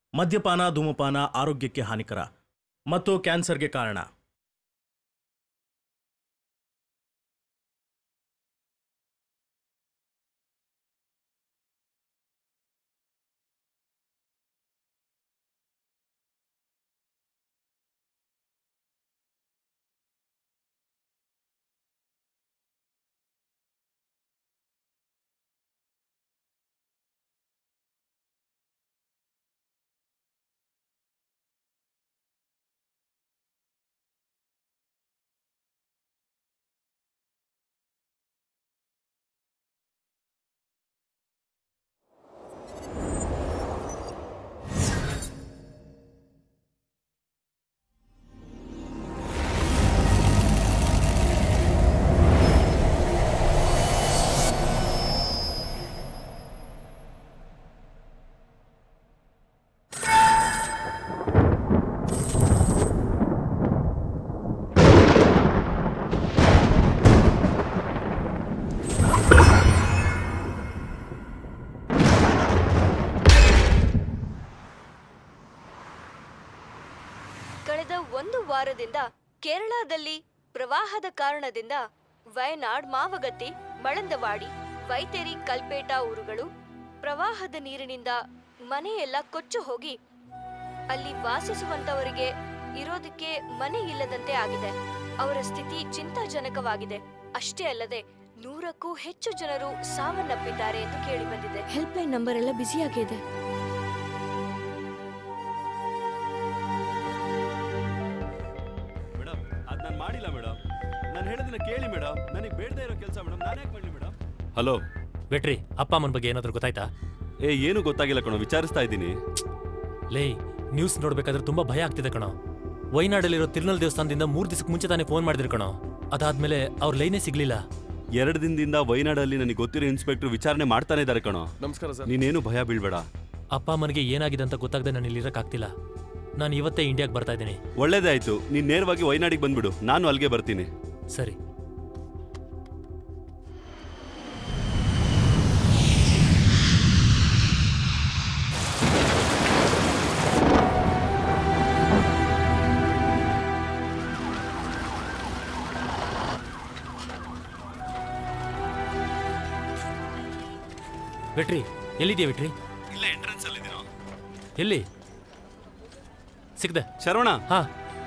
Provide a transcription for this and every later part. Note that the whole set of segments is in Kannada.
ಮದ್ಯಪಾನ ಧೂಮಪಾನ ಆರೋಗ್ಯಕ್ಕೆ ಹಾನಿಕರ ಮತ್ತು ಕ್ಯಾನ್ಸರ್ಗೆ ಕಾರಣ ಕಳೆದ ಒಂದು ವಾರದಿಂದ ಕೇರಳದಲ್ಲಿ ಪ್ರವಾಹದ ಕಾರಣದಿಂದ ವಯನಾಡ್ ಮಾವಗತ್ತಿ ಮಳಂದವಾಡಿ ವೈತೇರಿ ಕಲ್ಪೇಟ ಊರುಗಳು ಪ್ರವಾಹದ ನೀರಿನಿಂದ ಮನೆಯೆಲ್ಲ ಕೊಚ್ಚು ಹೋಗಿ ಅಲ್ಲಿ ವಾಸಿಸುವಂತವರಿಗೆ ಇರೋದಕ್ಕೆ ಮನೆ ಇಲ್ಲದಂತೆ ಆಗಿದೆ ಅವರ ಸ್ಥಿತಿ ಚಿಂತಾಜನಕವಾಗಿದೆ ಅಷ್ಟೇ ಅಲ್ಲದೆ ನೂರಕ್ಕೂ ಹೆಚ್ಚು ಜನರು ಸಾವನ್ನಪ್ಪಿದ್ದಾರೆ ಎಂದು ಕೇಳಿ ಬಂದಿದೆ ಹೆಲ್ಪ್ ಲೈನ್ ನಂಬರ್ ಎಲ್ಲ ಬ್ಯುಸಿಯಾಗಿದೆ ಮೇಡಮ್ ಅದ್ ನಾನು ಮಾಡಿಲ್ಲ ಮೇಡಮ್ ನಾನು ಹೇಳೋದನ್ನ ಕೇಳಿ ಮೇಡಮ್ ನನಗೆ ಬೇಡದೇ ಇರೋ ಕೆಲಸ ಮೇಡಮ್ ನಾನು ಯಾಕೆ ಮಾಡಲಿ ಮೇಡಮ್ ಹಲೋ ಬೆಟ್ರಿ ಅಪ್ಪ ಅಮ್ಮನ ಬಗ್ಗೆ ಏನಾದರೂ ಗೊತ್ತಾಯ್ತಾ ಏ ಏನು ಗೊತ್ತಾಗಿಲ್ಲ ಕಣೋ ವಿಚಾರಿಸ್ತಾ ಇದ್ದೀನಿ ಲೇ ನ್ಯೂಸ್ ನೋಡ್ಬೇಕಾದ್ರೆ ತುಂಬಾ ಭಯ ಆಗ್ತಿದೆ ಕಣೋ ವೈನಾಡಲ್ಲಿರೋ ತಿರುನಲ್ ದೇವಸ್ಥಾನದಿಂದ ಮೂರು ದಿವಸಕ್ಕೆ ಮುಂಚೆ ತಾನೇ ಫೋನ್ ಮಾಡಿದ್ರು ಕಣೋ ಅದಾದ್ಮೇಲೆ ಅವ್ರ ಲೈನೇ ಸಿಗ್ಲಿಲ್ಲ ಎರಡು ದಿನದಿಂದ ವೈನಾಡಲ್ಲಿ ನನಗೆ ಗೊತ್ತಿರೋ ಇನ್ಸ್ಪೆಕ್ಟರ್ ವಿಚಾರಣೆ ಮಾಡ್ತಾನೆ ಇದ್ದಾರೆ ಕಣೋ ನಮಸ್ಕಾರ ಸರ್ ನೀನೇನು ಭಯ ಬೀಳ್ಬೇಡ ಅಪ್ಪ ಅಮ್ಮನಿಗೆ ಏನಾಗಿದೆ ಅಂತ ಗೊತ್ತಾಗದೆ ನಾನು ಇಲ್ಲಿರಕ್ಕಾಗ್ತಿಲ್ಲ ನಾನು ಇವತ್ತೇ ಇಂಡಿಯಾಗೆ ಬರ್ತಾ ಇದ್ದೀನಿ ಒಳ್ಳೇದೇ ಆಯ್ತು ನೀನ್ ನೇರವಾಗಿ ವೈನಾಡಿಗೆ ಬಂದ್ಬಿಡು ನಾನು ಅಲ್ಲಿಗೆ ಬರ್ತೀನಿ ಸರಿ ಬೆಟ್ರಿ ಎಲ್ಲಿದೆಯಾ ಬೆಟ್ರಿ ಇಲ್ಲ ಎಂಟ್ರೆನ್ಸ್ ಅಲ್ಲಿ ಎಲ್ಲಿ ಸಿಕ್ದೆ ಶರವಣ ಹಾ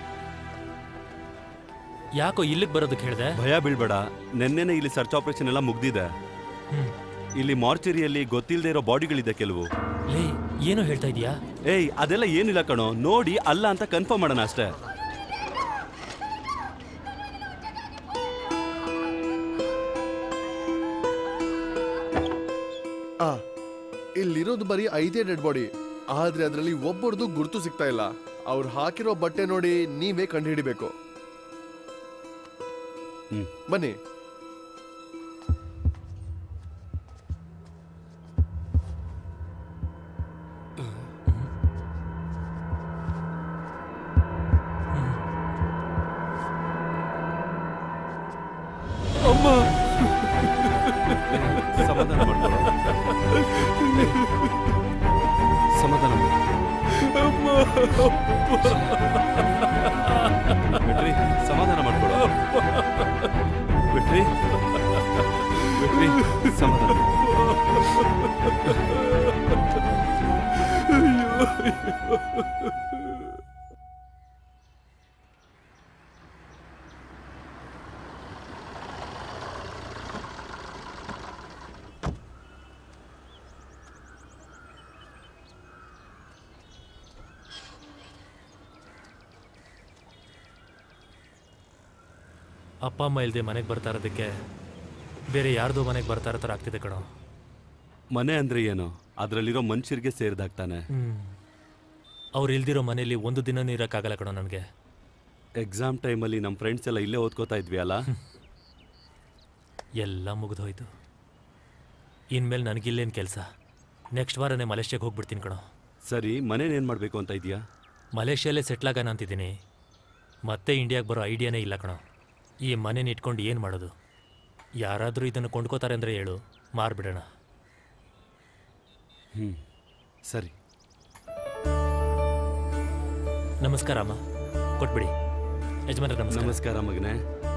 ಯಾಕೋ ಇಲ್ಲಿಗೆ ಬರೋದಕ್ಕೆ ಹೇಳಿದೆ ಭಯ ಬೀಳ್ಬೇಡ ನೆನ್ನೆನೆ ಇಲ್ಲಿ ಸರ್ಚ್ ಆಪರೇಷನ್ ಎಲ್ಲ ಮುಗ್ದಿದೆ ಹ್ಮ್ ಇಲ್ಲಿ ಮಾರ್ಚರಿಯಲ್ಲಿ ಗೊತ್ತಿಲ್ಲದೆ ಇರೋ ಬಾಡಿಗಳಿದೆ ಕೆಲವು ಲೇ ಏನು ಹೇಳ್ತಾ ಇದೀಯಾ ಏಯ್ ಅದೆಲ್ಲ ಏನಿಲ್ಲ ಕಣೋ ನೋಡಿ ಅಲ್ಲ ಅಂತ ಕನ್ಫರ್ಮ್ ಮಾಡೋಣ ಅಷ್ಟೇ ಆ ಇಲ್ಲಿರೋದು ಬರೀ ಐದೇ ಡೆಡ್ ಬಾಡಿ ಆದ್ರೆ ಅದರಲ್ಲಿ ಒಬ್ಬರದು ಗುರುತು ಸಿಗ್ತಾ ಇಲ್ಲ ಅವ್ರು ಹಾಕಿರೋ ಬಟ್ಟೆ ನೋಡಿ ನೀವೇ ಕಂಡುಹಿಡಿಬೇಕು ಹ್ಮ್. ಬನ್ನಿ ಸಮಾಧಾನ ಮಾಡ್ಕೊಳ್ಳೋ ಸಮಾಧಾನ ಬಿಟ್ರಿ ಸಮಾಧಾನ ಮಾಡ್ಕೊಳ್ಳೋ ಬಿಟ್ರಿ ಬಿಟ್ರಿ ಸಮಾಧಾನ ಅಪ್ಪ ಅಮ್ಮ ಇಲ್ಲದೆ ಮನೆಗೆ ಬರ್ತಾ ಇರೋದಕ್ಕೆ ಬೇರೆ ಯಾರ್ದೋ ಮನೆಗೆ ಬರ್ತಾ ಇರೋ ಥರ ಆಗ್ತಿದೆ ಕಣೋ ಮನೆ ಅಂದ್ರೆ ಏನು ಅದರಲ್ಲಿರೋ ಮನುಷ್ಯರಿಗೆ ಸೇರಿದಾಗ್ತಾನೆ ಹ್ಮ್ ಅವ್ರು ಇಲ್ದಿರೋ ಮನೇಲಿ ಒಂದು ದಿನನೂ ಇರೋಕ್ಕಾಗಲ್ಲ ಕಣೋ ನನಗೆ ಎಕ್ಸಾಮ್ ಟೈಮಲ್ಲಿ ನಮ್ಮ ಫ್ರೆಂಡ್ಸ್ ಎಲ್ಲ ಇಲ್ಲೇ ಓದ್ಕೋತಾ ಇದ್ವಿ ಅಲ್ಲ ಎಲ್ಲ ಮುಗಿದೋಯ್ತು ಇನ್ಮೇಲೆ ನನಗಿಲ್ಲೇನು ಕೆಲಸ ನೆಕ್ಸ್ಟ್ ವಾರನೇ ಮಲೇಷ್ಯಾಗೆ ಹೋಗ್ಬಿಡ್ತೀನಿ ಕಣೋ ಸರಿ ಮನೇನೇನು ಮಾಡಬೇಕು ಅಂತ ಇದೆಯಾ ಮಲೇಷ್ಯಲ್ಲೇ ಸೆಟ್ಲಾಗೋಣ ಅಂತಿದ್ದೀನಿ ಮತ್ತೆ ಇಂಡಿಯಾಗೆ ಬರೋ ಐಡಿಯಾನೇ ಇಲ್ಲ ಕಣೋ ಈ ಮನೇನ ಇಟ್ಕೊಂಡು ಏನು ಮಾಡೋದು ಯಾರಾದರೂ ಇದನ್ನು ಕೊಂಡ್ಕೋತಾರೆ ಅಂದರೆ ಹೇಳು ಮಾರ್ಬಿಡೋಣ ಹ್ಞೂ ಸರಿ ನಮಸ್ಕಾರ ಅಮ್ಮ ಕೊಟ್ಬಿಡಿ ಯಜಮಾನ್ರೆ ನಮಸ್ಕಾರ ನಮಸ್ಕಾರ ಮಗನೇ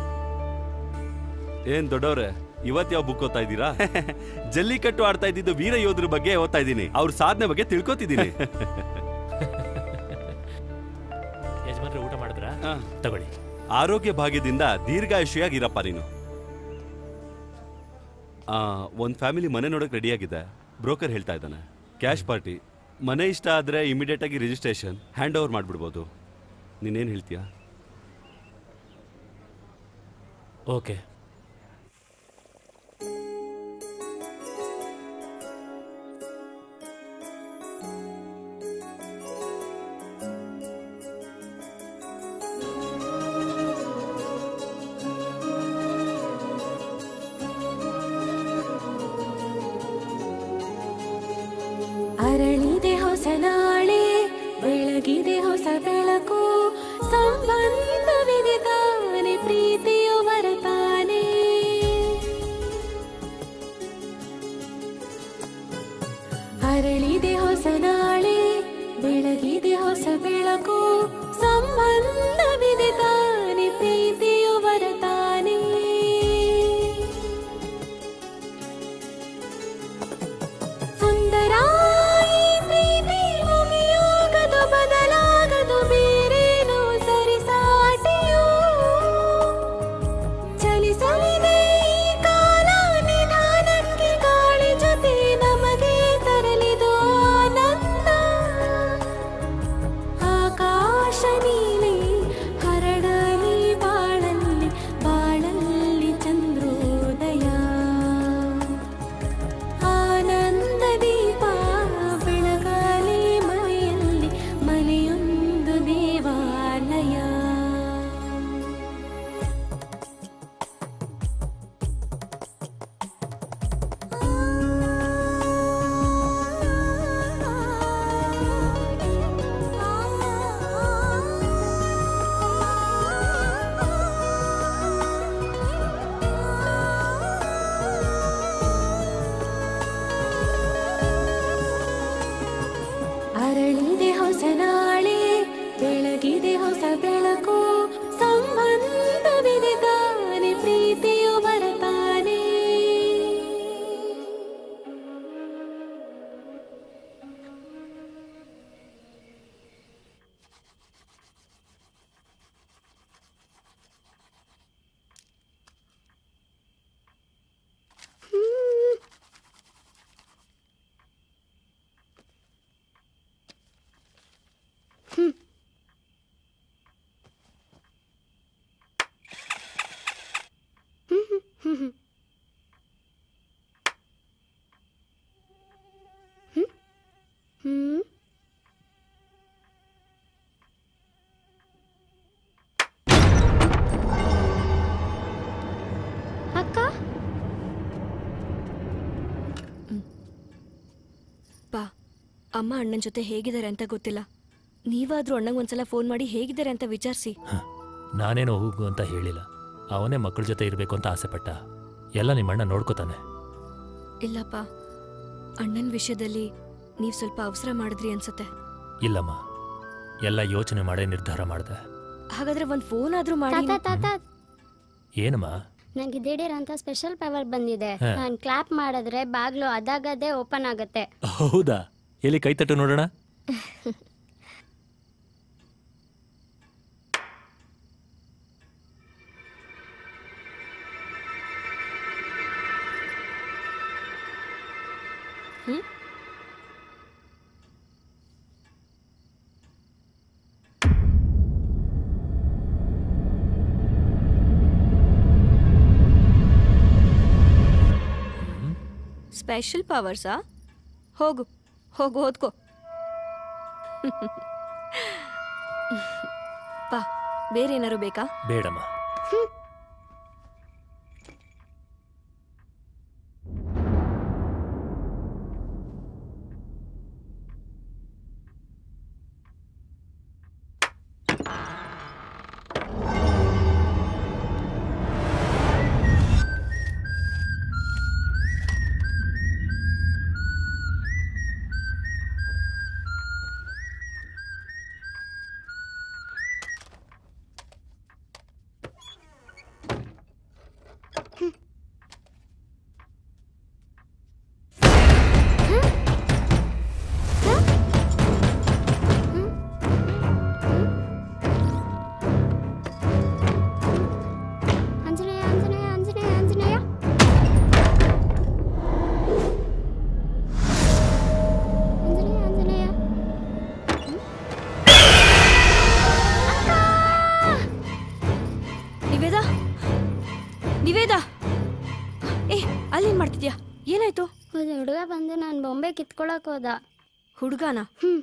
ಏನ್ ದೊಡ್ಡವ್ರೆ ಇವತ್ ಯಾವ ಬುಕ್ ಓದ್ತಾ ಇದ್ದೀರಾ ಜಲ್ಲಿಕಟ್ಟು ಆಡ್ತಾ ಇದ್ದಿದ್ದು ವೀರ ಯೋಧರ ಬಗ್ಗೆ ಓದ್ತಾ ಇದ್ದೀನಿ ಅವ್ರ ಸಾಧನೆ ಬಗ್ಗೆ ತಿಳ್ಕೊತಿದ್ದೀನಿ ಯಜಮಾನ್ರೆ ಊಟ ಮಾಡಿದ್ರಾ ತಗೊಳ್ಳಿ ಆರೋಗ್ಯ ಭಾಗ್ಯದಿಂದ ದೀರ್ಘಾಯುಷಿಯಾಗಿರಪ್ಪ ನೀನು ಆ, ಒಂದ್ ಫ್ಯಾಮಿಲಿ ಮನೆ ನೋಡಕ್ ರೆಡಿ ಆಗಿದೆ ಬ್ರೋಕರ್ ಹೇಳ್ತಾ ಇದ್ದಾನೆ ಕ್ಯಾಶ್ ಪಾರ್ಟಿ ಮನೆ ಇಷ್ಟ ಆದ್ರೆ ಇಮಿಡಿಯೇಟ್ ಆಗಿ ರಿಜಿಸ್ಟ್ರೇಷನ್ ಹ್ಯಾಂಡ್ ಓವರ್ ಮಾಡ್ಬಿಡ್ಬೋದು ನೀನೇನ್ ಹೇಳ್ತೀಯಾ ಓಕೆ ಅರಳಿದೆ ಹೊಸ ನಾಳೆ ಬೆಳಗಿದೆ ಹೊಸ ಬೆಳಕು ಸಂಬಂಧವಿದೆ ತಾನೆ ಪ್ರೀತಿಯು ಬರತಾನೆ ಅರಳಿದೆ ಹೊಸ ನಾಳೆ ಬೆಳಗಿದೆ ಹೊಸ ಬೆಳಕು ಸಂಬಂಧವಿದೆ ತಾನೆ ಪ್ರೀತಿಯು ಬರತಾನೆ ಸುಂದರ ಈ ಪ್ರೀತಿ ಮುಗಿಯೋಗದು ಬದಲಾಗದು ಬೇರೇನು ಸರಿಸಾಟಿಯೋ ಚಲಿಸಲಿದೆ ಈ ಕಾಲ ನಿಧಾನಕ್ಕೆ ಗಾಳಿ ಜೊತೆ ನಮಗೆ ತರಲಿದು ಆನಂದ ಆಕಾಶ ನೀಲಿ ಹರಡಲಿ ಬಾಳಲ್ಲಿ ಬಾಳಲ್ಲಿ ಚಂದ್ರೋದಯ ಆನಂದ ದೀಪ ಬೆಳಗಾಲಿ ಮನೆಯಲ್ಲಿ ಮನೆಯೊಂದು ದೇವಾಲಯ ಅರಳಿದೆ ಹೊಸ ನಾಳೆ ಬೆಳಗಿದೆ ಹೊಸ ಬೆಳಕು ಸಂಬಂಧವಿದೆ ತಾನೆ ಪ್ರೀತಿಯು ಬರತಾನೆ ಹ್ಮ್ ಅಕ್ಕ ಪಾ ಅಮ್ಮ ಅಣ್ಣನ ಜೊತೆ ಹೇಗಿದ್ದಾರೆ ಅಂತ ಗೊತ್ತಿಲ್ಲ ನೀವಾದ್ರೂ ಅಣ್ಣಂಗೆ ಒಂದ್ಸಲ ಫೋನ್ ಮಾಡಿ ಹೇಗಿದ್ದಾರೆ ಅಂತ ವಿಚಾರಿಸಿ ನಾನೇನೋ ಹೋಗು ಅಂತ ಹೇಳಿಲ್ಲ ಅವನೇ ಮಕ್ಕಳ ಜೊತೆ ಇರಬೇಕು ಅಂತ ಆಸೆಪಟ್ಟ ಎಲ್ಲ ನಿಮ್ಮಣ್ಣ ನೋಡ್ಕೋತಾನೆ ಇಲ್ಲಪ್ಪ ಅಣ್ಣನ ವಿಷಯದಲ್ಲಿ ನೀವು ಸ್ವಲ್ಪ ಅವಸರ ಮಾಡಿದ್ರಿ ಅನ್ಸುತ್ತೆ ಇಲ್ಲಮ್ಮ ಎಲ್ಲ ಯೋಚನೆ ಮಾಡೇ ನಿರ್ಧಾರ ಮಾಡಿದೆ ಹಾಗಾದ್ರೆ ಒಂದ್ ಫೋನ್ ಆದ್ರೂ ಮಾಡಿ ತಾತ ತಾತ ಏನಮ್ಮ ನಂಗೆ ದಿಢೀರ್ ಅಂತ ಸ್ಪೆಷಲ್ ಪವರ್ ಬಂದಿದೆ ಹಾ. ನಾನು ಕ್ಲಾಪ್ ಮಾಡಿದ್ರೆ ಬಾಗ್ಲು ಅದಾಗದೇ ಓಪನ್ ಆಗುತ್ತೆ ಹೌದಾ ಎಲ್ಲಿ ಕೈ ತಟ್ಟು ನೋಡೋಣ ಸ್ಪೆಷಲ್ ಪವರ್ಸಾ ಹೋಗು ಹೋಗು ಓದ್ಕೋ ಪಾ ಬೇರೆ ಏನಾರು ಬೇಕಾ ಬೇಡಮ್ಮ ಕಿತ್ಕೊಳಕ್ ಹೋದ ಹುಡುಗನ ಹ್ಮ್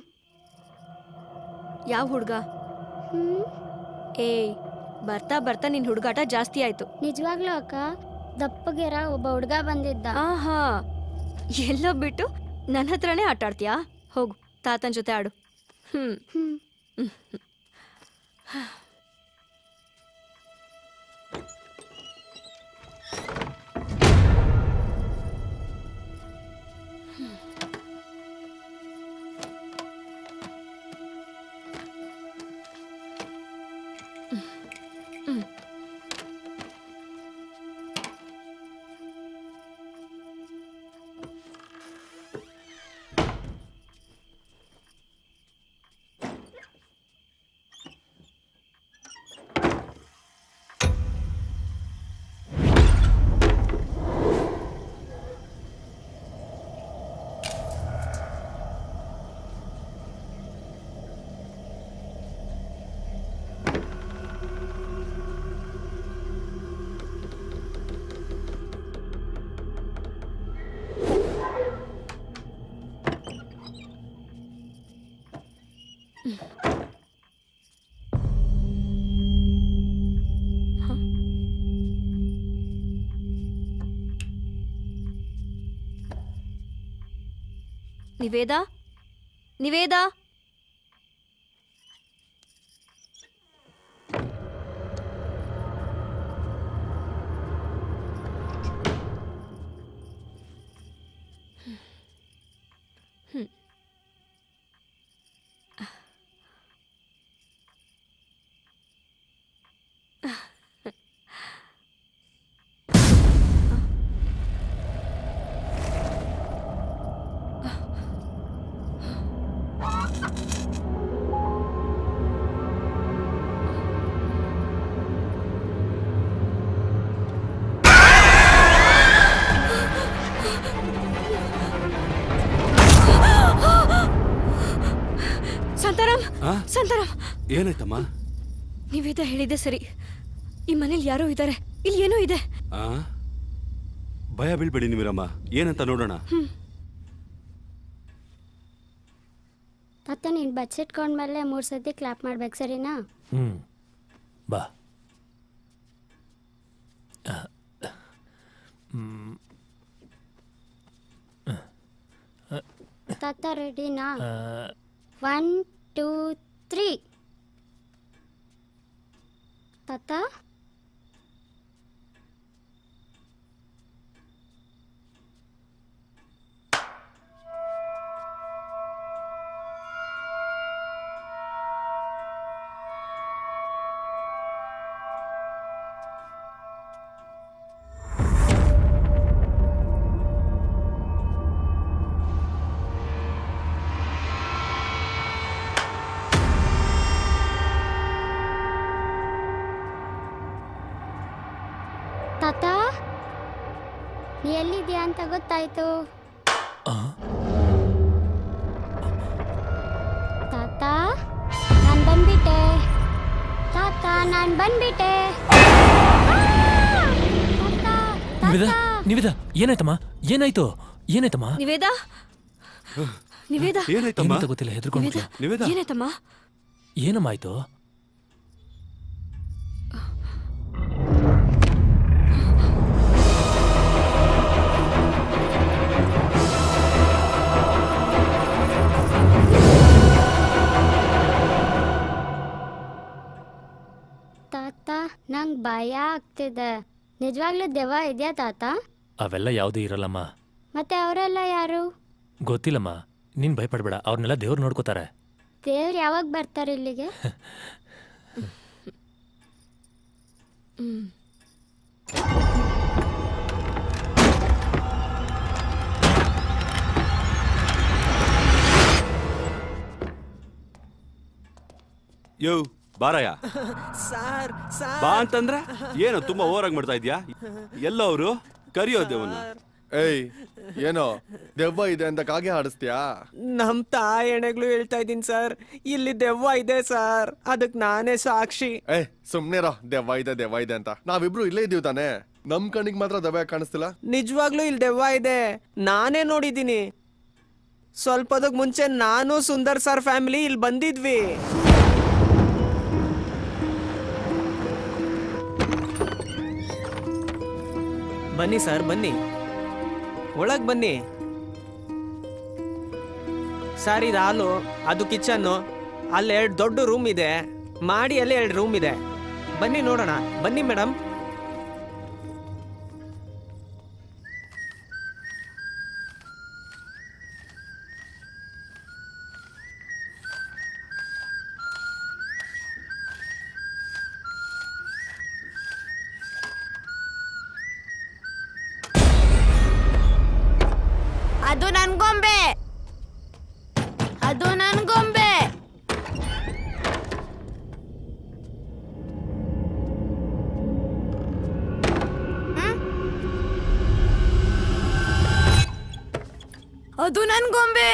ಯಾವ ಹುಡುಗ ಹ್ಮ್ ಏಯ್ ಬರ್ತಾ ಬರ್ತಾ ನಿನ್ ಹುಡುಗಾಟ ಜಾಸ್ತಿ ಆಯ್ತು ನಿಜವಾಗ್ಲೂ ಅಕ್ಕ ದಪ್ಪಗೆರ ಒಬ್ಬ ಹುಡ್ಗ ಬಂದಿದ್ದ ಆಹಾ ಎಲ್ಲ ಬಿಟ್ಟು ನನ್ನ ಹತ್ರನೇ ಆಟ ಆಡ್ತೀಯಾ ಹೋಗು ತಾತನ ಜೊತೆ ಆಡು ಹ್ಮ್ ಹ್ಮ್ ನಿವೇದ ನಿವೇದ ಸಂತಾರಾಮ್ ಆ? ಸಂತಾರಾಮ್ ಏನಾಯ್ತಮ್ಮ ನಿವೇದ ಹೇಳಿದೆ ಸರಿ ಈ ಮನೇಲಿ ಯಾರೋ ಇದ್ದಾರೆ ಇಲ್ಲಿ ಏನೋ ಇದೆ ಆ ಭಯ ಬೀಳ್ಬೇಡಿ ನಿಮಿರಮ್ಮ ಏನಂತ ನೋಡೋಣ ತಾತ ನೀನು ಬಚ್ಚಿಟ್ಕೊಂಡ್ಮೇಲೆ ಮೂರು ಸತಿ ಕ್ಲಾಪ್ ಮಾಡ್ಬೇಕು ಸರಿನಾ ಹ್ಞೂ ಬಾ ತಾತ ರೆಡಿನಾ ಆ, ಒನ್ ಟೂ ತ್ರೀ ತಾತ ತಾತ ನೀ ಎಲ್ಲಿದ್ಯಾ ಅಂತ ಗೊತ್ತಾಯ್ತು ಆ? ತಾತ ನಾನು ಬಂದ್ಬಿಟ್ಟೆ ತಾತ ನಾನು ಬಂದ್ಬಿಟ್ಟೆ ಆ! ತಾತ, ನಿವೇದ ತಾತ. ನಿವೇದ ಏನಾಯ್ತಮ್ಮ ಏನಾಯ್ತು ಏನಾಯ್ತಮ್ಮ ನಿವೇದ ನಿವೇದ ಏನಾಯ್ತಮ್ಮ ಏನಂತ ಗೊತ್ತಿಲ್ಲ ಹೆದರ್ಕೊಂಡ್ಬಿಟ್ಲ ನಿವೇದ ಏನಾಯ್ತಮ್ಮ ಏನಮ್ಮ ಆಯ್ತು ತಾತ ನಂಗೆ ಭಯ ಆಗ್ತಿದೆ ನಿಜವಾಗ್ಲೂ ದೆವ್ವ ಇದೆಯಾ ತಾತ ಅವೆಲ್ಲ ಯಾವುದೂ ಇರಲ್ಲಮ್ಮ ಮತ್ತೆ ಅವರೆಲ್ಲ ಯಾರು ಗೊತ್ತಿಲ್ಲಮ್ಮ ನೀನ್ ಭಯಪಡ್ಬೇಡ ಅವ್ರನ್ನೆಲ್ಲ ದೇವ್ರು ನೋಡ್ಕೋತಾರೆ ದೇವ್ರು ಯಾವಾಗ ಬರ್ತಾರೆ ಇಲ್ಲಿಗೆ ಯೋ ಬಾರಯ್ಯ ಸಾರ್ ಸಾರ್ ಬಾ ಅಂತಂದ್ರೆ ಏನು ತುಂಬಾ ಓವರ್ ಆಗಿ ಮಾಡ್ತಾ ಇದ್ಯಾ ಎಲ್ಲ ಅವರು ಕರಿಯೋ ದೇವನ್ನ ಏಯ್ ಏನೋ ದೆವ್ವ ಇದೆ ಅಂತ ಕಾಗೆ ಆಡಿಸ್ತೀಯಾ ನಮ್ ತಾಯಿ ಎಣೆಗಳು ಹೇಳ್ತಾ ಇದ್ದೀನಿ ಸರ್ ಇಲ್ಲಿ ದೆವ್ವ ಇದೆ ಸರ್ ಅದಕ್ ನಾನೇ ಸಾಕ್ಷಿ ಏ ಸುಮ್ನೆರೋ ದೆವ್ವ ಇದೆ ದೆವ್ವ ಇದೆ ಅಂತ ನಾವಿಬ್ರು ಇಲ್ಲೇ ಇದೀವಿ ತಾನೆ ನಮ್ ಕಣ್ಣಿಗೆ ಮಾತ್ರ ದೆವ್ವ ಯಾಕ್ ಕಾಣಿಸ್ತಿಲ್ಲ ನಿಜವಾಗ್ಲೂ ಇಲ್ಲಿ ದೆವ್ವ ಇದೆ ನಾನೇ ನೋಡಿದ್ದೀನಿ ಸ್ವಲ್ಪದಕ್ ಮುಂಚೆ ನಾನು ಸುಂದರ್ ಸರ್ ಫ್ಯಾಮಿಲಿ ಇಲ್ಲಿ ಬಂದಿದ್ವಿ ಬನ್ನಿ ಸರ್ ಬನ್ನಿ ಒಳಗ್ ಬನ್ನಿ ಸರ್ ಇದು ಹಾಲು ಅದು ಕಿಚನ್ನು ಅಲ್ಲಿ ಎರಡು ದೊಡ್ಡ ರೂಮ್ ಇದೆ ಮಾಡಿಯಲ್ಲಿ ಎರಡು ರೂಮ್ ಇದೆ ಬನ್ನಿ ನೋಡೋಣ ಬನ್ನಿ ಮೇಡಮ್ ಅದು ನನ್ ಗೊಂಬೆ ಅದು ನನ್ ಗೊಂಬೆ ಹ್ಮ್? ಅದು ನನ್ ಗೊಂಬೆ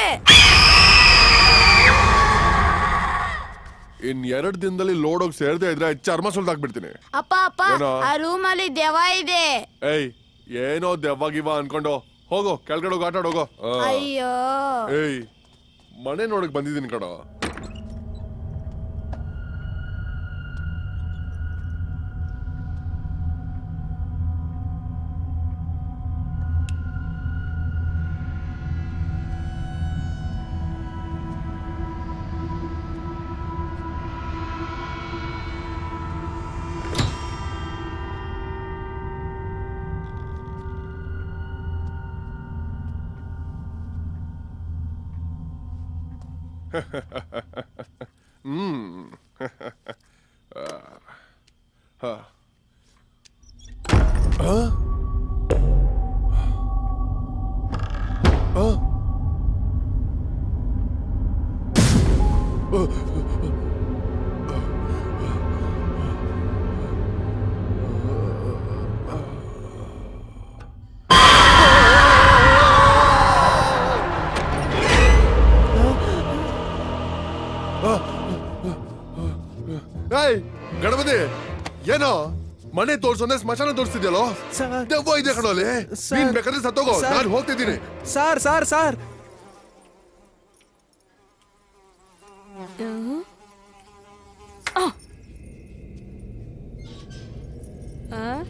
ಇನ್ ಎರಡ್ ದಿನದಲ್ಲಿ ಲೋಡ್ ಹೋಗಿ ಸೇರ್ದೆ ಇದ್ರೆ ಚರ್ಮ ಸುಲ್ದಾಕ್ಬಿಡ್ತೀನಿ ಅಪ್ಪ ಅಪ್ಪ ಏನೋ? ಆ ರೂಮಲ್ಲಿ ದೆವ್ವ ಇದೆ ಏಯ್ ಏನೋ ದೆವ್ವ ಗಿವ್ವ ಅನ್ಕೊಂಡು ಹೋಗೋ ಕೆಳಗಡೆ ಹೋಗಿ ಆಟ ಆಡ್ ಹೋಗೋ ಆ. ಅಯ್ಯೋ ಏಯ್ ಮನೆ ನೋಡಕ್ ಬಂದಿದ್ದೀನಿ ಕಣೋ ಹ್ಮ್ ಆ. ಹ. ಆ? ಆ? ಏಯ್ ಗಣಪತಿ ಏನೋ ಮನೆ ತೋರ್ಸೋನೆ ಸ್ಮಶಾನ ತೋರಿಸ್ತಿದ್ಯಲ್ಲೋ ಸರ್. ದೆವ್ವ ಇದೆ ಕಣೋಲಿ ಸರ್. ನೀನ್ ಬೇಕಾದ್ರೆ ಸತ್ತೋಗೋ ಸರ್. ನಾನು ಹೋಗ್ತಿದ್ದೀನಿ ಸರ್ ಸರ್ ಸರ್ ಆ?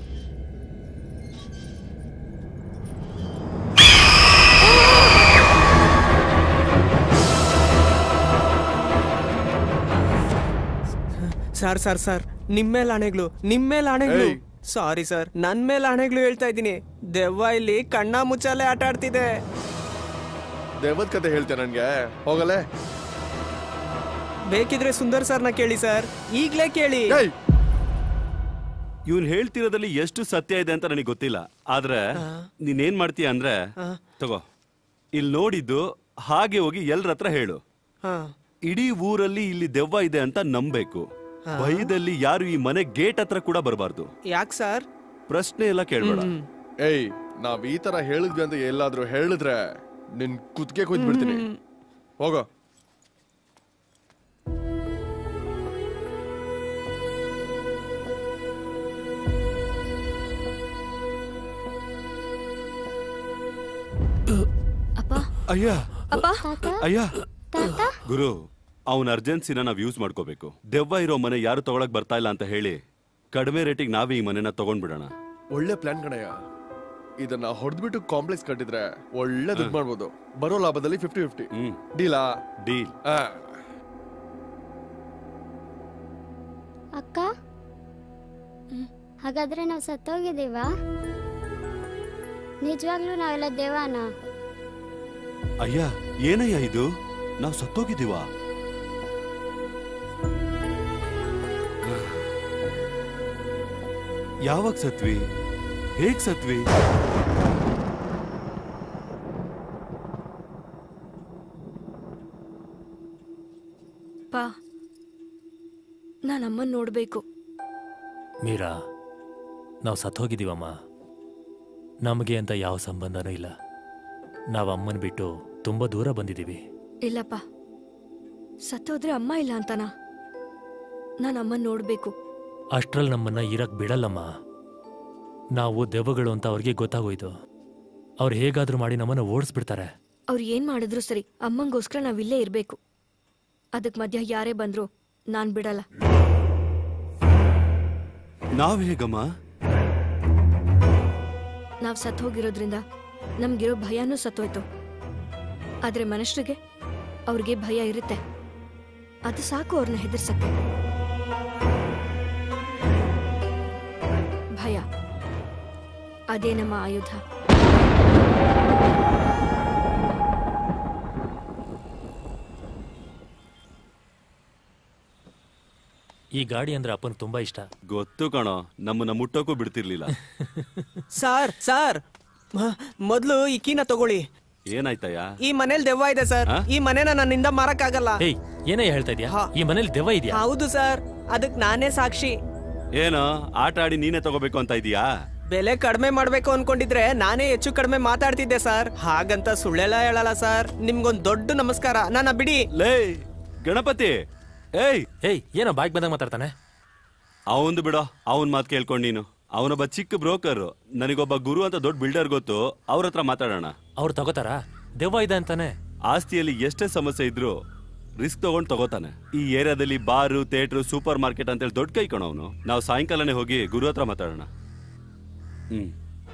ಸರ್ ಸರ್ ಸರ್ ನಿಮ್ಮೇಲೆ ಆಣೆಗಳು ನಿಮ್ಮೇಲೆ ಆಣೆಗಳು ಏಯ್. ಸಾರಿ ಸರ್ ನನ್ ಮೇಲೆ ಆಣೆಗಳು ಹೇಳ್ತಾ ಇದ್ದೀನಿ ದೆವ್ವ ಇಲ್ಲಿ ಕಣ್ಣ ಮುಚ್ಚಾಲೆ ಆಟ ಆಡ್ತಿದೆ ದೆವ್ವದ ಕತೆ ಹೇಳ್ತೆ ನನ್ಗೆ ಹೋಗಲೇ ಬೇಕಿದ್ರೆ ಸುಂದರ್ ಸರ್ನ ಕೇಳಿ ಸರ್ ಈಗ್ಲೇ ಕೇಳಿ ಏಯ್ ಇವ್ನು ಹೇಳ್ತಿರೋದಲ್ಲಿ ಎಷ್ಟು ಸತ್ಯ ಇದೆ ಅಂತ ನನಗೆ ಗೊತ್ತಿಲ್ಲ ಆದ್ರೆ ನೀನೇನ್ ಮಾಡ್ತೀಯ ಅಂದ್ರೆ ತಗೋ ಇಲ್ಲಿ ನೋಡಿದ್ದು ಹಾಗೆ ಹೋಗಿ ಎಲ್ರ ಹತ್ರ ಹೇಳು ಹಾ ಇಡೀ ಊರಲ್ಲಿ ಇಲ್ಲಿ ದೆವ್ವ ಇದೆ ಅಂತ ನಂಬೇಕು ಭಯದಲ್ಲಿ ಯಾರು ಈ ಮನೆ ಗೇಟ್ ಹತ್ರ ಕೂಡ ಬರಬಾರ್ದು ಯಾಕೆ ಸರ್ ಪ್ರಶ್ನೆ ಎಲ್ಲ ಕೇಳ್ಬೇಡ ಏಯ್ ನಾವ್ ಈ ತರ ಹೇಳಿದ್ವಿ ಅಂತ ಎಲ್ಲಾದ್ರೂ ಹೇಳಿದ್ರೆ ನಿನ್ ಕುತ್ಗೆ ಕುಯ್ದು ಬಿಡ್ತೀನಿ ಹೋಗೋ ಅಪ್ಪ ಅಯ್ಯ ಅಪ್ಪ ಅಯ್ಯ ಗುರು ಅವನ ಅರ್ಜೆನ್ಸಿನ ನಾವ್ ಯೂಸ್ ಮಾಡ್ಕೋಬೇಕು ದೆವ್ವ ಇರೋ ಮನೆ ಯಾರು ತಗೊಳಕ್ ಬರ್ತಾ ಇಲ್ಲ ಅಂತ ಹೇಳಿ ಕಡಿಮೆ ರೇಟಿಗೆ ನಾವೇ ಈ ಮನೆನ ತಗೊಂಡ್ಬಿಡೋಣ ಒಳ್ಳೆ ಪ್ಲಾನ್ ಕಣಯ್ಯ ಇದನ್ನ ಹೊಡೆದ್ಬಿಟ್ಟು ಕಾಂಪ್ಲೆಕ್ಸ್ ಕಟ್ಟಿದ್ರೆ ಒಳ್ಳೆ ದುಡ್ಡು ಮಾಡ್ಬೋದು ಬರೋ ಲಾಭದಲ್ಲಿ ಫಿಫ್ಟಿ ಫಿಫ್ಟಿ ಹ್ಮ್ ಡೀಲಾ ಡೀಲ್ ಆ, ಅಕ್ಕ ಹಾಗಾದ್ರೆ ನಾವು ಸತ್ತೋಗಿದ್ದೀವ ನಿಜವಾಗ್ಲೂ ನಾವೆಲ್ಲ ದೇವಾನ ಅಯ್ಯ ಏನಯ್ಯ ಇದು ನಾವು ಸತ್ತೋಗಿದ್ದೀವ ಯಾವಾಗ ಸತ್ವಿ ಹೇಗ್ ಸತ್ವಿ ಪಾ ನಾನು ಅಮ್ಮನ್ ನೋಡ್ಬೇಕು ಮೀರಾ ನಾವು ಸತ್ತೋಗಿದ್ದೀವಮ್ಮ ನಮಗೆ ಅಂತ ಯಾವ ಸಂಬಂಧನೂ ಇಲ್ಲ ನಾವು ಅಮ್ಮನ ಬಿಟ್ಟು ತುಂಬ ದೂರ ಬಂದಿದ್ದೀವಿ ಇಲ್ಲಪ್ಪ ಸತ್ತೋದ್ರೆ ಅಮ್ಮ ಇಲ್ಲ ಅಂತನಾ ನಾನು ಅಮ್ಮನ್ ನೋಡ್ಬೇಕು ಅಷ್ಟ್ರಲ್ಲಿ ನಮ್ಮನ್ನ ಇರಕ್ ಬಿಡಲ್ಲಮ್ಮ ನಾವು ದೆವ್ವಗಳು ಅಂತ ಅವ್ರಿಗೆ ಗೊತ್ತಾಗೋಯ್ತು ಅವ್ರು ಹೇಗಾದ್ರೂ ಮಾಡಿ ನಮ್ಮನ್ನ ಓಡಿಸ್ಬಿಡ್ತಾರೆ ಅವ್ರು ಏನ್ ಮಾಡಿದ್ರು ಸರಿ ಅಮ್ಮಂಗೋಸ್ಕರ ನಾವಿಲ್ಲೇ ಇರ್ಬೇಕು ಅದಕ್ ಮಧ್ಯ ಯಾರೇ ಬಂದ್ರು ನಾನ್ ಬಿಡಲ್ಲ ನಾವ್ ಹೇಗಮ್ಮ ನಾವ್ ಸತ್ ಹೋಗಿರೋದ್ರಿಂದ ನಮ್ಗಿರೋ ಭಯನೂ ಸತ್ತೋಯ್ತು ಆದ್ರೆ ಮನುಷ್ಯರಿಗೆ ಅವ್ರಿಗೆ ಭಯ ಇರುತ್ತೆ ಅದು ಸಾಕು ಅವ್ರನ್ನ ಹೆದರ್ಸಕ್ಕೆ ಭಯ ಅದೇ ನಮ್ಮ ಆಯುಧ ಈ ಗಾಡಿ ಅಂದ್ರೆ ಅಪ್ಪನ್ ತುಂಬಾ ಇಷ್ಟ ಗೊತ್ತು ಕಣೋ ನಮ್ಮನ್ನ ಮುಟ್ಟೋಕ್ಕೂ ಬಿಡ್ತಿರ್ಲಿಲ್ಲ ಸರ್ ಸರ್ ಮ- ಮೊದ್ಲು ಈ ಕೀನ ತಗೊಳ್ಳಿ ಏನಾಯ್ತಯ್ಯ ಈ ಮನೇಲಿ ದೆವ್ವ ಇದೆ ಸರ್ ಆ? ಈ ಮನೇನ ನನ್ನಿಂದ ಮಾರಕ್ಕಾಗಲ್ಲ ಏಯ್ ಏನೇ ಹೇಳ್ತಾ ಇದೀಯಾ ಹಾ. ಈ ಮನೇಲಿ ದೆವ್ವ ಇದೆಯಾ ಹೌದು ಸರ್ ಅದಕ್ ನಾನೇ ಸಾಕ್ಷಿ ಏನೋ ಆಟ ಆಡಿ ನೀನೇ ತಗೋಬೇಕು ಅಂತ ಇದೀಯಾ ಬೆಲೆ ಕಡಿಮೆ ಮಾಡ್ಬೇಕು ಅನ್ಕೊಂಡಿದ್ರೆ ನಾನೇ ಹೆಚ್ಚು ಕಡಿಮೆ ಮಾತಾಡ್ತಿದ್ದೆ ಸರ್ ಹಾಗಂತ ಸುಳ್ಳೆಲ್ಲ ಹೇಳಲ್ಲ ಸರ್ ನಿಮ್ಗೊಂದ್ ದೊಡ್ಡ ನಮಸ್ಕಾರ ನನ್ನ ಬಿಡಿ ಲೇ ಗಣಪತಿ ಏಯ್ ಏಯ್ ಏನೋ ಬಾಯ್ಗೆ ಬಂದಾಗ ಮಾತಾಡ್ತಾನೆ ಅವಂದು ಬಿಡೋ ಅವನ್ ಮಾತು ಕೇಳ್ಕೊಂಡ್ ನೀನು ಅವನೊಬ್ಬ ಚಿಕ್ಕ ಬ್ರೋಕರ್ ನನಗೊಬ್ಬ ಗುರು ಅಂತ ದೊಡ್ಡ ಬಿಲ್ಡರ್ ಗೊತ್ತು ಅವ್ರ ಹತ್ರ ಮಾತಾಡೋಣ ಅವ್ರು ತಗೋತಾರಾ ದೆವ್ವ ಇದೆ ಅಂತಾನೆ ಆಸ್ತಿಯಲ್ಲಿ ಎಷ್ಟೇ ಸಮಸ್ಯೆ ಇದ್ರು ರಿಸ್ಕ್ ತಗೊಂಡ್ ತಗೋತಾನೆ ಈ ಏರಿಯಾದಲ್ಲಿ ಬಾರು ಥಿಯೇಟ್ರು ಸೂಪರ್ ಮಾರ್ಕೆಟ್ ಅಂತೇಳಿ ದೊಡ್ಡ ಕೈ ಕಣ ಅವನು ನಾವು ಸಾಯಂಕಾಲನೇ ಹೋಗಿ ಗುರು ಹತ್ರ ಮಾತಾಡೋಣ ಹ್ಮ್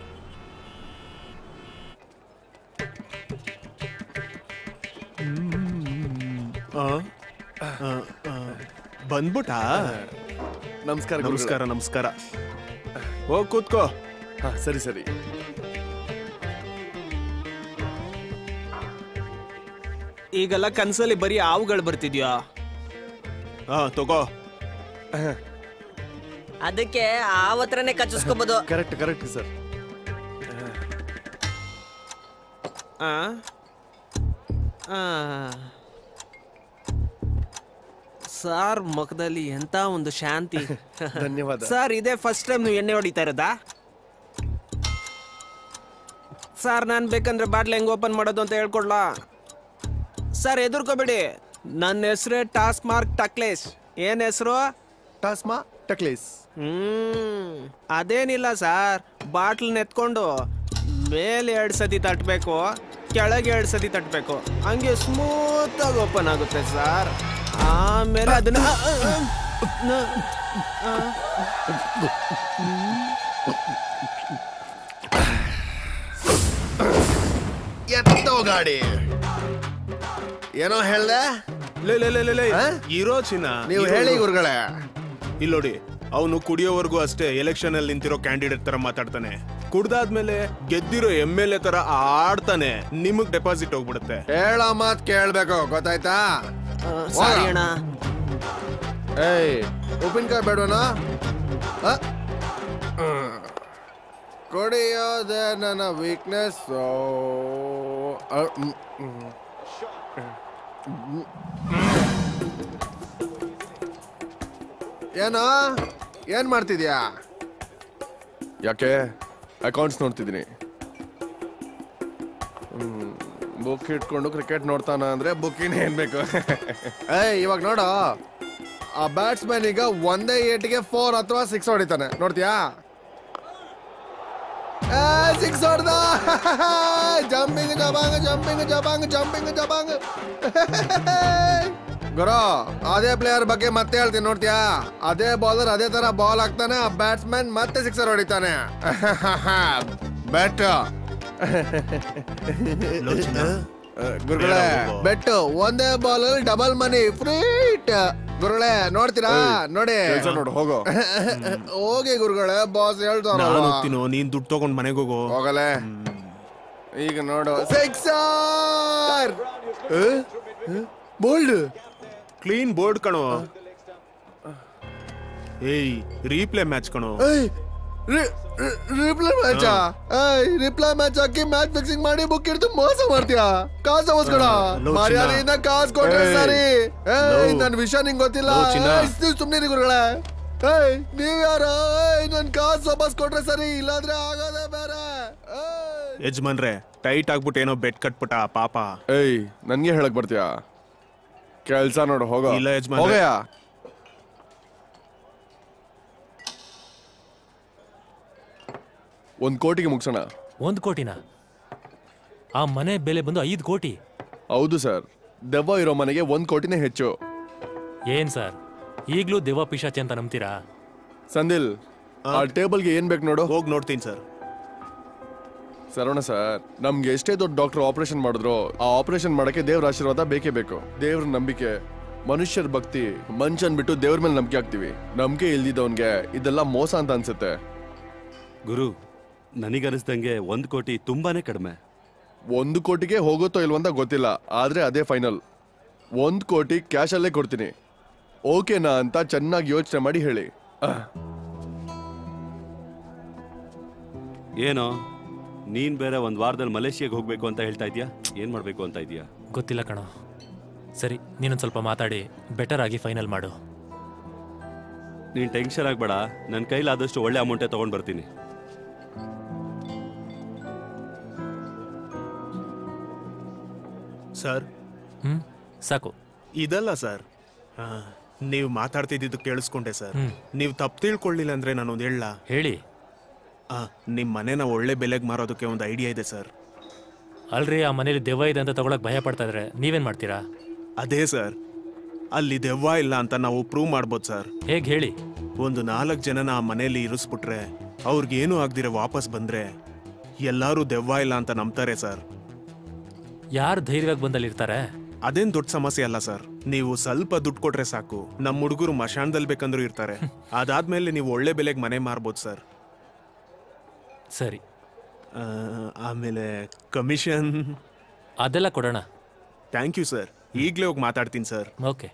ಬಂದ್ಬಿಟ್ಟಾ ನಮಸ್ಕಾರ ಗುರುಗಳೇ. ನಮಸ್ಕಾರ ನಮಸ್ಕಾರ ಹೋಗ್ ಕೂತ್ಕೋ ಹಾ ಸರಿ ಸರಿ ಈಗೆಲ್ಲ ಕನ್ಸಲ್ಲಿ ಬರೀ ಹಾವುಗಳು ಬರ್ತಿದ್ಯಾ ಹಾ ತಗೋ ಅದಕ್ಕೆ ಆವತ್ರನೇ ಕಚ್ಚಿಸ್ಕೋಬಹುದು ಕರೆಕ್ಟ್ ಕರೆಕ್ಟ್ ಸರ್ ಆ ಆ. ಸಾರ್ ಮುಖದಲ್ಲಿ ಎಂತ ಒಂದು ಶಾಂತಿ ಧನ್ಯವಾದ ಸರ್ ಇದೇ ಫಸ್ಟ್ ಟೈಮ್ ನೀವು ಎಣ್ಣೆ ಹೊಡಿತಾ ಇರೋದಾ ಸರ್ ನಾನು ಬೇಕಂದ್ರೆ ಬಾಟ್ಲ್ ಹೆಂಗ್ ಓಪನ್ ಮಾಡೋದು ಅಂತ ಹೇಳ್ಕೊಡ್ಲಾ ಸರ್ ಎದುರ್ಕೋಬೇಡಿ ನನ್ನ ಹೆಸರೇ ಟಾಸ್ಕ್ ಮಾರ್ಕ್ ಟಕ್ಲೇಶ್ ಏನ್ ಹೆಸರು ಟಾಸ್ಮಾ ಟಕ್ಲೇಸ್ ಹ್ಮ್ ಅದೇನಿಲ್ಲ ಸರ್ ಬಾಟ್ಲ್ ನೆತ್ಕೊಂಡು ಮೇಲೆ ಎರಡ್ ಸತಿ ತಟ್ಟಬೇಕು ಕೆಳಗೆ ಎರಡ್ ಸತಿ ತಟ್ಟಬೇಕು ಹಂಗೆ ಸ್ಮೂತ್ ಆಗಿ ಓಪನ್ ಆಗುತ್ತೆ ಸರ್ ಆಮೇಲೆ ಅದನ್ನ ಆ, ಆ, ಆ, ಆ. ಎತ್ತೋ ಗಾಡಿ ಏನೋ ಹೇಳ್ದೆ ಲೇ ಲೇ ಲೇ ಲೇ, ಲೇ ಆ? ಇರೋ ಚಿನ್ನ ನೀವು ಇರೋ, ಹೇಳಿ ಇರೋ. ಗುರುಗಳೇ ಇಲ್ಲಿ ನೋಡಿ ಅವನು ಕುಡಿಯೋವರೆಗೂ ಅಷ್ಟೇ ಎಲೆಕ್ಷನ್ ಅಲ್ಲಿ ನಿಂತಿರೋ ಕ್ಯಾಂಡಿಡೇಟ್ ತರ ಮಾತಾಡ್ತಾನೆ ಕುಡ್ದಾದ್ಮೇಲೆ ಗೆದ್ದಿರೋ ಎಂ ಎಲ್ ಎ ತರ ಆಡ್ತಾನೆ ನಿಮಗ್ ಡೆಪಾಸಿಟ್ ಹೋಗ್ಬಿಡುತ್ತೆ ಹೇಳೋ ಮಾತ್ ಕೇಳ್ಬೇಕು ಗೊತ್ತಾಯ್ತಾ ಆ, ಸಾರಿ ಅಣ್ಣ ಏಯ್ ಉಪ್ಪಿನಕಾಯಿ ಬೇಡವನಾ ಆ? ಹ್ಮ್. ಕುಡಿಯೋದೆ ನನ್ನ ವೀಕ್ನೆಸ್ ಏನೋ ಏನ್ ಮಾಡ್ತಿದ್ಯಾ ಯಾಕೆ ಅಕೌಂಟ್ಸ್ ನೋಡ್ತಿದ್ದೀನಿ ಬುಕ್ ಇಟ್ಕೊಂಡು ಕ್ರಿಕೆಟ್ ನೋಡ್ತಾನ ಅಂದ್ರೆ ಬುಕ್ಕಿನ ಏನ್ ಬೇಕು ಏಯ್ ಇವಾಗ ನೋಡು ಆ ಬ್ಯಾಟ್ಸ್ಮನ್ ಈಗ ಒಂದೇ ಏಟಿಗೆ ಫೋರ್ ಅಥವಾ ಸಿಕ್ಸ್ ಹೊಡಿತಾನೆ ನೋಡ್ತೀಯಾ ಸಿಕ್ಸ್ ಹೊಡ್ದ ಜಂಪಿಂಗ್ ಜಬಾಂಗ್ ಜಂಪಿಂಗ್ ಜಬಾಂಗ್ ಜಂಪಿಂಗ್ ಜಬಾಂಗ್ ಗುರು ಅದೇ ಪ್ಲೇಯರ್ ಬಗ್ಗೆ ಮತ್ತೆ ಹೇಳ್ತೀನಿ ನೋಡ್ತೀಯಾ ಅದೇ ಬೌಲರ್ ಅದೇ ತರ ಬಾಲ್ ಹಾಕ್ತಾನೆ ಆ ಬ್ಯಾಟ್ಸ್ಮನ್ ಮತ್ತೆ ಸಿಕ್ಸರ್ ಹೊಡಿತಾನೆ ಬೆಟ್ ಲೋ ಚಿನ್ನ, ಗುರುಗಳೇ ಬೇಡ ಹೋಗು. ಬೆಟ್ಟು ಒಂದೇ ಬಾಲ್ ಅಲ್ಲಿ ಡಬಲ್ ಮನಿ ಫ್ರೀಟ್ ಗುರುಗಳೇ ನೋಡ್ತೀರಾ ನೋಡಿ ನೋಡು ಹೋಗು ಹೋಗಿ ಗುರುಗಳೇ ಬಾಸ್ ನಾನು ಹೇಳ್ತಾರಲ್ಲ ಹೋಗ್ತೀನೋ ನೀನ್ ದುಡ್ಡು ತಗೊಂಡ್ ಮನೆಗೆ ಹೋಗೋ ಹೋಗಲೇ ಈಗ ನೋಡು ಸಿಕ್ಸರ್ ಬೋಲ್ಡ್ ಕ್ಲೀನ್ ಬೋರ್ಡ್ ಕಣೋ ಏಯ್ ರೀಪ್ಲೇ ಮ್ಯಾಚ್ ಕಣೋ ರಿಪ್ಲೈ ಮ್ಯಾಚ್ ರಿಪ್ಲೈ ಮ್ಯಾಚ್ ಹಾಕಿ ಮ್ಯಾಚ್ ಫಿಕ್ಸಿಂಗ್ ಮಾಡಿ ಬುಕ್ ಹಿಡಿದು ಮೋಸ ಮಾಡ್ತೀಯಾ ಕಾಸು ಅವಸ್ಕೊಳ ಹಾ, ಲೋ ಚಿನ್ನ. ಮರ್ಯಾದೆಯಿಂದ ಕಾಸು ಕೊಟ್ರೆ ಏಯ್, ಸರಿ ಏಯ್ ಲೋ. ನನ್ ವಿಷಯ ನಿಂಗ್ ಗೊತ್ತಿಲ್ಲ ಲೋ ಚಿನ್ನ. ಸುಮ್ಮನೆ ಗುರುಗಳೇ ಏಯ್ ನೀವ್ ಯಾರ ಏಯ್ ನನ್ ಕಾಸು ವಾಪಸ್ ಕೊಟ್ರೆ ಸರಿ ಇಲ್ಲಾಂದ್ರೆ ಆಗೋದೇ ಬೇರೆ ಏಯ್. ಯಜಮಾನ್ರೆ ಟೈಟ್ ಆಗ್ಬಿಟ್ಟು ಏನೋ ಬೆಟ್ ಕಟ್ಬಿಟ್ಟ ಪಾಪ ಏಯ್ ನನ್ಗೆ ಹೇಳಕ್ ಬರ್ತೀಯಾ ಕೆಲ್ಸ ನೋಡು ಹೋಗೋ ಇಲ್ಲ, ಯಜಮಾನ್ರೆ. ಹೋಗಯ್ಯ ಒಂದ್ ಕೋಟಿಗೆ ಮುಗ್ಸೋಣ ಒಂದ್ ಕೋಟಿನ ಆ ಮನೆ ಬೆಲೆ ಬಂದು ಐದು ಕೋಟಿ ಹೌದು ಸರ್ ದೆವ್ವ ಇರೋ ಮನೆಗೆ ಒಂದ್ ಕೋಟಿನೇ ಹೆಚ್ಚು ಏನ್ ಸರ್ ಈಗಲೂ ದೆವ್ವ ಪಿಶಾಚಿ ಅಂತ ನಂಬ್ತೀರಾ ಸಂದಿಲ್ ಆ ಟೇಬಲ್ಗೆ ಏನ್ ಬೇಕು ನೋಡು ಹೋಗಿ ನೋಡ್ತೀನಿ ಸರ್ ಸರವಣ ಸರ್ ನಮ್ಗೆ ಎಷ್ಟೇ ದೊಡ್ಡ ಡಾಕ್ಟರ್ ಆಪರೇಷನ್ ಮಾಡಿದ್ರು ಆ ಆಪರೇಷನ್ ಮಾಡಕ್ಕೆ ದೇವ್ರ ಆಶೀರ್ವಾದ ಬೇಕೇ ಬೇಕು ದೇವ್ರ ನಂಬಿಕೆ ಮನುಷ್ಯರ ಭಕ್ತಿ ಮನುಷ್ಯನ್ ಬಿಟ್ಟು ದೇವ್ರ ಮೇಲೆ ನಂಬಿಕೆ ಹಾಕ್ತಿವಿ ನಂಬಿಕೆ ಇಲ್ದಿದ್ದವನ್ಗೆ ಇದೆಲ್ಲ ಮೋಸ ಅಂತ ಅನ್ಸುತ್ತೆ ಗುರು ನನಗನಿಸ್ದಂಗೆ ಒಂದ್ ಕೋಟಿ ತುಂಬಾನೇ ಕಡಿಮೆ ಒಂದು ಕೋಟಿಗೆ ಹೋಗುತ್ತೋ ಇಲ್ವಂತ ಗೊತ್ತಿಲ್ಲ ಆದ್ರೆ ಅದೇ ಫೈನಲ್ ಒಂದ್ ಕೋಟಿ ಕ್ಯಾಶಲ್ಲೇ ಕೊಡ್ತೀನಿ ಓಕೆನಾ ಅಂತ ಚೆನ್ನಾಗಿ ಯೋಚನೆ ಮಾಡಿ ಹೇಳಿ ಆಹ್. ಏನೋ ನೀನ್ ಬೇರೆ ಒಂದ್ ವಾರದಲ್ಲಿ ಮಲೇಷಿಯಾಗೆ ಹೋಗ್ಬೇಕು ಅಂತ ಹೇಳ್ತಾ ಇದೀಯಾ ಏನ್ ಮಾಡ್ಬೇಕು ಅಂತ ಇದೀಯಾ ಗೊತ್ತಿಲ್ಲ ಕಣೋ ಸರಿ ನೀನೊಂದು ಸ್ವಲ್ಪ ಮಾತಾಡಿ ಬೆಟರ್ ಆಗಿ ಫೈನಲ್ ಮಾಡು ನೀನ್ ಟೆನ್ಷನ್ ಆಗ್ಬೇಡ ನನ್ನ ಕೈಲಾದಷ್ಟು ಒಳ್ಳೆ ಅಮೌಂಟೇ ತಗೊಂಡ್ ಬರ್ತೀನಿ ಸರ್ ಹ್ಮ್ ಸಾಕು ಇದಲ್ಲ ಸರ್ ನೀವು ಮಾತಾಡ್ತಿದ್ದು ಕೇಳಿಸ್ಕೊಂಡೆ ಸರ್ ಹ್ಮ್. ನೀವು ತಪ್ಪು ತಿಳ್ಕೊಳ್ಳಿಲ್ಲ ಅಂದ್ರೆ ನಾನೊಂದು ಹೇಳ ಹೇಳಿ ನಿಮ್ಮ ಮನೆನ ಒಳ್ಳೆ ಬೆಲೆಗೆ ಮಾರೋದಕ್ಕೆ ಒಂದು ಐಡಿಯಾ ಇದೆ ಸರ್ ಅಲ್ರಿ ಆ ಮನೇಲಿ ದೆವ್ವ ಇದೆ ಅಂತ ತಗೊಳಕ್ ಭಯ ಪಡ್ತಾ ಇದ್ರೆ ನೀವೇನ್ ಮಾಡ್ತೀರಾ ಅದೇ ಸರ್ ಅಲ್ಲಿ ದೆವ್ವ ಇಲ್ಲ ಅಂತ ನಾವು ಪ್ರೂವ್ ಮಾಡ್ಬೋದು ಸರ್ ಹೇಗ್ ಹೇಳಿ ಒಂದು ನಾಲ್ಕು ಜನನ ಆ ಮನೆಯಲ್ಲಿ ಇರಿಸ್ಬಿಟ್ರೆ ಅವ್ರಿಗೇನು ಆಗ್ದಿರ ವಾಪಸ್ ಬಂದ್ರೆ ಎಲ್ಲರೂ ದೆವ್ವ ಇಲ್ಲ ಅಂತ ನಂಬ್ತಾರೆ ಸರ್ ಯಾರು ಧೈರ್ಯವಾಗಿ ಬಂದಲ್ಲಿ ಇರ್ತಾರೆ ಅದೇನ್ ದೊಡ್ಡ ಸಮಸ್ಯೆ ಅಲ್ಲ ಸರ್ ನೀವು ಸ್ವಲ್ಪ ದುಡ್ಡು ಕೊಟ್ರೆ ಸಾಕು ನಮ್ಮ ಹುಡುಗರು ಮಶಾಣದಲ್ಲಿ ಬೇಕಂದ್ರೂ ಇರ್ತಾರೆ ಅದಾದ್ಮೇಲೆ ನೀವು ಒಳ್ಳೆ ಬೆಲೆಗೆ ಮನೆ ಮಾರ್ಬೋದು ಸರ್ ಸರಿ ಆ, ಆಮೇಲೆ ಕಮಿಷನ್ ಅದೆಲ್ಲ ಕೊಡೋಣ ಥ್ಯಾಂಕ್ ಯು ಸರ್ ಈಗಲೇ ಹೋಗಿ ಮಾತಾಡ್ತೀನಿ ಸರ್ ಓಕೆ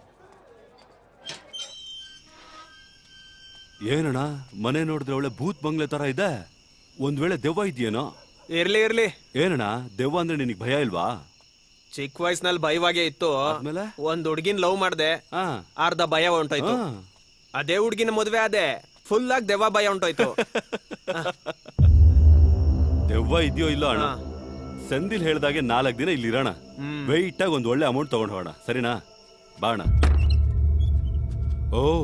ಏನಣ್ಣ ಮನೆ ನೋಡಿದ್ರೆ ಒಳ್ಳೆ ಭೂತ್ ಬಂಗ್ಲೆ ತರ ಇದೆ ಒಂದ್ ವೇಳೆ ದೆವ್ವ ಇದೆಯೇನೋ ಇರ್ಲಿ ಇರ್ಲಿ ಏನಣ್ಣ ದೆವ್ವ ಅಂದ್ರೆ ನಿನಗೆ ಭಯ ಇಲ್ವಾ ಚಿಕ್ಕ ವಯಸ್ಸಿನಲ್ಲಿ ಭಯವಾಗೇ ಇತ್ತು ಆದ್ಮೇಲೆ ಒಂದ್ ಹುಡ್ಗಿನ್ ಲವ್ ಮಾಡ್ದೆ ಹಾ ಅರ್ಧ ಭಯ ಹೊಂಟೋಯ್ತು ಹಾ. ಅದೇ ಹುಡ್ಗಿನ ಮದ್ವೆ ಅದೇ ಫುಲ್ ಆಗಿ ದೆವ್ವ ಭಯ ಹೊಂಟೋಯ್ತು ದೆವ್ವ ಇದೆಯೋ ಇಲ್ಲೋ ಅಣ್ಣ ಹಾ. ಸಂದಿಲ್ ಹೇಳ್ದಾಗೆ ನಾಲ್ಕು ದಿನ ಇಲ್ಲಿ ಇರೋಣ ವೆಯ್ಟ್ ಆಗಿ ಒಂದ್ ಒಳ್ಳೆ ಅಮೌಂಟ್ ತಗೊಂಡ್ ಹೋಗೋಣ ಸರಿನಾ ಬಾಣ ಓ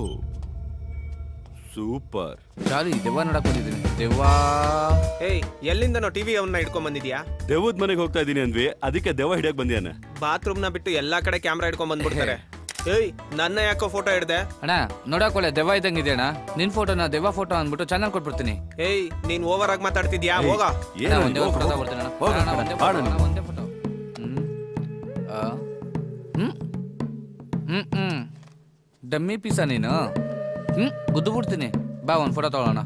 ಸೂಪರ್ ಚಾಲಿ ದೆವ್ವ ನೋಡಕ್ ಬಂದಿದ್ದೀನಿ ದೆವ್ವ ಏಯ್ ಎಲ್ಲಿಂದ ನಾವು ಟಿವಿ ಅವನ್ನ ಇಟ್ಕೊಂಡ್ ಬಂದಿದ್ಯಾ ದೆವ್ವದ ಮನೆಗೆ ಹೋಗ್ತಾ ಇದೀನಿ ಅಂದ್ವಿ ಅದಕ್ಕೆ ದೆವ್ವ ಹಿಡಿಯಕ್ ಬಂದಿಯಾನೆ ಬಾತ್ರೂಮ್ ನ ಬಿಟ್ಟು ಎಲ್ಲಾ ಕಡೆ ಕ್ಯಾಮ್ರಾ ಇಟ್ಕೊಂಡ್ ಬಂದ್ಬಿಡ್ತಾರೆ ಏಯ್ ನನ್ನ ಯಾಕೋ ಫೋಟೋ ಹಿಡ್ದೆ ಅಣ್ಣ ನೋಡಕ್ ಒಳ್ಳೆ ದೆವ್ವ ಇದ್ದಂಗೆ ಇದೆ ಅಣ್ಣ ನಿನ್ ಫೋಟೋನ ದೆವ್ವ ಫೋಟೋ ಅಂದ್ಬಿಟ್ಟು ಚಾನಲ್ ಕೊಟ್ಬಿಡ್ತೀನಿ ಏಯ್ ನೀನ್ ಓವರ್ ಆಗಿ ಮಾತಾಡ್ತಿದ್ಯಾ ಏಯ್, ಹೋಗ ಏನು ಅಣ್ಣ, ಒಂದೇ ಹೋಗು, ಫೋಟೋ ಹೋಗು. ತಗೊಳ್ತೀನಿ ಅಣ್ಣ. ಹೋಗು, ಅಣ್ಣ, ಒಂದೇ ಬಾಣ ಫೋಟೋ, ನೀನು. ಅಣ್ಣ, ಒಂದೇ ಫೋಟೋ ಹ್ಮ್ ಆ. ಹ್ಮ್ ಹ್ಮ್ ಹ್ಮ್ ಡಮ್ಮಿ ಪೀಸ ನೀನು ಹ್ಮ್ ಗುದ್ದು ಬಿಡ್ತೀನಿ ಬಾ ಒಂದು ಫೋಟೋ ತಗೊಳ್ಳೋಣ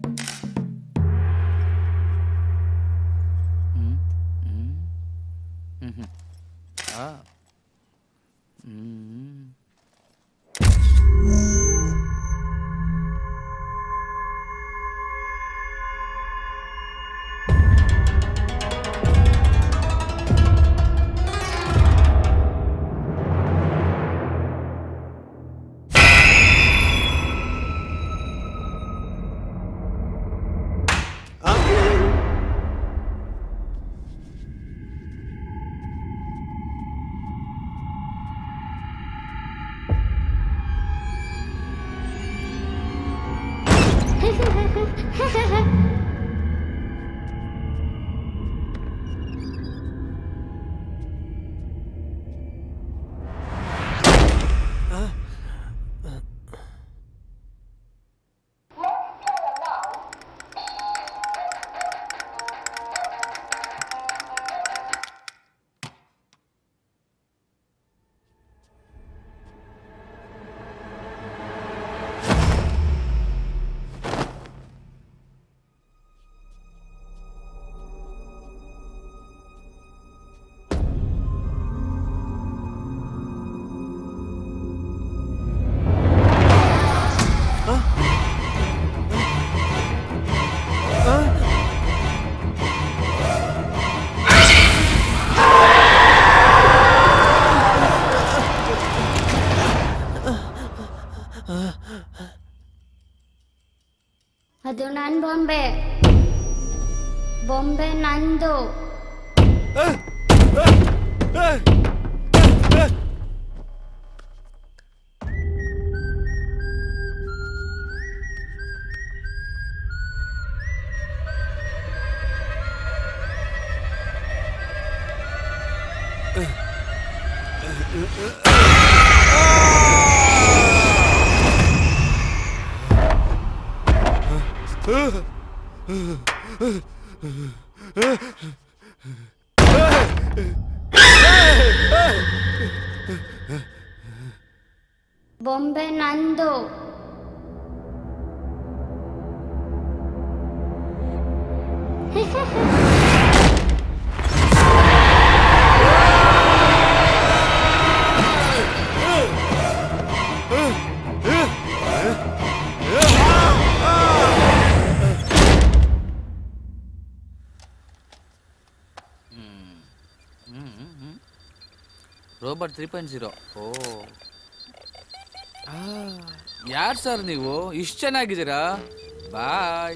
ಹ್ಮ್ ಹ್ಮ್ ಹ್ಮ್ ಹ್ಮ್ ಆ ಹ್ಮ್ ಅದು ನನ್ನ ಬೊಂಬೆ ಬೊಂಬೆ ನಂದು ಬೊಂಬೆ ನಂದು ರೋಬರ್ಟ್ ತ್ರೀ ಪಾಯಿಂಟ್ ಜೀರೋ ಓ ಯಾರು ಸರ್ ನೀವು ಇಷ್ಟು ಚೆನ್ನಾಗಿದ್ದೀರಾ ಬಾಯ್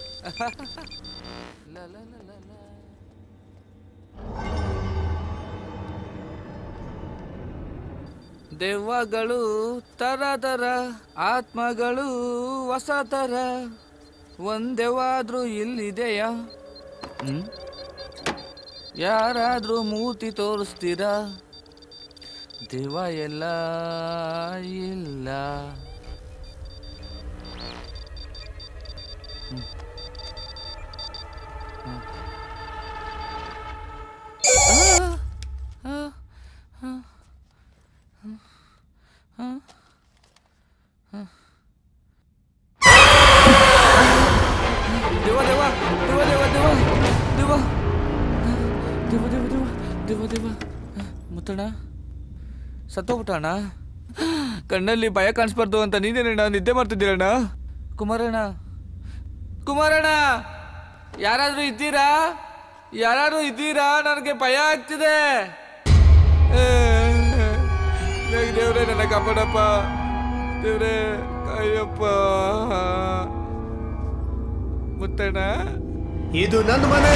ದೆವ್ವಗಳು ತರ ತರ ಆತ್ಮಗಳು ಹೊಸ ತರ ಒಂದೆವಾದ್ರೂ ಇಲ್ಲಿದೆಯಾ ಹ್ಮ್ ಯಾರಾದ್ರೂ ಮೂರ್ತಿ ತೋರಿಸ್ತೀರಾ ದೆವ್ವ ಎಲ್ಲ ಇಲ್ಲ ಹ್ಮ್. ಹ್ಮ್. ಆ, ಆ, ಆ, ಆ, ಆ, ಆ. ದೆವ್ವ ದೆವ್ವ ದೆವ್ವ ದೆವ್ವ ದೆವ್ವ ದೆವ್ವ ದೆವ್ವ ದೆವ್ವ ದೆವ್ವ ದೆವ್ವ ದೆವ್ವ ಮುತ್ತಣ್ಣ ಸತ್ತೋಗ್ಬಿಟ್ಟಣ್ಣ ಕಣ್ಣಲ್ಲಿ ಭಯ ಕಾಣಿಸ್ಬಾರ್ದು ಅಂತ ನೀನೇನಣ್ಣ ನಿದ್ದೆ ಮಾಡ್ತಿದ್ದೀರಣ್ಣ ಕುಮಾರಣ್ಣ ಕುಮಾರಣ್ಣ ಯಾರಾದ್ರೂ ಇದ್ದೀರಾ ಯಾರಾದ್ರೂ ಇದ್ದೀರಾ ನನಗೆ ಭಯ ಆಗ್ತಿದೆ ನಂಗೆ ದೇವ್ರೆ ನನ್ನ ಕಾಪಾಡಪ್ಪ ದೇವ್ರೆ ಅಯ್ಯಪ್ಪ ಮುತ್ತಣ್ಣ ಇದು ನನ್ನ ಮನೆ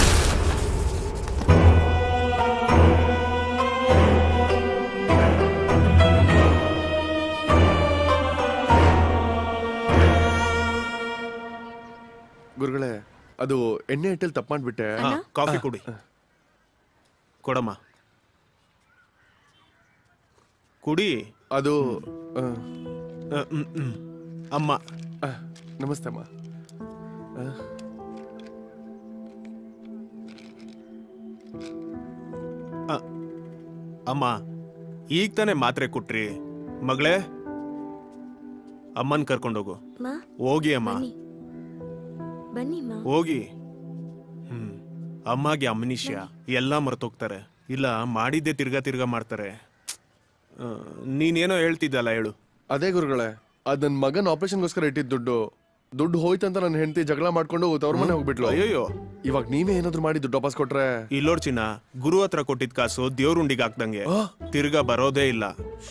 ಗುರುಗಳೇ ಅದು ಎಣ್ಣೆ ಹಿಟ್ಟಲ್ಲಿ ತಪ್ಪು ಮಾಡ್ಬಿಟ್ಟೆ ಹಾ, ಕಾಫಿ ಕುಡಿ ಕೊಡಮ್ಮ ಕುಡಿ ಅದು ಆ, ಅ, ಹ್ಮ್, ಹ್ಮ್. ಅಮ್ಮ ಆ, ನಮಸ್ತೆ ಅಮ್ಮ ಆ, ಅ, ಅಮ್ಮ ಈಗ ತಾನೇ ಮಾತ್ರೆ ಕೊಟ್ರಿ ಮಗಳೇ ಅಮ್ಮನ್ ಕರ್ಕೊಂಡೋಗು ಮಾ ಹೋಗಿ ಅಮ್ಮ ಬನ್ನಿ ಬನ್ನಿ ಮಾ ಹೋಗಿ ಹ್ಮ್ ಅಮ್ಮಗೆ ಅಮ್ನಿಷ್ಯ ಎಲ್ಲ ಮರ್ತೋಗ್ತಾರೆ ಇಲ್ಲ ಮಾಡಿದ್ದೆ ತಿರ್ಗಾ ತಿರ್ಗಾ ಮಾಡ್ತಾರೆ ಆ, ನೀನೇನೋ ಹೇಳ್ತಿದ್ದಲ್ಲ ಹೇಳು ಅದೇ ಗುರುಗಳೇ ಅದ್ ನನ್ನ ಮಗನ ಆಪರೇಷನ್ಗೋಸ್ಕರ ಇಟ್ಟಿದ್ ದುಡ್ಡು ದುಡ್ಡು ಹೋಯ್ತಂತ ನನ್ನ ಹೆಂಡತಿ ಜಗಳ ಮಾಡ್ಕೊಂಡು ತವ್ರ ಮನೆ ಹೋಗ್ಬಿಟ್ಲು ಅಯ್ಯಯ್ಯೋ. ಇವಾಗ ನೀವೇ ಏನಾದ್ರು ಮಾಡಿ ದುಡ್ಡು ವಾಪಸ್ ಕೊಟ್ರೆ ಇಲ್ಲೋಡ್ ಚಿನ್ನ ಗುರು ಹತ್ರ ಕೊಟ್ಟಿದ್ ಕಾಸು ದೇವ್ರುಂಡಿಗೆ ಹಾಕ್ದಂಗೆ ತಿರ್ಗಾ ಬರೋದೇ ಇಲ್ಲ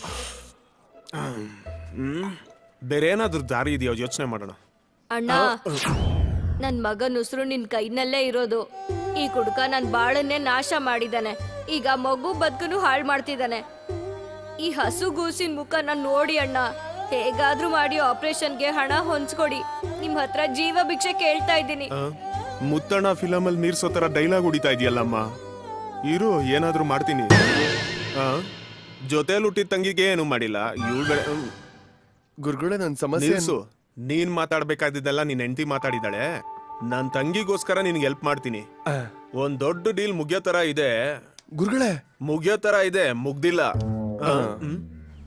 ಹ್ಮ್ ಬೇರೆ ಏನಾದ್ರೂ ದಾರಿ ಇದೆಯೋ ಯೋಚನೆ ಮಾಡೋಣ ಅಣ್ಣ ನನ್ ಮಗನ ಉಸಿರು ನಿನ್ ಕೈನಲ್ಲೇ ಇರೋದು ಈ ಕುಡ್ಕ ನನ್ ಬಾಳನ್ನೇ ನಾಶ ಮಾಡಿದಾನೆ ಈಗ ಮಗು ಬದುಕನು ಹಾಳು ಮಾಡ್ತಿದ್ದಾನೆ ಈ ಹಸು ಗೂಸಿನ ಮುಖ ನಾನ್ ನೋಡಿ ಅಣ್ಣ ಹೇಗಾದ್ರೂ ಮಾಡಿ ಆಪರೇಷನ್ಗೆ ಹಣ ಹೊಂಚ್ಕೊಡಿ ನಿಮ್ ಹತ್ರ ಜೀವ ಭಿಕ್ಷೆ ಕೇಳ್ತಾ ಇದ್ದೀನಿ ಆ? ಮುತ್ತಣ್ಣ ಫಿಲಮ್ ಅಲ್ಲಿ ನೀರ್ಸೋ ತರ ಡೈಲಾಗ್ ಹೊಡಿತಾ ಇದೆಯಲ್ಲಮ್ಮ ಇರು ಏನಾದ್ರೂ ಮಾಡ್ತೀನಿ ಆ? ಜೊತೆಲ್ ಹುಟ್ಟಿದ ತಂಗಿಗೆ ಏನು ಮಾಡಿಲ್ಲ ಇವಳು ಬೆಳೆ ಗುರುಗಳೇ ನನ್ನ ಸಮಸ್ಯೆ ನಿಲ್ಸು ನೀನ್ ಮಾತಾಡ್ಬೇಕಾದಿದ್ದೆಲ್ಲ ನಿನ್ ಹೆಂಡತಿ ಮಾತಾಡಿದಾಳೆ ನನ್ ತಂಗಿಗೋಸ್ಕರ ನಿನ್ಗೆ ಹೆಲ್ಪ್ ಮಾಡ್ತೀನಿ ಒಂದ್ ದೊಡ್ಡ ಡೀಲ್ ಮುಗಿಯೋ ತರ ಇದೆ ಗುರುಗಳೇ ಮುಗಿಯೋ ತರ ಇದೆ ಮುಗ್ದಿಲ್ಲ ಆ, ಹ್ಮ್.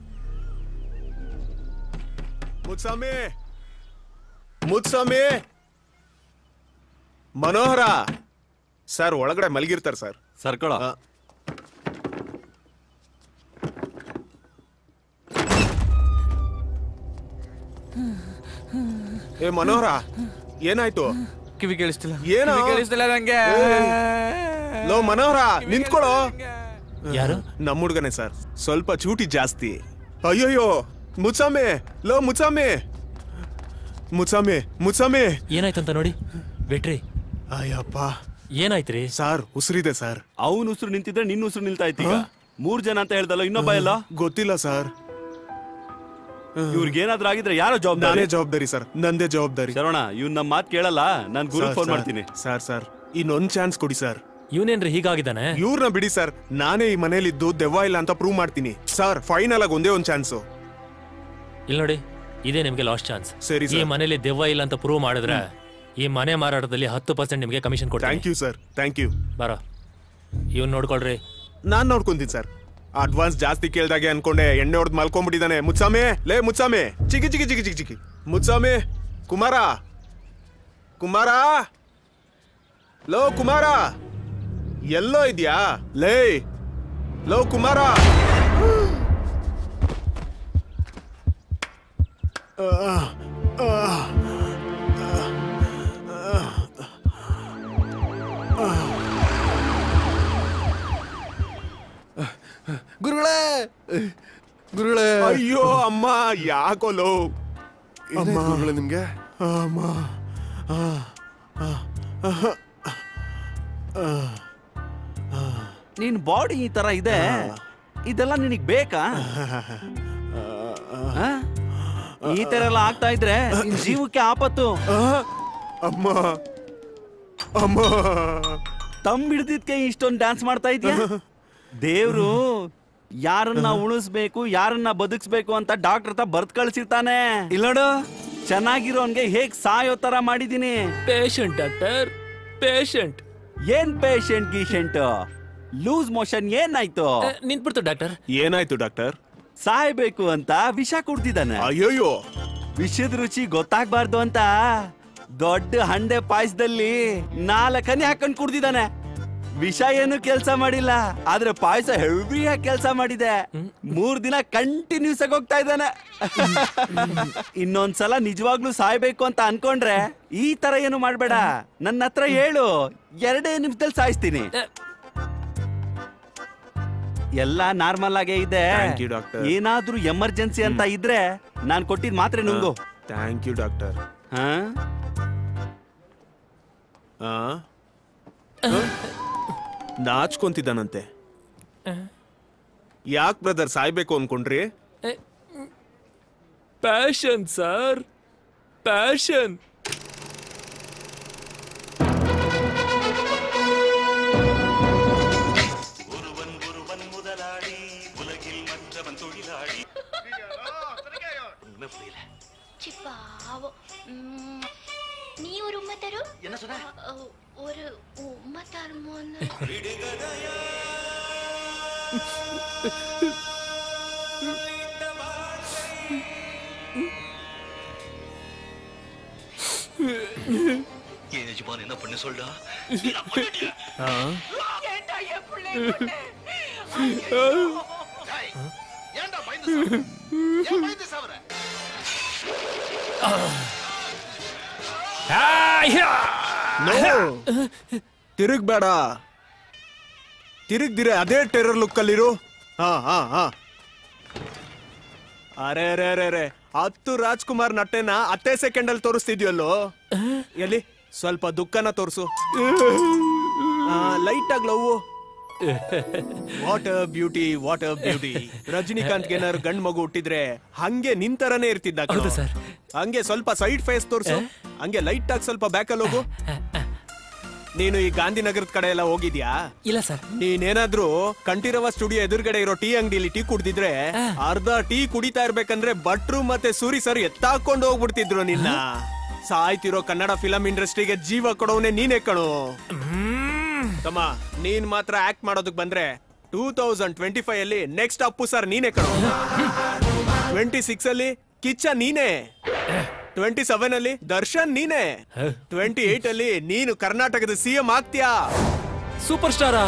ಮುತ್ಸ್ವಾಮಿ ಮುತ್ಸ್ವಾಮಿ ಮನೋಹರ ಸರ್ ಒಳಗಡೆ ಮಲಗಿರ್ತಾರೆ ಸರ್ ಸರ್ಕಳ ಆ. ಏ ಮನೋಹರ ಏನಾಯ್ತು ಕಿವಿ ಕೇಳಿಸ್ತಿಲ್ಲ ಏನೋ? ಕಿವಿ ಕೇಳಿಸ್ತಿಲ್ಲ ನಂಗೆ ಲೋ ಮನೋಹರ ನಿಂತ್ಕೊಳ್ಳೋ ಯಾರು ನಮ್ಮ ಹುಡ್ಗನೆ ಸರ್ ಸ್ವಲ್ಪ ಚೂಟಿ ಜಾಸ್ತಿ ಅಯ್ಯೋಯ್ಯೋ ಮುಚ್ಚಾಮೆ ಲೋ ಮುಚ್ಚಾಮೆ ಮುಚ್ಚಾಮೆ ಮುಚ್ಚಾಮೆ ಏನಾಯ್ತಂತ ನೋಡಿ ಬೆಟ್ರಿ ಅಯ್ಯಪ್ಪ ಏನಾಯ್ತ್ರಿ ಸರ್ ಉಸಿರಿದೆ ಸರ್ ಅವನ ಉಸಿರು ನಿಂತಿದ್ರೆ ನಿನ್ನ ಉಸಿರು ನಿಲ್ತಾ ಇತ್ತು ಈಗ ಮೂರ್ ಜನ ಅಂತ ಹೇಳ್ದಲ್ಲ ಇನ್ನೊಬ್ಬ ಎಲ್ಲ ಗೊತ್ತಿಲ್ಲ ಸರ್ ಇವ್ರಿಗೆ ಏನಾದ್ರೂ ಆಗಿದ್ರೆ ಯಾರೋ ಜವಾಬ್ದಾರಿ ನಾನೇ ಜವಾಬ್ದಾರಿ ಸರ್ ನಂದೇ ಜವಾಬ್ದಾರಿ ಶರವಣ ಇವ್ನ ನಮ್ಮ ಮಾತು ಕೇಳಲ್ಲ ನಾನ್ ಗುರು ಸರ್, ಫೋನ್ ಸರ್, ಮಾಡ್ತೀನಿ ಸರ್ ಸರ್ ಇನ್ನೊಂದ್ ಚಾನ್ಸ್ ಕೊಡಿ ಸರ್ ಇವನೇನ್ರಿ ಹೀಗಾಗಿದ್ದಾನೆ ಇವ್ರನ್ನ ಬಿಡಿ ಸರ್ ನಾನೇ ಈ ಮನೇಲಿದ್ದು ದೆವ್ವ ಇಲ್ಲ ಅಂತ ಪ್ರೂವ್ ಮಾಡ್ತೀನಿ ಸರ್ ಫೈನಲ್ ಆಗಿ ಒಂದೇ ಒಂದ್ ಚಾನ್ಸು ಇಲ್ಲಿ ನೋಡಿ ಇದೇ ನಿಮ್ಗೆ ಲಾಸ್ಟ್ ಚಾನ್ಸ್ ಸರಿ, ಈ ಸರ್. ಮನೇಲಿ ದೆವ್ವ ಇಲ್ಲ ಅಂತ ಪ್ರೂವ್ ಮಾಡಿದ್ರೆ ಈ ಮನೆ ಮಾರಾಟದಲ್ಲಿ ಹತ್ತು ಪರ್ಸೆಂಟ್ ನಿಮಗೆ ಕಮಿಷನ್ ಕೊಡ್ತೀನಿ thank you sir thank you ಬರೋ ಇವ್ನು ನೋಡ್ಕೊಳ್ರಿ ನಾನ್ ನೋಡ್ಕೊಂತೀನಿ ಸರ್ ಅಡ್ವಾನ್ಸ್ ಜಾಸ್ತಿ ಕೇಳ್ದಾಗೆ ಅನ್ಕೊಂಡೆ ಎಣ್ಣೆ ಹೊಡೆದ್ ಮಲ್ಕೊಂಡ್ಬಿಟ್ಟಿದ್ದಾನೆ ಮುತ್ಸಾಮೆ ಲೇ ಮುತ್ಸಾಮೆ ಚಿಕ್ಕಿ ಚಿಕ್ಕಿ ಚಿಕ್ಕಿ ಚಿಕ್ಕಿ ಚಿಕ್ಕಿ ಮುತ್ಸಾಮೆ ಕುಮಾರ ಕುಮಾರ ಲೋ ಕುಮಾರ ಎಲ್ಲೋ ಇದ್ಯಾ ಲೇ ಲೋ ಕುಮಾರ ಗುರುಗಳೇ ಗುರುಗಳೇ ಅಯ್ಯೋ ಅಮ್ಮ ಯಾಕೋ ಲೋ ಏನಾಯ್ತು ಗುರುಗಳೇ ನಿಮ್ಗೆ ಅಮ್ಮ ನಿನ್ ಬಾಡಿ ಈ ತರ ಇದೆ ಇದೆಲ್ಲ ನಿನಗ್ ಬೇಕಾ ಆ? ಈ ತರ ಎಲ್ಲ ಆಗ್ತಾ ಇದ್ರೆ ನಿನ್ ಜೀವಕ್ಕೆ ಆಪತ್ತು ಅಮ್ಮ ಅಮ್ಮ ತಮ್ ಹಿಡ್ದಿದ್ಕೆ ಇಷ್ಟೊಂದು ಡ್ಯಾನ್ಸ್ ಮಾಡ್ತಾ ಇದೀಯ ದೇವ್ರು ಯಾರನ್ನ ಉಳಿಸ್ಬೇಕು ಯಾರನ್ನ ಬದುಕಿಸ್ಬೇಕು ಅಂತ ಡಾಕ್ಟರ್ ಹತ್ರ ಬರ್ದ್ ಕಳ್ಸಿರ್ತಾನೆ ಇಲ್ಲೋಡು ಚೆನ್ನಾಗಿರೋನ್ಗೆ ಹೇಗ್ ಸಾಯೋ ತರ ಮಾಡಿದೀನಿ ಪೇಷಂಟ್ ಡಾಕ್ಟರ್ ಪೇಷಂಟ್ ಏನ್ ಪೇಷಂಟ್ ಗೀಷೆಂಟ್ ಲೂಸ್ ಮೋಷನ್ ಏನಾಯ್ತು ನಿಂತ್ಬಿಡ್ತು ಡಾಕ್ಟರ್ ಏನಾಯ್ತು ಡಾಕ್ಟರ್ ಸಾಯ್ಬೇಕು ಅಂತ ವಿಷ ಕುಡ್ದಿದ್ದಾನೆ ಅಯ್ಯೋಯ್ಯೋ ವಿಷದ ರುಚಿ ಗೊತ್ತಾಗ್ಬಾರ್ದು ಅಂತ ದೊಡ್ಡ ಹಂಡೆ ಪಾಯಸದಲ್ಲಿ ನಾಲ್ಕನೇ ಹಾಕೊಂಡ್ ಕುಡ್ದಿದ್ದಾನೆ ವಿಷ ಏನು ಕೆಲ್ಸ ಮಾಡಿಲ್ಲ ಆದ್ರೆ ಪಾಯಸ ಹೆವಿಯಾಗಿ ಕೆಲ್ಸ ಮಾಡಿದೆ ಮೂರ್ ದಿನ ಕಂಟಿನ್ಯೂಸ್ ಆಗಿ ಹೋಗ್ತಾ ಇದ್ದಾನೆ ಇನ್ನೊಂದ್ಸಲ ನಿಜವಾಗ್ಲೂ ಸಾಯ್ಬೇಕು ಅಂತ ಅನ್ಕೊಂಡ್ರೆ ಈ ತರ ಏನು ಮಾಡ್ಬೇಡ ನನ್ನ ಹತ್ರ ಹೇಳು ಎರಡೇ ನಿಮಿಷದಲ್ಲಿ ಸಾಯಿಸ್ತೀನಿ ಎಲ್ಲ ನಾರ್ಮಲ್ ಆಗೇ ಇದೆ Thank you, doctor. ಏನಾದ್ರೂ ಎಮರ್ಜೆನ್ಸಿ ಅಂತ ಇದ್ರೆ ನಾನ್ ಕೊಟ್ಟಿದ್ ಮಾತ್ರೆ ನುಂಗು ಥ್ಯಾಂಕ್ ಯು ಡಾಕ್ಟರ್ ಹಾ ನಾಚ್ಕೊಂತಿದ್ದಾನಂತೆ ಯಾಕ್ ಬ್ರದರ್ ಸಾಯ್ಬೇಕು ಅನ್ಕೊಂಡ್ರಿ ಪ್ಯಾಷನ್ ಸರ್ ಪ್ಯಾಷನ್ பாவம் உம், நீ ஒரு உம்மை தரும் என்ன சொன்ன ஒரு உம்மை தருமோன்னு ஏன் எஜமான் என்ன பண்ண சொல்டா ஏன்டா பயந்து சாவற? ஏன் பயந்து சாவற? ತಿರುಗ್ಬೇಡ ತಿರುಗ್ದಿರೆ ಅದೇ ಟೆರರ್ ಲುಕ್ ಅಲ್ಲಿರು ಹಾ ಹಾ ಹಾ ಅರೆ ಅರೆ ಅರೆ ಅರೆ ಹತ್ತು ರಾಜ್ಕುಮಾರ್ ನಟೆನ ಹತ್ತೇ ಸೆಕೆಂಡ್ ಅಲ್ಲಿ ತೋರಿಸ್ತಿದ್ಯಲ್ಲೋ ಎಲ್ಲಿ ಸ್ವಲ್ಪ ದುಃಖನ ತೋರಿಸು ಲೈಟ್ ಆಗಿ love what beauty what beauty Rajinikanth ಏನಾದ್ರು ಗಂಡ್ ಮಗು ಹುಟ್ಟಿದ್ರೆ ಹಂಗೆ ನಿಂತರನೇ ಇರ್ತಿದ್ದ ಕಣೋ. ಹೌದು ಸರ್. ಹಂಗೆ ಸ್ವಲ್ಪ ಸೈಡ್ ಫೇಸ್ ತೋರ್ಸು ಹಂಗೆ ಲೈಟ್ ಆಗಿ ಸ್ವಲ್ಪ ಬ್ಯಾಕಲ್ಲಿ ಹೋಗು ನೀನು ಈ ಗಾಂಧಿನಗರದ ಕಡೆ ಎಲ್ಲ ಹೋಗಿದ್ಯಾ ಇಲ್ಲ ಸರ್ ನೀನೇನಾದ್ರೂ ಕಂಠೀರವ ಸ್ಟುಡಿಯೋ ಎದುರುಗಡೆ ಇರೋ ಟೀ ಅಂಗಡಿಲಿ ಟೀ ಕುಡ್ದಿದ್ರೆ ಅರ್ಧ ಟೀ ಕುಡಿತಾ ಇರ್ಬೇಕಂದ್ರೆ ಭಟ್ರು ಮತ್ತೆ ಸೂರಿ ಸರ್ ಎತ್ತಾಕೊಂಡು ಹೋಗ್ಬಿಡ್ತಿದ್ರು ನಿನ್ನ ಸಾಯ್ತಿರೋ ಕನ್ನಡ ಫಿಲಂ ಇಂಡಸ್ಟ್ರಿಗೆ ಜೀವ ಕೊಡೋನೆ ನೀನೇ ಕಣು ತಮ್ಮ ನೀನ್ ಮಾತ್ರ ಆಕ್ಟ್ ಮಾಡೋದಕ್ ಬಂದ್ರೆ ಟೂ ತೌಸಂಡ್ ಟ್ವೆಂಟಿ ಫೈವ್ ಅಲ್ಲಿ ನೆಕ್ಸ್ಟ್ ಅಪ್ಪು ಸರ್ ನೀನೇ ಕಣು ಟ್ವೆಂಟಿ ಸಿಕ್ಸ್ ಅಲ್ಲಿ ಕಿಚ್ಚ ನೀನೇ ಟ್ವೆಂಟಿ ಸೆವೆನ್ ಅಲ್ಲಿ ದರ್ಶನ್ ನೀನೇ ಟ್ವೆಂಟಿ ಏಟ್ ಅಲ್ಲಿ ನೀನು ಕರ್ನಾಟಕದ ಸಿಎಂ ಆಗ್ತೀಯಾ ಸೂಪರ್ ಸ್ಟಾರಾ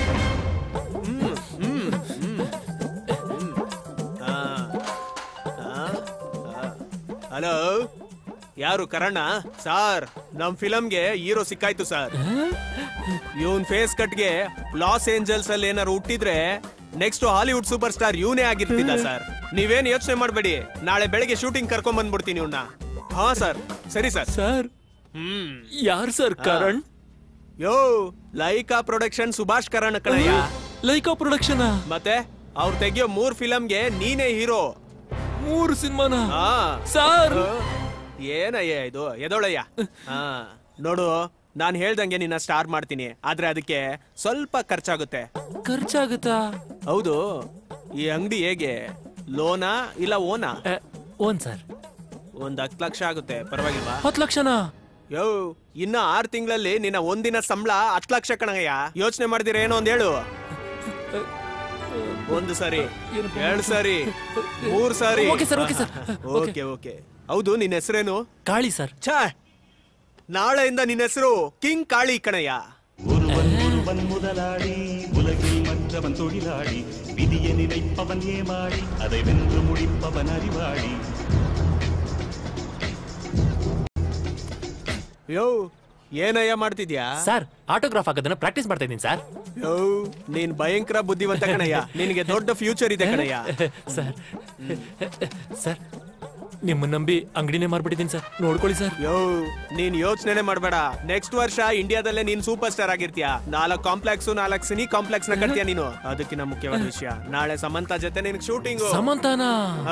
ಹಲೋ ಯಾರು ಕರಣ್ಣ ಸಾರ್ ನಮ್ ಫಿಲಂಗೆ ಹೀರೋ ಸಿಕ್ಕಾಯ್ತು ಸರ್ ಇವನ್ ಫೇಸ್ ಕಟ್ಗೆ ಲಾಸ್ ಏಂಜಲ್ಸ್ ಅಲ್ಲಿ ಏನಾರು ಹುಟ್ಟಿದ್ರೆ ನೆಕ್ಸ್ಟ್ ಹಾಲಿವುಡ್ ಸೂಪರ್ ಸ್ಟಾರ್ ಇವನೇ ಆಗಿರ್ತಿದ್ದ ಸರ್ ನೀವೇನ್ ಯೋಚನೆ ಮಾಡ್ಬೇಡಿ ನಾಳೆ ಬೆಳಿಗ್ಗೆ ಶೂಟಿಂಗ್ ಕರ್ಕೊಂಡ್ ಬಂದ್ಬಿಡ್ತೀನಿ ಇವ್ನ ಹಾ ಸರ್ ಸರಿ ಸರ್ ಸರ್ ಹ್ಮ್ ಯಾರು ಸರ್ ಕರಣ್ ಯೋ ಲೈಕಾ ಪ್ರೊಡಕ್ಷನ್ ಸುಭಾಷ್ ಕರಣ್ ಕಣಯ್ಯ ಲೈಕಾ ಪ್ರೊಡಕ್ಷನ್ ಮತ್ತೆ ಅವ್ರು ತೆಗಿಯೋ ಮೂರ್ ಫಿಲಂಗೆ ನೀನೇ ಹೀರೋ ಮೂರು ಸಿನಿಮಾನ ಹಾ ಸರ್ ಏನಯ್ಯ ಇದು ಎದೊಳಯ್ಯ ಹಾ ನೋಡು ನಾನ್ ಹೇಳ್ದಂಗೆ ನಿನ್ನ ಸ್ಟಾರ್ ಮಾಡ್ತೀನಿ ಆದ್ರೆ ಅದಕ್ಕೆ ಸ್ವಲ್ಪ ಖರ್ಚಾಗುತ್ತೆ ಖರ್ಚಾಗುತ್ತಾ ಹೌದು ಈ ಅಂಗಡಿ ಹೇಗೆ ಲೋನಾ ಇಲ್ಲ ಓನಾ ಓನ್ ಸರ್ ಒಂದ್ ಹತ್ತು ಲಕ್ಷ ಆಗುತ್ತೆ ಪರವಾಗಿಲ್ವಾ ಹತ್ತು ಲಕ್ಷನಾ ಯೋ ಇನ್ನ ಆರ್ ತಿಂಗಳಲ್ಲಿ ನಿನ್ನ ಒಂದಿನ ಸಂಬಳ ಹತ್ತು ಲಕ್ಷ ಕಣಯ್ಯ ಯೋಚನೆ ಮಾಡಿದಿರ ಏನೋ ಒಂದ್ ಹೇಳು ಒಂದು ಸರಿ ಎರಡು ಸರಿ ಮೂರ್ sorry okay sir, okay sir. Okay okay ಹೌದು ನಿನ್ನ ಹೆಸರೇನು ಕಾಳಿ ಸರ್ ಛಾ ನಾಳೆಯಿಂದ ನಿನ್ನ ಹೆಸರು ಕಿಂಗ್ ಕಾಳಿ ಕಣಯ್ಯ ஒருவன் முதலாளி உலகில் மற்றவன் தொழிலாளி விதியை நினைப்பவன் ஏமாளி அதை வென்று முடிப்பவன் அறிவாளி ಯೋ ಏನಯ್ಯ ಮಾಡ್ತಿದ್ಯಾ ಸರ್ ಆಟೋಗ್ರಾಫ್ ಹಾಕೋದನ್ನ ಪ್ರಾಕ್ಟೀಸ್ ಮಾಡ್ತಾ ಇದ್ದೀನಿ ಸರ್ ಯೋ ನೀನ್ ಭಯಂಕರ ಬುದ್ಧಿವಂತ ಕಣಯ್ಯ ನಿನಗೆ ದೊಡ್ಡ ಫ್ಯೂಚರ್ ಇದೆ ಕಣಯ್ಯ ಸರ್ ಸರ್ ನಿಮ್ಮ ನಂಬಿ ಅಂಗಡಿನೇ ಮಾರ್ಬಿಟ್ಟಿದ್ದೀನಿ ಸರ್ ನೋಡ್ಕೊಳ್ಳಿ ಸರ್ ಯೋ ನೀನ್ ಯೋಚನೆ ಮಾಡಬೇಡ ನೆಕ್ಸ್ಟ್ ವರ್ಷ ಇಂಡಿಯಾದಲ್ಲೇ ನೀನ್ ಸೂಪರ್ ಸ್ಟಾರ್ ಆಗಿರ್ತೀಯ ನಾಲ್ಕು ಕಾಂಪ್ಲೆಕ್ಸ್ ನಾಲ್ಕು ಸಿನಿ ಕಾಂಪ್ಲೆಕ್ಸ್ ನ ಕಟ್ತೀಯ ನೀನು ಅದಕ್ಕಿಂತ ಮುಖ್ಯವಾದ ವಿಷಯ ನಾಳೆ ಸಮಂತ ಜೊತೆ ನಿನ್ ಶೂಟಿಂಗ್ ಸಮಂತಾನ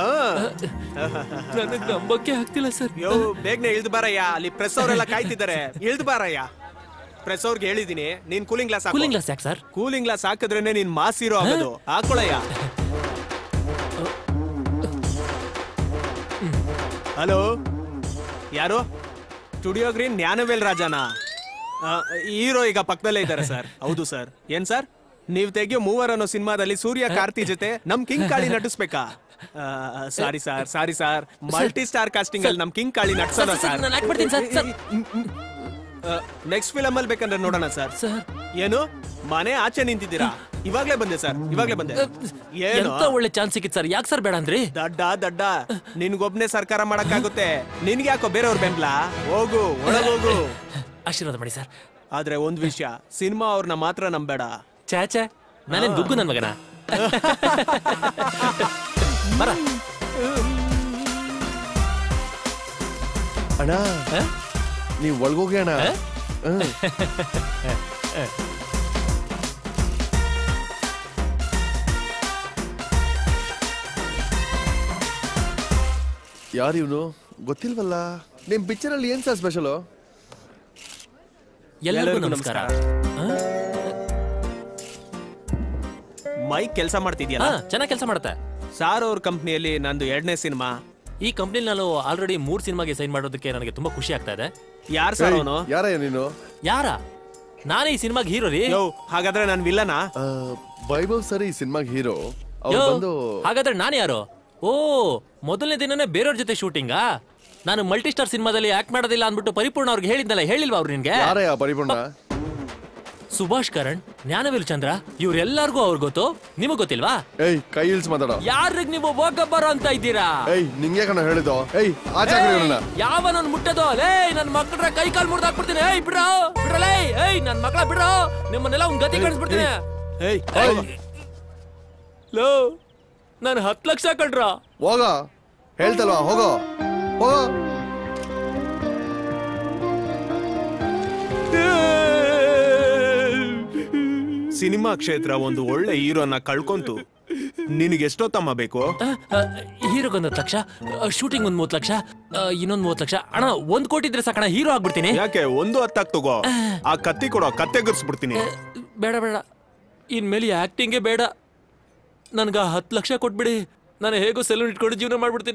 ನನಗ್ ನಂಬಕ್ಕೆ ಆಗ್ತಿಲ್ಲ ಸರ್ ಯೋ ಬೇಗನೆ ಇಳ್ದು ಬಾರಯ್ಯ ಅಲ್ಲಿ ಪ್ರೆಸ್ ಅವರೆಲ್ಲ ಕಾಯ್ತಿದ್ದಾರೆ ಇಳ್ದು ಬಾರಯ್ಯ ಪ್ರೆಸ್ ಅವ್ರಿಗೆ ಹೇಳಿದೀನಿ ನೀನ್ ಕೂಲಿಂಗ್ ಗ್ಲಾಸ್ ಕೂಲಿಂಗ್ ಗ್ಲಾಸ್ ಯಾಕೆ ಸರ್ ಕೂಲಿಂಗ್ ಗ್ಲಾಸ್ ಹಾಕಿದ್ರೇನೆ ನೀನ್ ಮಾಸ್ ಹೀರೋ ಆಗೋದು ಹಾಕೊಳಯ್ಯ ಹಲೋ ಯಾರು ಸ್ಟುಡಿಯೋ ಗ್ರೀನ್ ಜ್ಞಾನವೇಲ್ ರಾಜಾನ ಹೀರೋ ಈಗ ಪಕ್ಕದಲ್ಲೇ ಇದ್ದಾರೆ ಸರ್ ಹೌದು ಸರ್ ಏನ್ ಸರ್ ನೀವು ತೆಗಿಯೋ ಮೂವರ್ ಅನ್ನೋ ಸಿನಿಮಾದಲ್ಲಿ ಸೂರ್ಯ ಕಾರ್ತಿ ಜೊತೆ ನಮ್ ಕಿಂಗ್ ಕಾಳಿ ನಟಿಸ್ಬೇಕಾ sorry sir sorry sir multi star casting ಅಲ್ಲಿ ನಮ್ ಕಿಂಗ್ ಕಾಳಿ ನಟ್ಸೋಣ ಸರ್, ಸರ್, ಸರ್ ನಾನು ಹಾಕ್ಬಿಡ್ತೀನಿ ಸರ್, ಸರ್. ನೆಕ್ಸ್ಟ್ ಫಿಲಮ್ ಅಲ್ಲಿ ಬೇಕಂದ್ರೆ ನೋಡೋಣ ಸರ್ ಏನು ಮನೆ ಆಚೆ ನಿಂತಿದ್ದೀರಾ ಇವಾಗ್ಲೇ ಬಂದೆ ಸರ್ ಇವಾಗ್ಲೇ ಬಂದೆ ಏನು ಎಂತ ಒಳ್ಳೆ ಚಾನ್ಸ್ ಸಿಕ್ಕಿತ್ತು ಸರ್ ಯಾಕೆ ಸರ್ ಬೇಡ ಅಂದ್ರಿ ದಡ್ಡ ದಡ್ಡ ನಿನ್ಗೊಬ್ನೇ ಸರ್ಕಾರ ಮಾಡಕ್ಕಾಗುತ್ತೆ ನಿನ್ಗೆ ಯಾಕೋ ಬೇರೆಯವ್ರ ಬೆಂಬಲ ಹೋಗು ಒಳಗೋಗು ಆಶೀರ್ವಾದ ಮಾಡಿ ಸರ್ ಆದ್ರೆ ಒಂದ್ ವಿಷಯ ಸಿನಿಮಾ ಅವ್ರನ್ನ ಮಾತ್ರ ನಂಬೇಡ ಛೇ ಛೇ ನಾನೇನ್ ಗುಗ್ಗು ನನ್ ಮಗನ ಬರ ಅಣ್ಣ ನೀವ್ ಒಳಗೋಗಿ ಅಣ್ಣ ಹ್ಮ್. ಯಾರು ಇವನು ಗೊತ್ತಿಲ್ವಲ್ಲ ನಿಮ್ ಪಿಕ್ಚರ್ ಅಲ್ಲಿ ಏನ್ ಸರ್ ಸ್ಪೆಷಲು ಎಲ್ಲರಿಗೂ ನಮಸ್ಕಾರ ಮೈಕ್ ಕೆಲಸ ಮಾಡ್ತಿದ್ಯಲ್ಲ ಚೆನ್ನಾಗಿ ಕೆಲಸ ಮಾಡುತ್ತೆ ಸಾರ್ ಅವ್ರ ಕಂಪ್ನಿಯಲ್ಲಿ ನಂದು ಎರಡನೇ ಸಿನಿಮಾ ಈ ಕಂಪ್ನಿಲಿ ನಾನು ಆಲ್ರೆಡಿ ಮೂರ್ ಸಿನಿಮಾಗೆ ಸೈನ್ ಮಾಡೋದಕ್ಕೆ ನನಗೆ ತುಂಬಾ ಖುಷಿ ಆಗ್ತಾ ಇದೆ ಯಾರ್ ಸರ್ ಅವನು ಯಾರಯ್ಯ ನೀನು ಯಾರ ನಾನೇ ಈ ಸಿನಿಮಾಗೆ ಹೀರೋ ರೀ ಯೋ ಹಾಗಾದ್ರೆ ನಾನು ವಿಲ್ಲನಾ ವೈಭವ್ ಸರಿ ಸಿನಿಮಾಗ್ ಹೀರೋ ಅವ್ರು ಯೋ, ಬಂದು ಹಾಗಾದ್ರೆ ನಾನು ಯಾರು ಓ ಮೊದಲನೇ ದಿನನೇ ಬೇರೆಯವ್ರ ಜೊತೆ ಶೂಟಿಂಗಾ ನಾನು ಮಲ್ಟಿ ಸ್ಟಾರ್ ಸಿನಿಮಾದಲ್ಲಿ ಆಕ್ಟ್ ಮಾಡೋದಿಲ್ಲ ಅಂದ್ಬಿಟ್ಟು ಪರಿಪೂರ್ಣ ಅವ್ರಿಗೆ ಹೇಳಿದ್ನಲ್ಲ ಹೇಳಿಲ್ವಾ ಅವ್ರು ನಿನ್ಗೆ ಯಾರಯ್ಯ ಪರಿಪೂರ್ಣ ಸುಭಾಷ್ ಕರಣ್ ಜ್ಞಾನವೇಲ್ ಚಂದ್ರ ಇವ್ರೆಲ್ಲರಿಗೂ ಅವ್ರ ಗೊತ್ತು ನಿಮಗ್ ಗೊತ್ತಿಲ್ವಾ ಏಯ್ ಕೈ ಇಲ್ಸ್ ಮಾತಾಡೋ ಯಾರಿಗ್ ನೀವು ಹೋಗಬ್ಬರೋ ಅಂತ ಇದ್ದೀರಾ ಏಯ್ ನಿಂಗೆ ಕಣ ಹೇಳಿದ್ದು ಏಯ್ ಆಚೆ ಹಾಕ್ರಿ ಇವ್ರನ್ನ. ಯಾವ ನನ್ ಮುಟ್ಟದೋ ಲೇ ನನ್ ಮಕ್ಕಳ ಕೈ ಕಾಲ್ ಮುರ್ದ್ ಹಾಕ್ಬಿಡ್ತೀನಿ ಏಯ್ ಬಿಡ್ರೋ ಬಿಡ್ರಲೇ ಏಯ್ ನನ್ ಮಕ್ಕಳ ಬಿಡ್ರೋ ನಿಮ್ಮನ್ನೆಲ್ಲ ಒಂದ್ ಗತಿ ಕಾಣಿಸ್ಬಿಡ್ತೀನಿ ಏಯ್ ಲೋ ನಾನು ಹತ್ತು ಲಕ್ಷ ಕಳ್ರ ಹೋಗ ಹೇಳ್ತಲ್ವಾ ಹೋಗೋ ಹೋಗೋ ಸಿನಿಮಾ ಕ್ಷೇತ್ರ ಒಂದು ಒಳ್ಳೆ ಹೀರೋನ ಕಳ್ಕೊಂತು ನಿನಗೆ ಎಷ್ಟೊತ್ತಮ್ಮ ಬೇಕು ಹೀರೋಗೊಂದ್ ಹತ್ತು ಲಕ್ಷ ಶೂಟಿಂಗ್ ಒಂದ್ ಮೂವತ್ ಲಕ್ಷ ಆ, ಇನ್ನೊಂದ್ ಮೂವತ್ ಲಕ್ಷ ಅಣ್ಣ ಒಂದ್ ಕೋಟಿ ಇದ್ರೆ ಸಾಕಣ ಹೀರೋ ಆಗ್ಬಿಡ್ತೀನಿ ಯಾಕೆ ಒಂದು ಹತ್ತಾಕ್ ತಗೋ ಆ ಕತ್ತಿ ಕೊಡೋ ಕತ್ತೆಗರ್ಸ್ಬಿಡ್ತೀನಿ ಬೇಡ ಬೇಡ ಇನ್ಮೇಲೆ ಆಕ್ಟಿಂಗೇ ಬೇಡ ನನ್ಗ ಹತ್ತು ಲಕ್ಷ ಕೊಟ್ಬಿಡಿ ನಾನು ಹೇಗೋ ಸೆಲೂನ್ ಇಟ್ಕೊಂಡು ಜೀವನ ಮಾಡ್ಬಿಡ್ತೀನಿ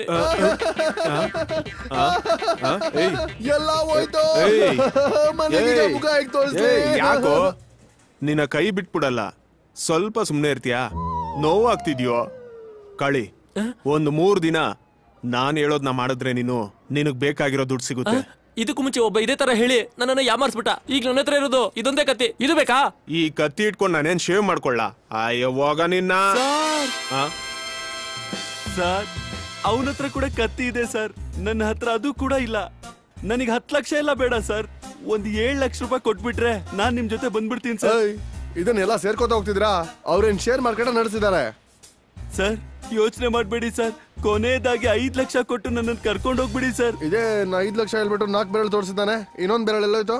ಎಲ್ಲ ಹೋಯ್ತು ಏಯ್. ಮನೆಗೆ ಏಯ್. ಮುಖ ಹೇಗ್ ತೋರಿಸ್ಲಿ ಏಯ್, ಯಾಕೋ ನಿನ್ನ ಕೈ ಬಿಟ್ಬಿಡಲ್ಲ ಸ್ವಲ್ಪ ಸುಮ್ನೆ ಇರ್ತೀಯಾ ನೋವಾಗ್ತಿದ್ಯೋ ಕಳಿ ಒಂದು ಮೂರ್ ದಿನ ನಾನ್ ಹೇಳೋದ್ನ ಮಾಡಿದ್ರೆ ನೀನು ನಿನಗ್ ಬೇಕಾಗಿರೋ ದುಡ್ಡು ಸಿಗುತ್ತೆ ಇದಕ್ಕೂ ಮುಂಚೆ ಒಬ್ಬ ಇದೇ ತರ ಹೇಳಿ ನನ್ನನ್ನು ಯಾಮಾರ್ಸ್ಬಿಟ್ಟ ಈಗ ನನ್ನ ಹತ್ರ ಇರೋದು ಇದೊಂದೇ ಕತ್ತಿ ಇದು ಬೇಕಾ ಈ ಕತ್ತಿ ಇಟ್ಕೊಂಡು ನಾನೇನ್ ಶೇವ್ ಮಾಡ್ಕೊಳ್ಳ ಅಯ್ಯೋ ಹೋಗ ನಿನ್ನ ಆ? ಸರ್ ಅವನ ಹತ್ರ ಕೂಡ ಕತ್ತಿ ಇದೆ ಸರ್ ನನ್ನ ಹತ್ರ ಅದು ಕೂಡ ಇಲ್ಲ ನನಗೆ ಹತ್ತು ಲಕ್ಷ ಎಲ್ಲ ಬೇಡ ಸರ್ ಒಂದ್ ಏಳ್ ಲಕ್ಷ ರೂಪಾಯಿ ಕೊಟ್ಬಿಟ್ರೆ ನಾನ್ ನಿಮ್ ಜೊತೆ ಬಂದ್ಬಿಡ್ತೀನಿ ಸರ್ ಏಯ್, ಇದನ್ನೆಲ್ಲ ಸೇರ್ಕೋತ ಹೋಗ್ತಿದ್ರಾ ಅವ್ರೇನ್ ಶೇರ್ ಮಾರ್ಕೆಟ್ ನಡೆಸಿದ್ದಾರೆ ಸರ್ ಯೋಚನೆ ಮಾಡ್ಬೇಡಿ ಸರ್ ಕೊನೆಯದಾಗಿ ಐದ್ ಲಕ್ಷ ಕೊಟ್ಟು ನನ್ನನ್ನು ಕರ್ಕೊಂಡು ಹೋಗ್ಬಿಡಿ ಸರ್ ಇದೇ ನಾ ಐದ್ ಲಕ್ಷ ಹೇಳ್ಬಿಟ್ಟು ನಾಲ್ಕು ಬೆರಳು ತೋರಿಸಿದ್ದಾನೆ ಇನ್ನೊಂದ್ ಬೆರಳು ಎಲ್ಲೋಯ್ತು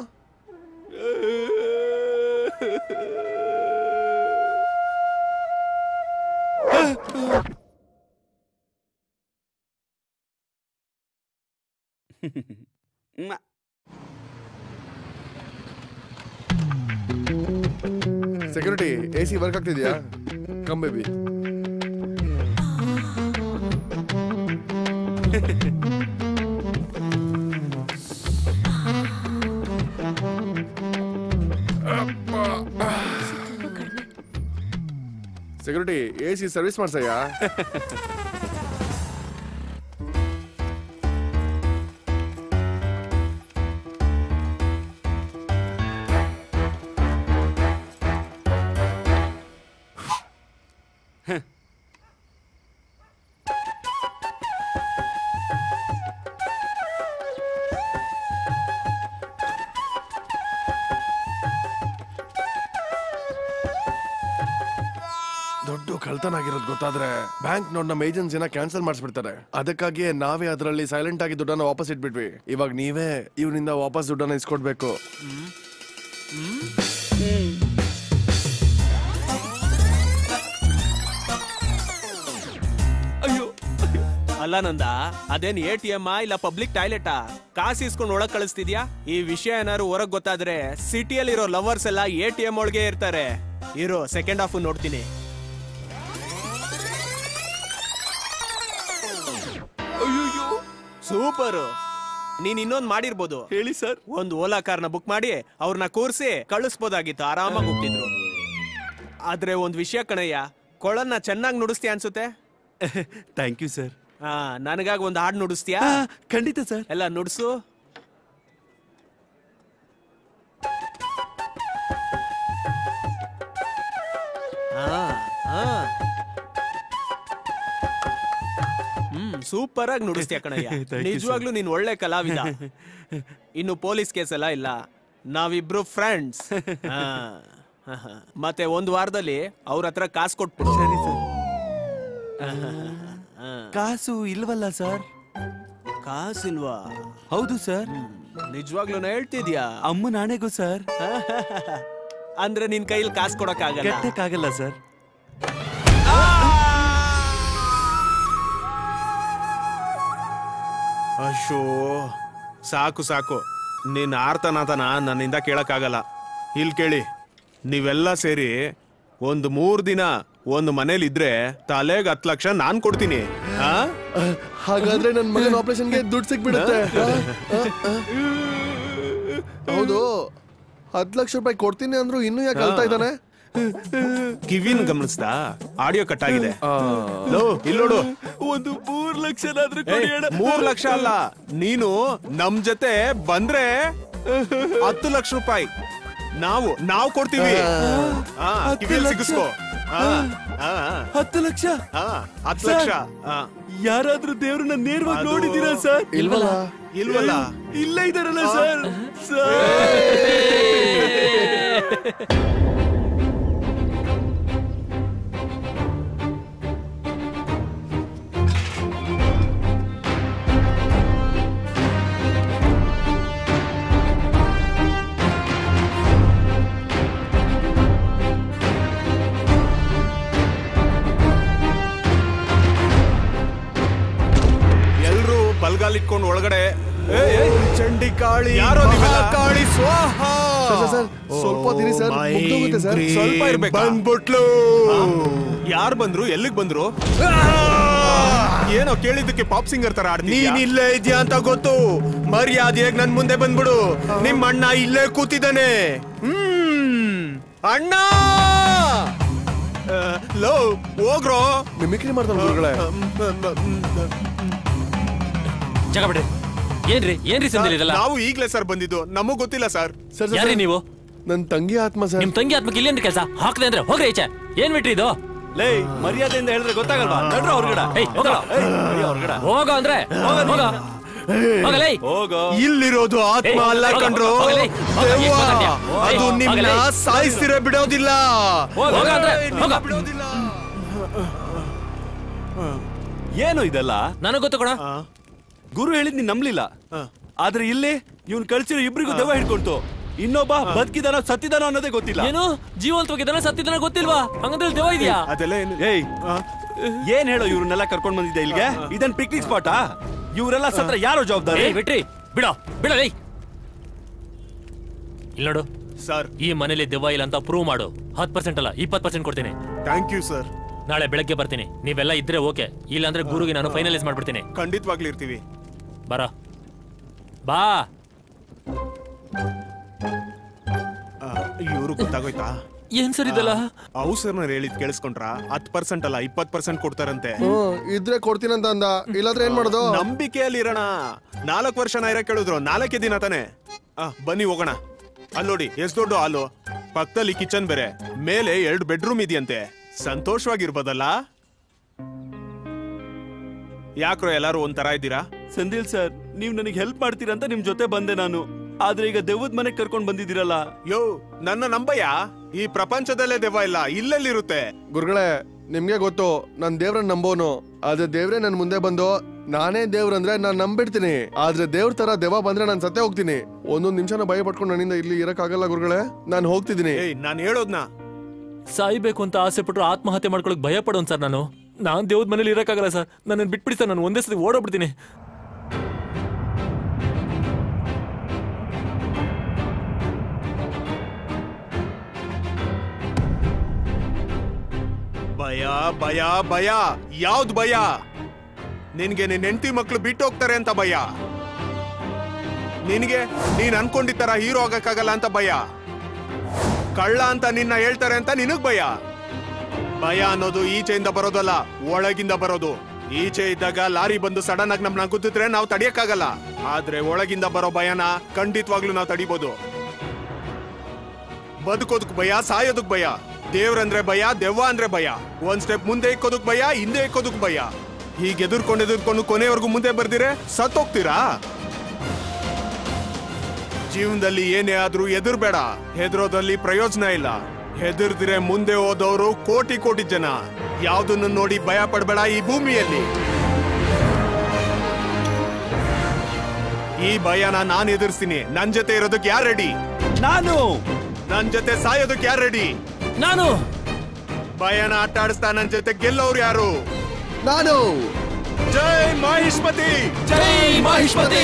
ಸೆಕ್ಯೂರಿಟಿ ಎ ಸಿ ವರ್ಕ್ ಆಗ್ತಿದ್ಯಾ come baby security A C service ಮಾಡ್ಸಯ್ಯ ದೊಡ್ಡ ಕಳ್ತನ ಆಗಿರೋದು ಗೊತ್ತಾದ್ರೆ ಬ್ಯಾಂಕ್ ನೋಡ್ ನಮ್ಮ ಏಜೆನ್ಸಿನ ಕ್ಯಾನ್ಸಲ್ ಮಾಡಿಸ್ಬಿಡ್ತಾರೆ ಅದಕ್ಕಾಗಿಯೇ ನಾವೇ ಅದರಲ್ಲಿ ಸೈಲೆಂಟ್ ಆಗಿ ದುಡ್ಡನ್ನ ವಾಪಸ್ ಇಟ್ಬಿಟ್ವಿ ಇವಾಗ ನೀವೇ ಇವನಿಂದ ವಾಪಸ್ ದುಡ್ಡನ್ನ ಇಸ್ಕೊಡ್ಬೇಕು ಅಲ್ಲ ನಂದ ಅದೇನ್ ಎ ಟಿ ಎಮ್ ಇಲ್ಲ ಪಬ್ಲಿಕ್ ಟಾಯ್ಲೆಟಾ ಕಾಸು ಇಸ್ಕೊಂಡು ಒಳಗ್ ಕಳಿಸ್ತಿದ್ಯಾ ಈ ವಿಷಯ ಏನಾದ್ರು ಹೊರಗ್ ಗೊತ್ತಾದ್ರೆ ಸಿಟಿಯಲ್ಲಿರೋ ಲವರ್ಸ್ ಎಲ್ಲ ಎ ಟಿ ಎಂ ಒಳಗೆ ಇರ್ತಾರೆ ಇರೋ ಸೆಕೆಂಡ್ ಹಾಫ್ ನೋಡ್ತೀನಿ ಸೂಪರ್ ನೀನ್ ಇನ್ನೊಂದ್ ಮಾಡಿರ್ಬೋದು ಹೇಳಿ ಸರ್ ಒಂದ್ ಓಲಾ ಕಾರ್ನ ಬುಕ್ ಮಾಡಿ ಅವ್ರನ್ನ ಕೂರ್ಸಿ ಕಳಿಸ್ಬೋದಾಗಿತ್ತು ಆರಾಮಾಗಿ ಹೋಗ್ತಿದ್ರು ಆದ್ರೆ ಒಂದ್ ವಿಷಯ ಕಣಯ್ಯ ಕೊಳನ್ನ ಚೆನ್ನಾಗಿ ನುಡಿಸ್ತೀಯ ಅನ್ಸುತ್ತೆ ಥ್ಯಾಂಕ್ ಯು ಸರ್ ಹಾ ನನಗಾಗಿ ಒಂದ್ ಹಾಡ್ ನುಡಿಸ್ತೀಯಾ ಖಂಡಿತ ಸರ್ ಎಲ್ಲ ನುಡ್ಸು ಹಾ ಹಾ ಹ್ಮ್ ಸೂಪರ್ ಆಗಿ ನುಡಿಸ್ತೀಯ ಕಣಯ್ಯ Thank you, sir. ನಿಜವಾಗ್ಲೂ ನೀನ್ ಒಳ್ಳೆ ಕಲಾವಿದ ಇನ್ನು ಪೊಲೀಸ್ ಕೇಸ್ ಎಲ್ಲ ಇಲ್ಲ ನಾವಿಬ್ರು ಫ್ರೆಂಡ್ಸ್ ಮತ್ತೆ ಒಂದ್ ವಾರದಲ್ಲಿ ಅವ್ರ ಹತ್ರ ಕಾಸು ಕೊಟ್ಬಿಡು ಸರಿ ಸರ್ ಕಾಸು ಇಲ್ವಲ್ಲ ಸರ್ ಕಾಸಿಲ್ವಾ ಹೌದು ಸರ್ ನಿಜವಾಗ್ಲೂ ಹೇಳ್ತಿದ್ಯಾ ಅಮ್ಮ ನಾಣೆಗೂ ಸರ್ ಅಂದ್ರೆ ನಿನ್ ಕೈಲಿ ಕಾಸು ಕೊಡಕ್ಕಾಗಲ್ಲ ಕಟ್ಟಕ್ಕಾಗಲ್ಲ ಸರ್ ಅಶೋ ಸಾಕು ಸಾಕು ನಿನ್ನ ಆರ್ತನಾಥನ ನನ್ನಿಂದ ಕೇಳಕ್ಕಾಗಲ್ಲ ಇಲ್ಲಿ ಕೇಳಿ ನೀವೆಲ್ಲ ಸೇರಿ ಒಂದು ಮೂರ್ ದಿನ ಒಂದು ಮನೇಲಿ ಇದ್ರೆ ತಲೆಗೆ ಹತ್ತು ಲಕ್ಷ ನಾನ್ ಕೊಡ್ತೀನಿ ಆ? ಹಾಗಾದ್ರೆ ನನ್ನ ಮಗನ ಆಪರೇಷನ್ಗೆ ದುಡ್ಡು ಸಿಕ್ಬಿಡುತ್ತೆ ಆ, ಆ, ಆ. ಹೌದು ಹತ್ತು ಲಕ್ಷ ರೂಪಾಯಿ ಕೊಡ್ತೀನಿ ಅಂದ್ರು ಇನ್ನೂ ಯಾಕೆ ಅಳ್ತಾ ಇದ್ದಾನೆ ಕಿವಿನ್ ಗಮನಿಸ್ತಾ ಆಡಿಯೋ ಕಟ್ ಆಗಿದೆ ಲೋ ಇಲ್ಲಿ ನೋಡು ಒಂದು ಮೂರ್ ಲಕ್ಷನಾದ್ರೂ ಏ, ಮೂರ್ ಲಕ್ಷ ಅಲ್ಲ ನೀನು ನಮ್ ಜೊತೆ ಬಂದ್ರೆ ಹತ್ತು ಲಕ್ಷ ರೂಪಾಯಿ ನಾವು ನಾವು ಕೊಡ್ತೀವಿ ಆ, ಹತ್ತು ಕಿವಿಯಲ್ಲಿ ಲಕ್ಷ? ಸಿಗಿಸ್ಕೋ ಆ, ಆ, ಆ. ಹತ್ತು ಲಕ್ಷ ಆ, ಹತ್ತು ಲಕ್ಷ ಆ. ಯಾರಾದ್ರೂ ದೇವ್ರನ್ನ ನೇರವಾಗಿ ಅದು- ನೋಡಿದೀರಾ ಸರ್ ಇಲ್ವಲ್ಲ? ಇಲ್ವಲ್ಲ? ಇಲ್ಲ ಇದಾರಲ್ಲ ಆ. ಸರ್ ಎಲ್ರು ಬಲ್ಗಾಲ್ ಇಟ್ಕೊಂಡು ಒಳಗಡೆ ಚಂಡಿ ಕಾಳಿ ಯಾರೋ ನೀವೆಲ್ಲ? ಕಾಳಿ ಸ್ವಾಹ ಸರ್, ಸರ್, ಸರ್, ಸ್ವಲ್ಪ ಹೊತ್ತಿರಿ ಸರ್ ಮುಗ್ದೋಗುತ್ತೆ ಸರ್ ಸ್ವಲ್ಪ ಇರ್ಬೇಕು ಬಂದ್ಬಿಟ್ಲು ಯಾರು ಬಂದ್ರು ಎಲ್ಲಿಗ್ ಬಂದ್ರು ಏನೋ ಕೇಳಿದ್ದಕ್ಕೆ ಪಾಪ್ ಸಿಂಗರ್ ತರ ಆಡ್ತೀನಿ ನೀನ್ ಇಲ್ಲೇ ಇದೆಯಾ ಅಂತ ಗೊತ್ತು ಮರ್ಯಾದೆಯಾಗಿ ನನ್ ಮುಂದೆ ಬಂದ್ಬಿಡು ನಿಮ್ ಅಣ್ಣ ಇಲ್ಲೇ ಕೂತಿದ್ದಾನೆ ಹ್ಮ್ ಅಣ್ಣ ಲೋ ಹೋಗ್ರೋ ಮಿಮಿಕ್ರಿ ಮಾಡ್ತಾನೆ ಗುರುಗಳೇ ಜಗ ಬಿಡ್ರಿ ಏನ್ರಿ ಏನ್ರಿ ಸಂದಿಲ್ ಇದೆಲ್ಲ ನಾವು ಈಗ್ಲೇ ಸರ್ ಬಂದಿದ್ದು ನಮಗ್ ಗೊತ್ತಿಲ್ಲ ಸರ್ ಸರ್ ಯಾರ್ರಿ ನೀವು ನನ್ ತಂಗಿ ಆತ್ಮ ಸರ್ ನಿಮ್ ತಂಗಿ ಆತ್ಮಕ್ಕೆ ಇಲ್ಲೇನ್ರಿ ಕೆಲಸ ಹಾಕ್ದೆ ಅಂದ್ರೆ ಹೋಗ್ರಿ ಈಚೆ ಏನ್ ಬಿಟ್ರಿ ಇದು ಲೇ ಮರ್ಯಾದೆಯಿಂದ ಹೇಳಿದ್ರೆ ಗೊತ್ತಾಗಲ್ವಾ ನಡ್ರ ಹೊರಗಡೆ ಏಯ್, ಹೋಗೋ. ಹೊರಗಡೆ ಹೋಗೋ ಅಂದ್ರೆ ಹೋಗೋ ಹೋಗಲೇ ಹೋಗೋ ಇಲ್ಲಿರೋದು ಆತ್ಮ ಏಯ್, ಅಲ್ಲ ಹೋಗು, ಕಣ್ರು ಹೋಗು, ಲೇ. ಹೋಗು, ದೆವ್ವ. ಏನ್ ಮಾತಾಡ್ತೀಯ? ಅದು ಹೋಗು, ನಿಮ್ನ ಹೋಗಲೇ. ಸಾಯಿಸ್ತಿರ ಬಿಡೋದಿಲ್ಲ ಹೋಗು, ಹೋಗು ಅಂದ್ರೆ, ನಿಮ್ನ ಹೋಗು. ಬಿಡೋದಿಲ್ಲ ಏನು ಇದೆಲ್ಲ ನನಗ್ ಗೊತ್ತು ಕೊಡ ಗುರು ಹೇಳಿದ್ ನೀನ್ ನಂಬ್ಲಿಲ್ಲ ಆದ್ರೆ ಇಲ್ಲಿ ಇವ್ನ್ ಕಳ್ಸಿರೋ ಇಬ್ರಿಗೂ ದೆವ್ವ ಹಿಡ್ಕೊಳ್ತು ಇನ್ನೊಬ್ಬ ಬದುಕಿದಾನೋ ಸತ್ತಿದಾನೋ ಅನ್ನೋದೇ ಗೊತ್ತಿಲ್ಲ ಏನು ಜೀವಂತವಾಗಿದ್ದಾನ ಸತ್ತಿದ್ದಾನ ಗೊತ್ತಿಲ್ವಾ ಹಂಗಂದ್ರೆ ದೆವ್ವ ಇದೆಯಾ ಅದೆಲ್ಲ ಏನು ಏಯ್ ಏನ್ ಹೇಳೋ ಇವ್ರನ್ನೆಲ್ಲ ಕರ್ಕೊಂಡ್ ಬಂದಿದ್ದೆ ಇಲ್ಲಿಗೆ ಇದನ್ ಪಿಕ್ನಿಕ್ ಸ್ಪಾಟಾ ಇವರೆಲ್ಲ ಸತ್ರ ಯಾರೋ ಜವಾಬ್ದಾರಿ ಏಯ್ ಬಿಟ್ರಿ ಬಿಡೋ ಬಿಡಲೇ ಇಲ್ಲಿ ನೋಡು ಸರ್ ಈ ಮನೇಲಿ ದೆವ್ವ ಇಲ್ಲ ಅಂತ ಪ್ರೂವ್ ಮಾಡು ಹತ್ತು ಪರ್ಸೆಂಟ್ ಅಲ್ಲ ಇಪ್ಪತ್ತು ಪರ್ಸೆಂಟ್ ಕೊಡ್ತೀನಿ ಥ್ಯಾಂಕ್ ಯು ಸರ್ ನಾಳೆ ಬೆಳಗ್ಗೆ ಬರ್ತೀನಿ ನೀವೆಲ್ಲ ಇದ್ರೆ ಓಕೆ ಇಲ್ಲಾಂದ್ರೆ ಗುರುಗೆ ನಾನು ಫೈನಲೈಸ್ ಮಾಡ್ಬಿಡ್ತೀನಿ ಖಂಡಿತವಾಗ್ಲೂ ಇರ್ತೀವಿ ಬರ ಬಾ ಇವರು ಗೊತ್ತಾಗೋಯ್ತಾ ಏನ್ ಸರ್ ಇದೆಲ್ಲ ಔಸರ್ನರ್ ಹೇಳಿದ್ ಕೇಳಿಸ್ಕೊಂಡ್ರ ಹತ್ ಪರ್ಸೆಂಟ್ ಅಲ್ಲ ಇಪ್ಪತ್ ಪರ್ಸೆಂಟ್ ಕೊಡ್ತಾರಂತೆ ಹ್ಮ್ ಇದ್ರೆ ಕೊಡ್ತೀನಂತ ಅಂದ ಇಲ್ಲಾಂದ್ರೆ ಏನ್ ಮಾಡೋದು ನಂಬಿಕೆಯಲ್ಲಿ ಇರೋಣ ನಾಲ್ಕು ವರ್ಷ ನೈರ ಕೇಳಿದ್ರು ನಾಲ್ಕೇ ದಿನ ತಾನೆ ಆ, ಬನ್ನಿ ಹೋಗೋಣ ಅಲ್ಲಿ ನೋಡಿ ಎಷ್ಟ್ ದೊಡ್ಡ ಹಾಲು ಪಕ್ಕದಲ್ಲಿ ಕಿಚನ್ ಬೇರೆ ಮೇಲೆ ಎರಡು ಬೆಡ್ರೂಮ್ ಇದೆಯಂತೆ ಸಂತೋಷವಾಗಿರ್ಬೋದಲ್ಲ ಯಾಕ್ರೋ ಎಲ್ಲಾರು ಒಂಥರ ಇದ್ದೀರಾ ಸಂದಿಲ್ ಸರ್ ನೀವ್ ನನಗೆ ಹೆಲ್ಪ್ ಮಾಡ್ತೀರಾ ಅಂತ ನಿಮ್ ಜೊತೆ ಬಂದೆ ನಾನು ಆದ್ರೆ ಈಗ ದೆವ್ವದ ಮನೆಗೆ ಕರ್ಕೊಂಡ್ ಬಂದಿದ್ದೀರಲ್ಲ ಯೋ ನನ್ನ ನಂಬಯ್ಯ ಈ ಪ್ರಪಂಚದಲ್ಲೇ ದೆವ್ವ ಇಲ್ಲ ಇಲ್ಲೆಲ್ಲಿರುತ್ತೆ ಗುರುಗಳೇ ನಿಮ್ಗೆ ಗೊತ್ತು ನಾನ್ ದೇವ್ರನ್ನ ನಂಬೋನು ಆದ್ರೆ ದೇವ್ರೇ ನನ್ ಮುಂದೆ ಬಂದು ನಾನೇ ದೇವ್ರಂದ್ರೆ ನಾನ್ ನಂಬಿಡ್ತೀನಿ ಆದ್ರೆ ದೇವ್ರ ತರ ದೆವ್ವ ಬಂದ್ರೆ ನಾನ್ ಸತ್ತೇ ಹೋಗ್ತೀನಿ ಒಂದೊಂದ್ ನಿಮಿಷನ ಭಯ ಪಟ್ಕೊಂಡು ನನ್ನಿಂದ ಇಲ್ಲಿ ಇರಕ್ಕಾಗಲ್ಲ ಗುರುಗಳೇ ನಾನ್ ಹೋಗ್ತಿದ್ದೀನಿ ಏಯ್ ನಾನು ಹೇಳೋದ್ನ ಸಾಯ್ಬೇಕು ಅಂತ ಆಸೆ ಪಟ್ರು ಆತ್ಮಹತ್ಯೆ ಮಾಡ್ಕೊಳಕ್ ಭಯ ಪಡೋನ್ ಸರ್ ನಾನು ನಾನ್ ದೇವ್ದ ಮನೇಲಿ ಇರಕ್ಕಾಗಲ್ಲ ಸರ್ ನನ್ನ ಬಿಟ್ಬಿಡಿ ಸರ್ ನಾನು ಒಂದೇ ಸತಿ ಓಡೋಗ್ಬಿಡ್ತೀನಿ ಭಯ ಭಯ ಭಯ ಯಾವ್ದು ಭಯ ನಿನ್ಗೆ ನಿನ್ ಹೆಂಡತಿ ಮಕ್ಳು ಬಿಟ್ಟು ಹೋಗ್ತಾರೆ ಅಂತ ಭಯ ನಿನ್ಗೆ ನೀನ್ ಅನ್ಕೊಂಡಿದ್ದ ಹೀರೋ ಆಗಕ್ಕಾಗಲ್ಲ ಅಂತ ಭಯ ಕಳ್ಳ ಅಂತ ನಿನ್ನ ಹೇಳ್ತಾರೆ ಅಂತ ನಿನಗ್ ಭಯ ಭಯ ಅನ್ನೋದು ಈಚೆಯಿಂದ ಬರೋದಲ್ಲ ಒಳಗಿಂದ ಬರೋದು ಈಚೆ ಇದ್ದಾಗ ಲಾರಿ ಬಂದು ಸಡನ್ ಆಗಿ ನಮ್ನ ಗುದ್ದಿದ್ರೆ ನಾವು ತಡಿಯಕ್ಕಾಗಲ್ಲ ಆದ್ರೆ ಒಳಗಿಂದ ಬರೋ ಭಯನ ಖಂಡಿತವಾಗ್ಲೂ ನಾವು ತಡಿಬೋದು ಬದುಕೋದಕ್ ಭಯ ಸಾಯೋದಕ್ ಭಯ ದೇವ್ರಂದ್ರೆ ಭಯ ದೆವ್ವ ಅಂದ್ರೆ ಭಯ ಒಂದ್ ಸ್ಟೆಪ್ ಮುಂದೆ ಇಕ್ಕೋದಕ್ ಭಯ ಹಿಂದೆ ಇಕ್ಕೋದಕ್ ಭಯ ಹೀಗೆ ಎದುರ್ಕೊಂಡು ಎದುರ್ಕೊಂಡು ಕೊನೆವರೆಗೂ ಮುಂದೆ ಬರ್ದಿರೆ ಸತ್ತೋಗ್ತೀರಾ ಜೀವನದಲ್ಲಿ ಏನೇ ಆದ್ರೂ ಎದುರ್ಬೇಡ ಹೆದರೋದ್ರಲ್ಲಿ ಪ್ರಯೋಜನ ಇಲ್ಲ ಹೆದರ್ದಿರೆ ಮುಂದೆ ಹೋದವರು ಕೋಟಿ ಕೋಟಿ ಜನ ಯಾವ್ದನ್ನು ನೋಡಿ ಭಯ ಪಡ್ಬೇಡ ಈ ಭೂಮಿಯಲ್ಲಿ ಈ ಭಯನ ನಾನ್ ಎದುರಿಸ್ತೀನಿ ನನ್ ಜೊತೆ ಇರೋದಕ್ಕೆ ಯಾರ್ ರೆಡಿ ನಾನು ನನ್ ಜೊತೆ ಸಾಯೋದಕ್ಕೆ ಯಾರ್ ರೆಡಿ ನಾನು ಭಯನ ಆಟ ಆಡಿಸ್ತಾ ನನ್ ಜೊತೆ ಗೆಲ್ಲೋರು ಯಾರು ನಾನು ಜೈ ಮಹಿಷ್ಮತಿ ಜೈ ಮಹಿಷ್ಮತಿ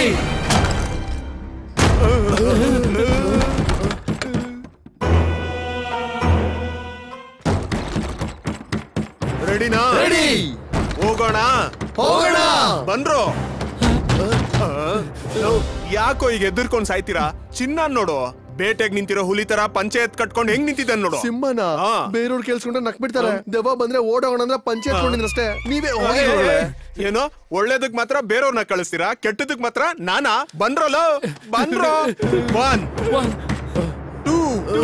ರೆಡಿನಾ ರೆಡಿ ಹೋಗೋಣ ಹೋಗೋಣ ಬಂದ್ರು ಆ, ಲವ್, ಯಾಕೋ ಈಗ ಎದುರ್ಕೊಂಡ್ ಸಾಯ್ತೀರಾ ಚಿನ್ನ ನೋಡು ಬೇಟೆಗ್ ನಿಂತಿರೋ ಹುಲಿ ತರ ಪಂಚಾಯತ್ ಕಟ್ಕೊಂಡು ಹೆಂಗ್ ನಿಂತಿದ್ದಾನೆ ನೋಡು ಸಿಂಹನ ಹಾ. ಬೇರೆಯವ್ರು ಕೇಳಿಸ್ಕೊಂಡ್ರೆ ನಕ್ ಬಿಡ್ತಾರೆ ದೆವ್ವ ಬಂದ್ರೆ ಓಡೋಣ ಅಂದ್ರೆ ಪಂಚೆ ಎತ್ಕೊಂಡಿದ್ರಷ್ಟೇ ನೀವೇ ಹೋಗಿ ಏ, ಗುರುಗಳೇ. ಏನೋ ಒಳ್ಳೇದಕ್ ಮಾತ್ರ ಬೇರೆಯವ್ರನ್ನ ಕಳಿಸ್ತೀರಾ ಕೆಟ್ಟದಕ್ ಮಾತ್ರ ನಾನಾ ಬಂದ್ರಲ್ಲ ಬಂದ್ರು ಒನ್ ಟೂ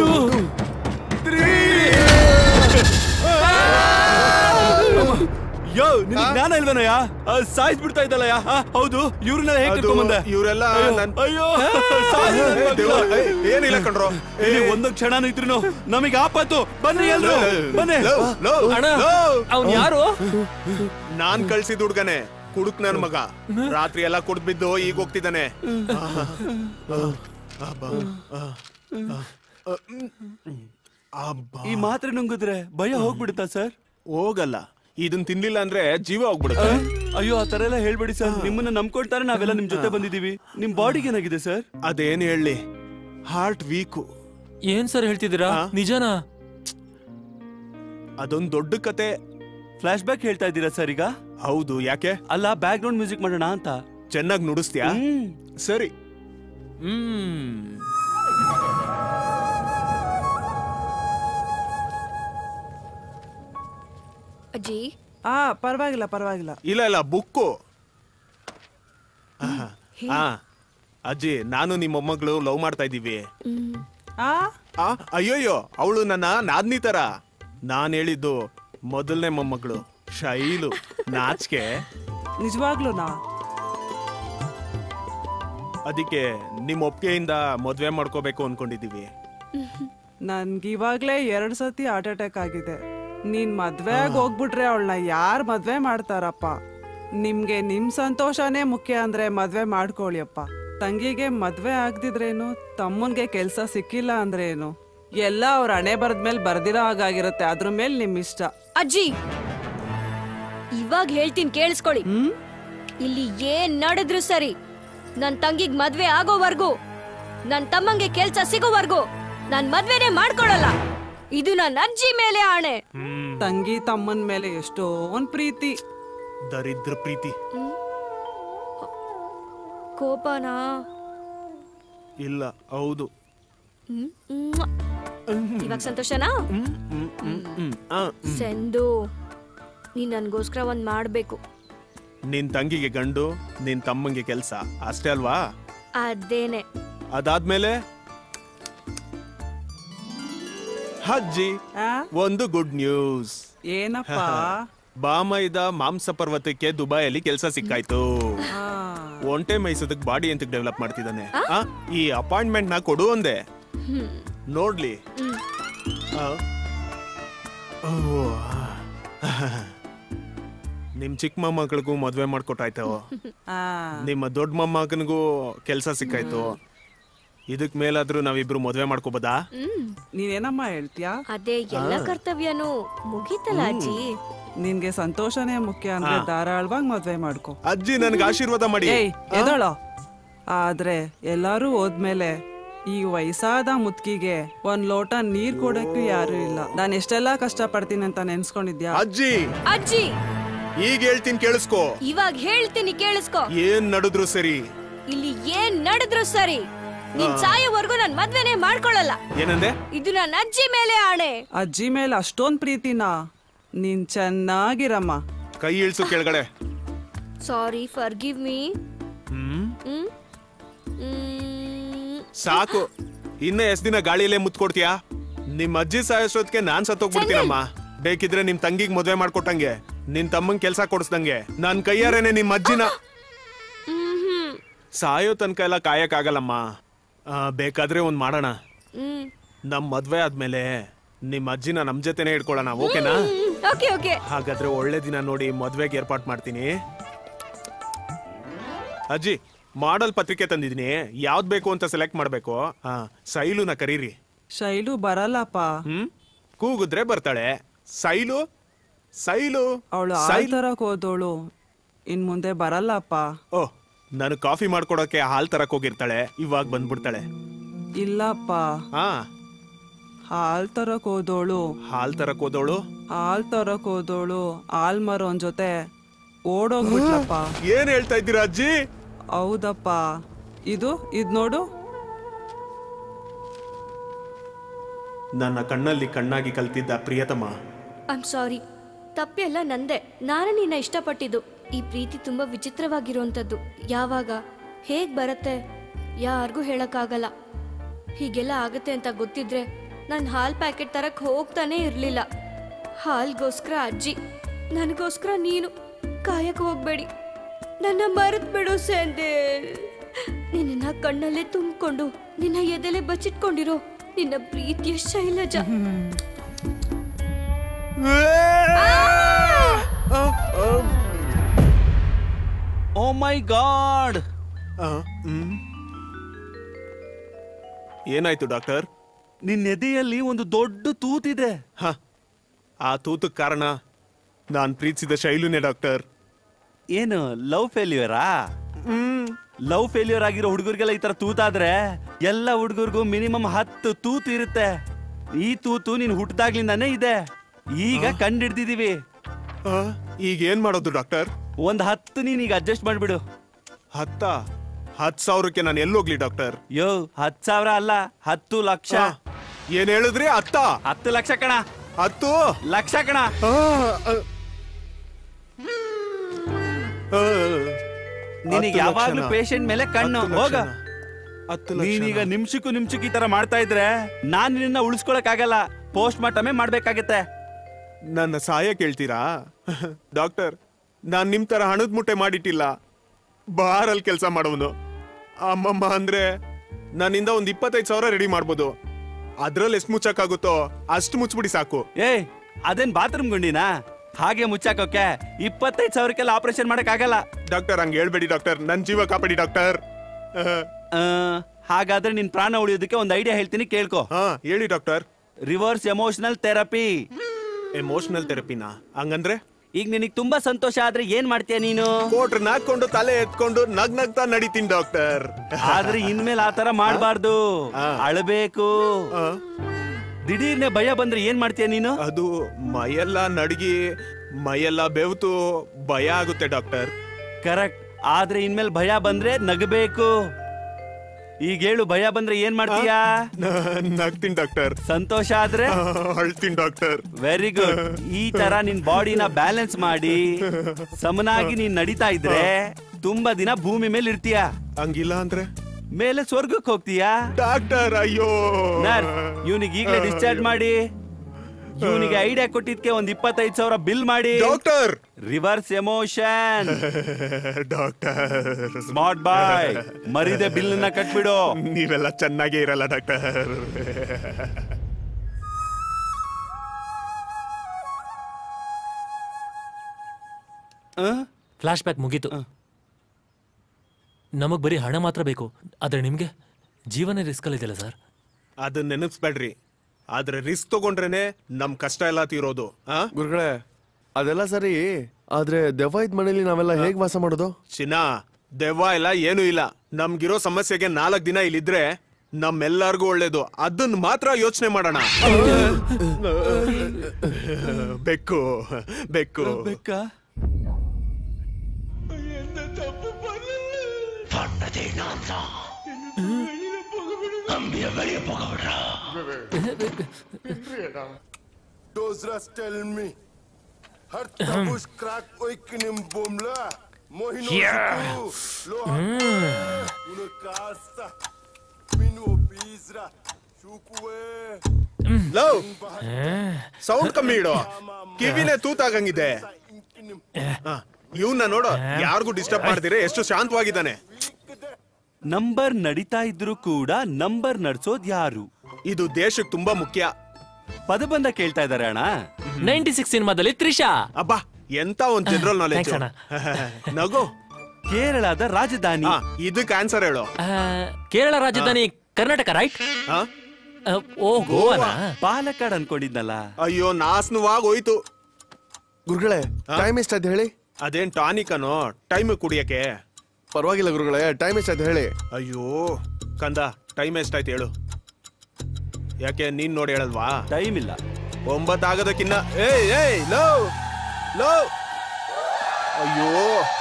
ಯೋ ನಿನಗೆ ಜ್ಞಾನ ಇಲ್ವೇನಯ್ಯ ಸಾಯ್ಸ್ ಬಿಡ್ತಾ ಇದ್ದಲ್ಲಯ್ಯ ಆ, ಹೌದು ಇವ್ರನ್ನ ಹೇಗೆ ಅದು ಕರ್ಕೊಂಬಂದೆ ಇವ್ರೆಲ್ಲ ಅಯ್ಯೋ, ನನ್- ಅಯ್ಯೋ ಸಾಯ್ಸ್ ನನ್ ಮಗ್ಳು. ದೇವ್ರ, ಏಯ್, ಏನಿಲ್ಲ ಕಣ್ರೋ ಇಲ್ಲಿ ಒಂದು ಕ್ಷಣನೂ ಇದ್ರು ನಮಗೆ ಆಪತ್ತು ಬನ್ನಿ ಎಲ್ರು ಬನ್ನಿ ಲವ್, ಲವ್, ಅಣ್ಣ ಲವ್. ಅವ್ನ್ ಯಾರು ನಾನ್ ಕಳ್ಸಿದ ಹುಡ್ಗನೆ ಕುಡುಕ್ ನನ್ ಮಗ ರಾತ್ರಿ ಎಲ್ಲ ಕುಡ್ದ್ ಬಿದ್ದು ಈಗ ಹೋಗ್ತಿದ್ದಾನೆ ಈ ಮಾತ್ರೆ ನುಂಗಿದ್ರೆ ಭಯ ಹೋಗ್ಬಿಡುತ್ತಾ ಸರ್ ಹೋಗಲ್ಲ ಇದನ್ ತಿನ್ಲಿಲ್ಲ ಅಂದ್ರೆ ಜೀವ ಹೋಗ್ಬಿಡುತ್ತೆ ಅಯ್ಯೋ ಆ ತರ ಎಲ್ಲ ಹೇಳ್ಬೇಡಿ ಸರ್ ನಿಮ್ಮನ್ನ ನಂಬ್ಕೊಳ್ತಾರೆ ನಾವೆಲ್ಲ ನಿಮ್ ಜೊತೆ ಬಂದಿದೀವಿ ನಿಮ್ ಬಾಡಿಗೆ ಏನಾಗಿದೆ ಸರ್ ಅದೇನ್ ಹೇಳಿ ಹಾರ್ಟ್ ವೀಕು ಏನ್ ಸರ್ ಹೇಳ್ತಿದ್ದೀರಾ ಹಾ? ನಿಜನಾ ಅದೊಂದ್ ದೊಡ್ಡ ಕತೆ ಫ್ಲಾಶ್ ಬ್ಯಾಕ್ ಹೇಳ್ತಾ ಇದ್ದೀರಾ ಸರ್ ಈಗ ಹೌದು ಯಾಕೆ ಅಲ್ಲ ಬ್ಯಾಕ್ ಗ್ರೌಂಡ್ ಮ್ಯೂಸಿಕ್ ಮಾಡೋಣ ಅಂತ ಚೆನ್ನಾಗಿ ನುಡಿಸ್ತೀಯಾ ಹ್ಮ್. ಸರಿ ಹ್ಮ್ ಅಜ್ಜಿ ಆ ಪರವಾಗಿಲ್ಲ ಪರವಾಗಿಲ್ಲ ಇಲ್ಲ ಇಲ್ಲ ಬುಕ್ಕು ಹಾ ಅಜ್ಜಿ ನಾನು ನಿಮ್ಮ ಮೊಮ್ಮಗಳು ಲವ್ ಮಾಡ್ತಾ ಇದ್ದೀವಿ ಆ ಆ ಅಯ್ಯೋಯ್ಯೋ ಅವಳು ನನ್ನ ನಾದ್ನಿ ತರ ನಾನ್ ಹೇಳಿದ್ದು ಮೊದಲನೇ ಮೊಮ್ಮಗಳು ಶೈಲು ನಾಚಿಕೆ ನಿಜವಾಗ್ಲೂನಾ ಅದಕ್ಕೆ ನಿಮ್ ಒಪ್ಪಿಗೆಯಿಂದ ಮದ್ವೆ ಮಾಡ್ಕೋಬೇಕು ಅನ್ಕೊಂಡಿದೀವಿ ನನ್ಗಿವಾಗ್ಲೇ ಎರಡ್ ಸತಿ ಹಾರ್ಟ್ ಅಟ್ಯಾಕ್ ಆಗಿದೆ ನೀನ್ ಮದ್ವೆ ಆಗಿ ಹೋಗ್ಬಿಟ್ರೆ ಅವಳನ್ನ ಯಾರ್ ಮದ್ವೆ ಮಾಡ್ತಾರಪ್ಪ ನಿಮ್ಗೆ ನಿಮ್ ಸಂತೋಷನೇ ಮುಖ್ಯ ಅಂದ್ರೆ ಮದ್ವೆ ಮಾಡ್ಕೊಳ್ಳಿಯಪ್ಪ ತಂಗಿಗೆ ಮದ್ವೆ ಆಗ್ದಿದ್ರೇನು ತಮ್ಮನ್ಗೆ ಕೆಲ್ಸ ಸಿಕ್ಕಿಲ್ಲ ಅಂದ್ರೆ ಏನು ಎಲ್ಲ ಅವ್ರ ಹಣೆ ಬರದ್ಮೇಲೆ ಬರ್ದಿರೋ ಹಾಗಾಗಿರುತ್ತೆ ಅದ್ರ ಮೇಲೆ ನಿಮ್ ಇಷ್ಟ ಅಜ್ಜಿ ಇವಾಗ ಹೇಳ್ತೀನಿ ಕೇಳಿಸ್ಕೊಳ್ಳಿ ಹ್ಮ್ ಇಲ್ಲಿ ಏನ್ ನಡೆದ್ರು ಸರಿ ನನ್ ತಂಗಿಗ್ ಮದ್ವೆ ಆಗೋವರ್ಗೂ ನನ್ ತಮ್ಮಂಗೆ ಕೆಲ್ಸ ಸಿಗೋವರ್ಗೂ ನಾನ್ ಮದ್ವೆನೇ ಮಾಡ್ಕೊಳಲ್ಲ ಇದು ನನ್ನ ಅಜ್ಜಿ ಮೇಲೆ ಆಣೆ ತಂಗಿ ತಮ್ಮನ್ ಮೇಲೆ ಎಷ್ಟೋ ಒಂದ್ ಪ್ರೀತಿ ದರಿದ್ರ ಪ್ರೀತಿ ಕೋಪನಾ ಇಲ್ಲ ಹೌದು ಹ್ಮ್? ಮ್ವಾ. ಇವಾಗ ಸಂತೋಷನಾ ಸಂದು ನೀನ್ ನನ್ಗೋಸ್ಕರ ಒಂದ್ ಮಾಡ್ಬೇಕು ನಿನ್ ತಂಗಿಗೆ ಗಂಡು ನಿನ್ ತಮ್ಮಂಗೆ ಕೆಲ್ಸ ಅಷ್ಟೇ ಅಲ್ವಾ ಅದೇನೆ ಅದಾದ್ಮೇಲೆ ಅಜ್ಜಿ ಒಂದು ಗುಡ್ ನ್ಯೂಸ್ ಏನಪ್ಪ ಬಾಮೈದ ಮಾಂಸ ಪರ್ವತಕ್ಕೆ ದುಬೈಯಲ್ಲಿ ಕೆಲಸ ಸಿಕ್ಕಾಯ್ತು ಒಂಟೆ ಮೈಸೋದಕ್ ಬಾಡಿ ಅಂತ ಡೆವಲಪ್ ಮಾಡ್ತಿದ್ದಾನೆ ಆ, ಈ ಅಪಾಯಿಂಟ್ಮೆಂಟ್ ನ ಕೊಡು ಒಂದೇ ನೋಡ್ಲಿ ಆ. ಓ. ನಿಮ್ ಚಿಕ್ಕ ಮೊಮ್ಮಗಳಿಗೂ ಮದ್ವೆ ಮಾಡ್ಕೊಟ್ಟಾಯ್ತು ಆ ನಿಮ್ಮ ದೊಡ್ಡ ಮೊಮ್ಮಗನಿಗೂ ಕೆಲ್ಸ ಸಿಕ್ಕಾಯ್ತು ಇದಕ್ ಮೇಲಾದ್ರೂ ನಾವಿಬ್ರು ಮದ್ವೆ ಮಾಡ್ಕೋಬೋದಾ ನೀನೇನಮ್ಮ ಹೇಳ್ತೀಯಾ ಅದೇ ಎಲ್ಲ ಕರ್ತವ್ಯನೂ ಮುಗೀತಲ್ಲ ಅಜ್ಜಿ ನಿನ್ಗೆ ಸಂತೋಷನೇ ಮುಖ್ಯ ಅಂದ್ರೆ ಹಾ. ಧಾರಾಳವಾಗಿ ಮದ್ವೆ ಮಾಡ್ಕೊ ಅಜ್ಜಿ ನನ್ಗೆ ಆಶೀರ್ವಾದ ಮಾಡಿ ಏಯ್ ಎದೋಳೋ ಆದ್ರೆ ಎಲ್ಲಾರು ಹೋದ್ಮೇಲೆ ಈ ವಯಸ್ಸಾದ ಮುತ್ಕಿಗೆ ಒಂದ್ ಲೋಟ ನೀರ್ ಕೊಡಕ್ಕೂ ಯಾರು ಇಲ್ಲ ನಾನು ಎಷ್ಟೆಲ್ಲಾ ಕಷ್ಟ ಪಡ್ತೀನಿ ಅಂತ ನೆನ್ಸ್ಕೊಂಡಿದ್ಯಾ ಅಜ್ಜಿ ಅಜ್ಜಿ ಈಗ ಹೇಳ್ತೀನಿ ಕೇಳಿಸ್ಕೋ ಇವಾಗ ಹೇಳ್ತೀನಿ ಕೇಳಿಸ್ಕೊ ಏನ್ ನಡೆದ್ರು ಸರಿ ಇಲ್ಲಿ ಏನ್ ನಡೆದ್ರು ಸರಿ ನೀನ್ ಆ. ಸಾಯೋವರೆಗೂ ನಾನ್ ಮದ್ವೆನೇ ಮಾಡ್ಕೊಳಲ್ಲ ಏನಂದೆ ಇದು ನನ್ನ ಅಜ್ಜಿ ಮೇಲೆ ಆಣೆ ಅಜ್ಜಿ ಮೇಲೆ ಅಷ್ಟೊಂದ್ ಪ್ರೀತಿನಾ ನೀನ್ ಚೆನ್ನಾಗಿರಮ್ಮ ಕೈ ಇಳ್ಸು ಕೆಳಗಡೆ sorry forgive me hmm hmm hmm. ಸಾಕು ಇನ್ನ ಎಷ್ಟ್ ದಿನ ಗಾಳಿಯಲ್ಲೇ ಮುತ್ಕೊಡ್ತೀಯಾ ನಿಮ್ ಅಜ್ಜಿ ಸಾಯೋಷ್ಟೊತ್ತಿಗೆ ನಾನ್ ಸತ್ತೋಗ್ಬಿಡ್ತೀನಮ್ಮ ಬೇಕಿದ್ರೆ ನಿಮ್ ತಂಗಿಗ್ ಮದ್ವೆ ಮಾಡ್ಕೊಟ್ಟಂಗೆ ನಿನ್ ತಮ್ಮಂಗ್ ಕೆಲ್ಸ ಕೊಡಿಸ್ದಂಗೆ ನನ್ ಕೈಯಾರೇನೆ ನಿಮ್ ಅಜ್ಜಿನ ಮ್ಹ್ಮ್. ಸಾಯೋ ತನಕ ಎಲ್ಲ ಕಾಯಕ್ಕಾಗಲ್ಲಮ್ಮ ಆ, ಬೇಕಾದ್ರೆ ಒಂದ್ ಮಾಡೋಣ ಹ್ಮ್. ನಮ್ ಮದ್ವೆ ಆದ್ಮೇಲೆ ನಿಮ್ ಅಜ್ಜಿನ ನಮ್ ಜೊತೆನೆ ಇಟ್ಕೊಳ್ಳೋಣ ಓಕೆನಾ ಹ್ಮ್. ಓಕೆ ಓಕೆ ಹಾಗಾದ್ರೆ ಒಳ್ಳೆ ದಿನ ನೋಡಿ ಮದ್ವೆಗೆ ಏರ್ಪಾಟ್ ಮಾಡ್ತೀನಿ ಅಜ್ಜಿ ಮಾಡಲ್ ಪತ್ರಿಕೆ ತಂದಿದ್ದೀನಿ ಯಾವ್ದ್ ಬೇಕು ಅಂತ ಸೆಲೆಕ್ಟ್ ಮಾಡ್ಬೇಕು ಹಾ ಸೈಲುನ ಕರೀರಿ ಶೈಲು ಬರಲ್ಲಪ್ಪ ಹ್ಮ್ ಕೂಗಿದ್ರೆ ಬರ್ತಾಳೆ ಸೈಲು ಸೈಲು ಅವಳು ಸೈಲ್ ತರಕ್ ಹೋದೋಳು ಇನ್ ಮುಂದೆ ಬರಲ್ಲಪ್ಪ ಓ ನಾನು ಕಾಫಿ ಮಾಡ್ಕೊಡೋಕೆ ಹಾಲ್ ತರಕ್ ಹೋಗಿರ್ತಾಳೆ ಇವಾಗ ಬಂದ್ಬಿಡ್ತಾಳೆ ಇಲ್ಲಪ್ಪ ಹಾ ಹಾಲ್ ತರಕ್ ಹೋದೋಳು ಹಾಲ್ ತರಕ್ ಹೋದವಳು ಹಾಲ್ ತರಕ್ ಹೋದೋಳು ಹಾಲ್ ಮರೋನ್ ಜೊತೆ ಓಡೋಗ್ಬಿಟ್ಲಪ್ಪ ಏನ್ ಹೇಳ್ತಾ ಇದ್ದೀರಾ ಅಜ್ಜಿ ಹೌದಪ್ಪ ಇದು ಇದ್ ನೋಡು ನನ್ನ ಕಣ್ಣಲ್ಲಿ ಕಣ್ಣಾಗಿ ಕಲ್ತಿದ್ದ ಪ್ರಿಯತಮ ಐಮ್ ಸಾರಿ ತಪ್ಪೆಲ್ಲ ನಂದೆ ನಾನು ನಿನ್ನ ಇಷ್ಟಪಟ್ಟಿದ್ದು ಈ ಪ್ರೀತಿ ತುಂಬಾ ವಿಚಿತ್ರವಾಗಿರುವಂಥದ್ದು ಯಾವಾಗ ಹೇಗ್ ಬರತ್ತೆ ಯಾರಿಗೂ ಹೇಳಕ್ಕಾಗಲ್ಲ ಹೀಗೆಲ್ಲ ಆಗತ್ತೆ ಅಂತ ಗೊತ್ತಿದ್ರೆ ನಾನು ಹಾಲ್ ಪ್ಯಾಕೆಟ್ ತರಕ್ ಹೋಗ್ತಾನೆ ಇರ್ಲಿಲ್ಲ ಹಾಲ್ಗೋಸ್ಕರ ಅಜ್ಜಿ ನನಗೋಸ್ಕರ ನೀನು ಕಾಯಕ್ ಹೋಗ್ಬೇಡಿ ನನ್ನ ಮರೆತ್ ಬಿಡು ಸಂದೇಲ್ ನಿನ್ನ ಕಣ್ಣಲ್ಲೇ ತುಂಬಿಕೊಂಡು ನಿನ್ನ ಎದೆಲೆ ಬಚ್ಚಿಟ್ಕೊಂಡಿರೋ ನಿನ್ನ ಪ್ರೀತಿಯ ಶೈಲಜ ಓ ಮೈ ಗಾಡ್ ಏನಾಯ್ತು ಡಾಕ್ಟರ್ ನಿನ್ನ ಎದೆಯಲ್ಲಿ ಒಂದು ದೊಡ್ಡ ತೂತಿದೆ ಹ ಆ ತೂತಕ್ ಕಾರಣ ನಾನ್ ಪ್ರೀತಿಸಿದ ಶೈಲುನೇ ಡಾಕ್ಟರ್ ಏನು ಲವ್ ಫೇಲ್ಯೂರಾ ಲವ್ ಫೇಲ್ಯೂರ್ ಆಗಿರೋ ಹುಡುಗರಿಗೆಲ್ಲ ಈ ತರ ತೂತಾದ್ರೆ ಎಲ್ಲ ಹುಡುಗರಿಗೂ ಮಿನಿಮಮ್ ಹತ್ತು ತೂತು ಇರುತ್ತೆ ಈ ತೂತು ನೀನ್ ಹುಟ್ಟದಾಗ್ಲಿಂದಾನೇ ಇದೆ ಈಗ ಕಂಡಿಡ್ದಿದೀವಿ ಈಗ ಏನ್ ಮಾಡೋದು ಡಾಕ್ಟರ್ ಒಂದ್ ಹತ್ತು ನೀನ್ ಈಗ ಅಡ್ಜಸ್ಟ್ ಮಾಡ್ಬಿಡು ಹತ್ತ ಹತ್ ಸಾವಿರಕ್ಕೆ ನಾನು ಎಲ್ಲೋಗ್ಲಿ ಡಾಕ್ಟರ್ ಯೋ ಹತ್ ಸಾವಿರ ಅಲ್ಲ ಹತ್ತು ಲಕ್ಷ ಏನ್ ಹೇಳಿದ್ರಿ ಹತ್ತ ಹತ್ತು ಲಕ್ಷ ಕಣ ಹತ್ತು ಲಕ್ಷ ಕಣ ನಿನಗೆ ಯಾವಾಗ್ಲೂ ಪೇಷಂಟ್ ಮೇಲೆ ಕಣ್ಣು ಹೋಗ ನೀನೀಗ ನಿಮಿಷಕ್ಕೂ ನಿಮಿಷಕ್ಕೂ ಈ ತರ ಮಾಡ್ತಾ ಇದ್ರೆ ನಾನ್ ನಿನ್ನ ಉಳಿಸ್ಕೊಳಕ್ ಆಗಲ್ಲ ಪೋಸ್ಟ್ ಮಾರ್ಟಮೇ ಮಾಡ್ಬೇಕಾಗತ್ತೆ ನನ್ನ ಸಹಾಯ ಕೇಳ್ತೀರಾ ಡಾಕ್ಟರ್ ನಾನ್ ನಿಮ್ ತರ ಹಣದ ಮುಟ್ಟೆ ಮಾಡಿಟ್ಟಿಲ್ಲ ಬಾರಲ್ಲಿ ಕೆಲಸ ಮಾಡೋನು ಅಮ್ಮಮ್ಮ ಅಂದ್ರೆ ನನ್ನಿಂದ ಒಂದ್ ಇಪ್ಪತ್ತೈದು ಸಾವಿರ ರೆಡಿ ಮಾಡ್ಬೋದು ಅದ್ರಲ್ಲಿ ಎಷ್ಟು ಮುಚ್ಚಕ್ಕಾಗುತ್ತೋ ಅಷ್ಟು ಮುಚ್ಬಿಡಿ ಸಾಕು ಏ ಅದೇನ್ ಬಾತ್ರೂಮ್ ಗುಂಡಿನಾ ಹಾಗೆ ಮುಚ್ಚಾಕೋಕೆ ಇಪ್ಪತ್ತೈದು ಸಾವಿರಕ್ಕೆಲ್ಲ ಆಪರೇಷನ್ ಮಾಡಕ್ ಆಗಲ್ಲ ಡಾಕ್ಟರ್ ಹಂಗೆ ಹೇಳ್ಬೇಡಿ ಡಾಕ್ಟರ್ ನನ್ ಜೀವ ಕಾಪಾಡಿ ಡಾಕ್ಟರ್ ಹಾಗಾದ್ರೆ ನಿನ್ ಪ್ರಾಣ ಉಳಿಯೋದಕ್ಕೆ ಒಂದು ಐಡಿಯಾ ಹೇಳ್ತೀನಿ ಕೇಳ್ಕೊ ಹಾ ಹೇಳಿ doctor reverse emotional therapy emotional ಥೆರಪಿನಾ ಹಂಗಂದ್ರೆ ಈಗ ನಿನಗೆ ತುಂಬಾ ಸಂತೋಷ ಆದ್ರೆ ಏನ್ ಮಾಡ್ತೀಯ ನೀನು ಕೋಟ್ರ್ ನಾಕೊಂಡು ತಲೆ ಎತ್ಕೊಂಡು ನಗ್ ನಗ್ತಾ ನಡೀತೀನಿ ಡಾಕ್ಟರ್ ಆದ್ರೆ ಇನ್ಮೇಲೆ ಆತರ ಮಾಡಬಾರ್ದು ಅಳಬೇಕು ದಿಢೀರ್ನೆ ಭಯ ಬಂದ್ರೆ ಏನ್ ಮಾಡ್ತೀಯ ನೀನು ಅದು ಮೈಯೆಲ್ಲ ನಡಗಿ ಮೈಯೆಲ್ಲ ಬೆವ್ತು ಭಯ ಆಗುತ್ತೆ ಡಾಕ್ಟರ್ ಕರೆಕ್ಟ್ ಆದ್ರೆ ಇನ್ಮೇಲೆ ಭಯ ಬಂದ್ರೆ ನಗಬೇಕು ಈಗ ಹೇಳು ಭಯ ಬಂದ್ರೆ ಏನ್ ಮಾಡ್ತೀಯಾ ನಗ್ತೀನಿ ಡಾಕ್ಟರ್ ಸಂತೋಷ ಆದ್ರೆ ಅಳ್ತೀನಿ ಡಾಕ್ಟರ್ ವೆರಿ ಗುಡ್ ಈ ತರ ನಿನ್ ಬಾಡಿನ ಬ್ಯಾಲೆನ್ಸ್ ಮಾಡಿ ಸಮನಾಗಿ ನೀನ್ ನಡೀತಾ ಇದ್ರೆ ತುಂಬಾ ದಿನ ಭೂಮಿ ಮೇಲೆ ಇರ್ತೀಯ ಹಂಗಿಲ್ಲ ಅಂದ್ರೆ ಮೇಲೆ ಸ್ವರ್ಗಕ್ಕೆ ಹೋಗ್ತೀಯಾ ಡಾಕ್ಟರ್ ಅಯ್ಯೋ ಇವನಿಗೆ ಈಗಲೇ ಡಿಸ್ಚಾರ್ಜ್ ಮಾಡಿ ಇವನಿಗೆ ಐಡಿಯಾ ಕೊಟ್ಟಿದ್ಕೆ ಒಂದ್ ಇಪ್ಪತ್ತೈದು ಸಾವಿರ ಬಿಲ್ ಮಾಡಿ doctor reverse emotion doctor smart boy ಮರಿದೆ ಬಿಲ್ ನ ಕಟ್ಬಿಡು ನೀವೆಲ್ಲ ಚೆನ್ನಾಗೇ ಇರಲ್ಲ ಡಾಕ್ಟರ್ ಫ್ಲಾಶ್ ಬ್ಯಾಕ್ ಮುಗೀತು ನಮಗ್ ಬರೀ ಹಣ ಮಾತ್ರ ಬೇಕು ಆದ್ರೆ ನಿಮ್ಗೆ ಜೀವನ ರಿಸ್ಕ್ ಇದೆಯಲ್ಲ ಸರ್ ಅದನ್ನ ನೆನಪಿಸ್ಬೇಡ್ರಿ ಆದ್ರೆ ರಿಸ್ಕ್ ತಗೊಂಡ್ರೇನೆ ನಮ್ ಕಷ್ಟ ಎಲ್ಲ ತೀರೋದು ಆ ಗುರುಗಳೇ ಅದೆಲ್ಲ ಸರಿ ಆದ್ರೆ ದೆವ್ವ ಇದ್ ಮನೇಲಿ ನಾವೆಲ್ಲ ಹೇಗ್ ವಾಸ ಮಾಡೋದು ಚಿನ್ನ ದೆವ್ವ ಇಲ್ಲ ಏನೂ ಇಲ್ಲ ನಮ್ಗಿರೋ ಸಮಸ್ಯೆಗೆ ನಾಲ್ಕು ದಿನ ಇಲ್ಲಿದ್ರೆ ನಮ್ಮೆಲ್ಲರಿಗೂ ಒಳ್ಳೇದು ಅದನ್ನ ಮಾತ್ರ ಯೋಚನೆ ಮಾಡೋಣ ಬೆಕ್ಕು ಬೆಕ್ಕು ಬೆಕ್ಕ Dozras tell me. Har tabush crack oikinim bomla. Mohino Yeah. suku. Lo Mm. Uno kasta. Minu bizra. Shukue. Love sound ಕಮ್ಮಿ ಇಡು ಕಿವಿನೇ ತೂತಾಗಂಗಿದೆ ಇವನ್ನ ನೋಡು ಯಾರಿಗೂ ಡಿಸ್ಟರ್ಬ್ ಮಾಡ್ತೀರಿ ಎಷ್ಟು ಶಾಂತವಾಗಿದ್ದಾನೆ ನಂಬರ್ ನಡೀತಾ ಇದ್ರು ಕೂಡ ನಂಬರ್ ನಡ್ಸೋದ್ ಯಾರು ಇದು ದೇಶಕ್ಕೆ ತುಂಬಾ ಮುಖ್ಯ ಪದಬಂಧ ಕೇಳ್ತಾ ಇದಾರೆ ಅಣ್ಣ ನೈನ್ಟಿ ಸಿಕ್ಸ್ ಸಿನಿಮಾದಲ್ಲಿ ತ್ರಿಷಾ ಅಬ್ಬಾ ಎಂತ ಒಂದ್ ಜನರಲ್ ನಾಲೆಜ್ Thanks ಅಣ್ಣ. ನಗು ಕೇರಳದ ರಾಜಧಾನಿ ಇದಕ್ಕೆ ಆನ್ಸರ್ ಹೇಳು ಆ, ಕೇರಳ ರಾಜಧಾನಿ ಕರ್ನಾಟಕ ರೈಟ್ ಓ ಗೋವಾನ ಪಾಲಕ್ಕಾಡ್ ಅನ್ಕೊಂಡಿದ್ನಲ್ಲ ಅಯ್ಯೋ ನಾಸ್ನವಾಗಿ ಹೋಯ್ತು ಗುರುಗಳೇ ಟೈಮ್ ಎಷ್ಟಾಯ್ತು ಹೇಳಿ ಅದೇನ್ ಟಾನಿಕ್ ಅನ್ನೋ ಟೈಮ್ ಕುಡಿಯಕ್ಕೆ ಪರವಾಗಿಲ್ಲ ಗುರುಗಳೇ ಟೈಮ್ ಎಷ್ಟಾಯ್ತು ಹೇಳಿ ಅಯ್ಯೋ ಕಂದ ಟೈಮ್ ಎಷ್ಟಾಯ್ತು ಹೇಳು ಯಾಕೆ ನೀನ್ ನೋಡಿ ಹೇಳಲ್ವಾ ಟೈಮ್ ಇಲ್ಲ ಒಂಬತ್ತಾಗೋದಕ್ಕಿನ್ನ ಏಯ್ ಏಯ್ ಲೋ ಲೋ ಅಯ್ಯೋ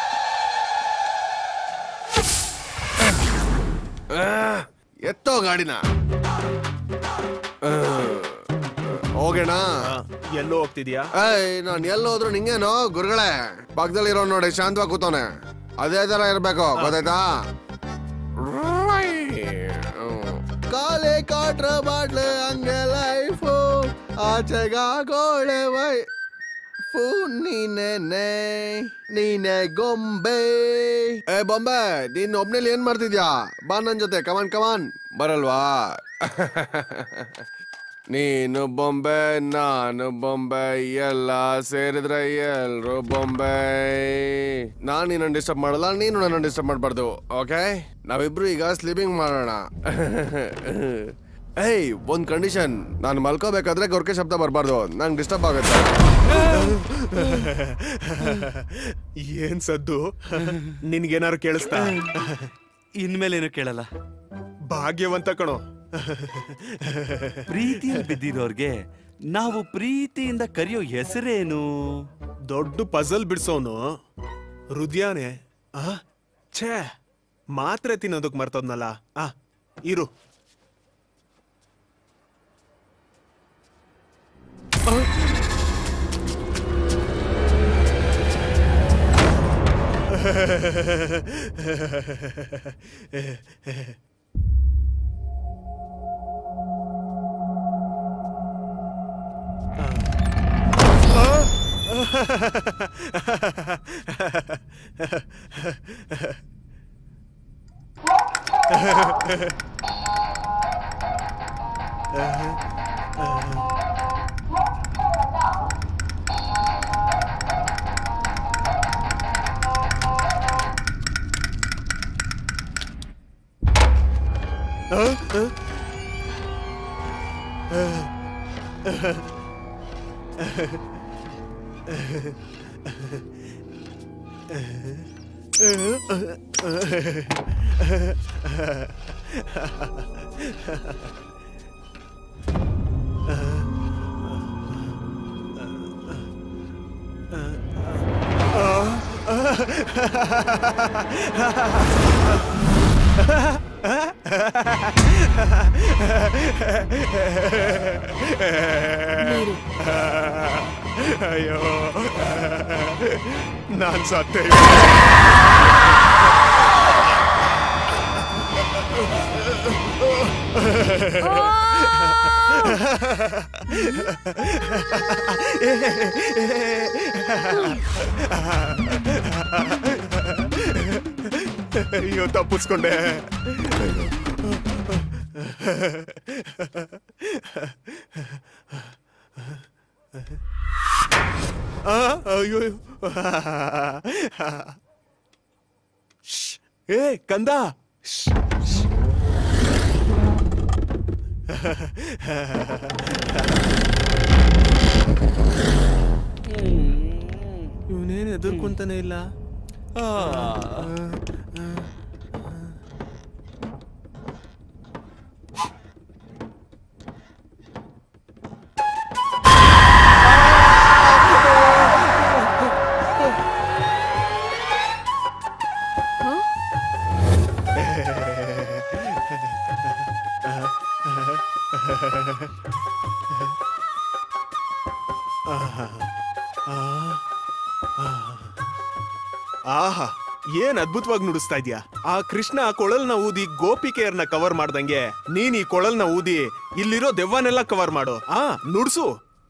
ಆ, ಎತ್ತೋ ಗಾಡಿನ ಆ, ಹೋಗೋಣ ಎಲ್ಲೋ ಹೋಗ್ತಿದ್ಯಾ ಏಯ್ ನಾನ್ ಎಲ್ಲಿ ಹೋದ್ರು ನಿಂಗೇನೋ ಗುರುಗಳೇ ಪಕ್ಕದಲ್ಲಿ ಇರೋ ನೋಡಿ ಶಾಂತವಾಗಿ ಕೂತವನೆ ಅದೇ ತರ ಇರ್ಬೇಕು ಗೊತ್ತಾಯ್ತಾ ಕಾಲೆ ಕಾಟ್ರ ಬಾಟ್ಲೆ ಹಂಗೆ ಲೈಫು ಆಚೆಗಾಗೋಳೆ ವೈ ಫೂ ನೀನೆ ನೀನೆ ಗೊಂಬೆ ಏ ಬೊಂಬೆ ನೀನ್ ಒಬ್ನಲ್ಲಿ ಏನ್ ಮಾಡ್ತಿದ್ಯಾ ಬಾ ನನ್ ಜೊತೆ ಕಮಾನ್ ಕಮಾನ್ ಬರಲ್ವಾ ನೀನು ಬೊಂಬೆ ನಾನು ಬೊಂಬೆ ಎಲ್ಲ ಸೇರಿದ್ರೆ ಎಲ್ರು ಬೊಂಬೆ ನಾನ್ ನಿನ್ನ ಡಿಸ್ಟರ್ಬ್ ಮಾಡಲ್ಲ ನೀನು ನನ್ನ ಡಿಸ್ಟರ್ಬ್ ಮಾಡಬಾರ್ದು ಓಕೆ ನಾವಿಬ್ರು ಈಗ ಸ್ಲೀಪಿಂಗ್ ಮಾಡೋಣ ಏಯ್ ಒಂದ್ ಕಂಡೀಷನ್ ನಾನು ಮಲ್ಕೋಬೇಕಾದ್ರೆ ಗೊರ್ಕೆ ಶಬ್ದ ಬರಬಾರ್ದು ನಂಗೆ ಡಿಸ್ಟರ್ಬ್ ಆಗುತ್ತೆ ಏನ್ ಸದ್ದು ನಿನ್ಗೇನಾರು ಕೇಳಿಸ್ತಾ ಇನ್ಮೇಲೇನು ಕೇಳಲ್ಲ ಭಾಗ್ಯವಂತ ಕಣೋ ಪ್ರೀತಿಯಲ್ಲಿ ಬಿದ್ದಿರೋರ್ಗೆ ನಾವು ಪ್ರೀತಿಯಿಂದ ಕರೆಯೋ ಹೆಸರೇನು ದೊಡ್ಡ ಪಜಲ್ ಬಿಡ್ಸೋನು ಹೃದಯನೇ ಆ ಛೇ ಮಾತ್ರೆ ತಿನ್ನೋದಕ್ ಮರ್ತೋದ್ನಲ್ಲ ಆ ಇರು ಅಯ್ಯೋ ನಾನ್ ಸತ್ತೆ ಅಯ್ಯೋ ತಪ್ಪಿಸ್ಕೊಂಡೆ ಆ, ಅಯ್ಯೋ ಶ್ಶ್. ಏ ಕಂದ ಶ್ಶ್, ಶ್ಶ್. ಇವನೇನು ಎದುರ್ಕೊಂತಾನೆ ಇಲ್ಲ ಆಹಾ ಏನ್ ಅದ್ಭುತವಾಗಿ ನುಡಿಸ್ತಾ ಇದ್ಯಾ ಆ ಕೃಷ್ಣ ಕೊಳಲ್ನ ಊದಿ ಗೋಪಿಕೆಯರ್ನ ಕವರ್ ಮಾಡ್ದಂಗೆ ನೀನ್ ಈ ಕೊಳಲ್ನ ಊದಿ ಇಲ್ಲಿರೋ ದೆವ್ವನೆಲ್ಲ ಕವರ್ ಮಾಡು ಆ ನುಡ್ಸು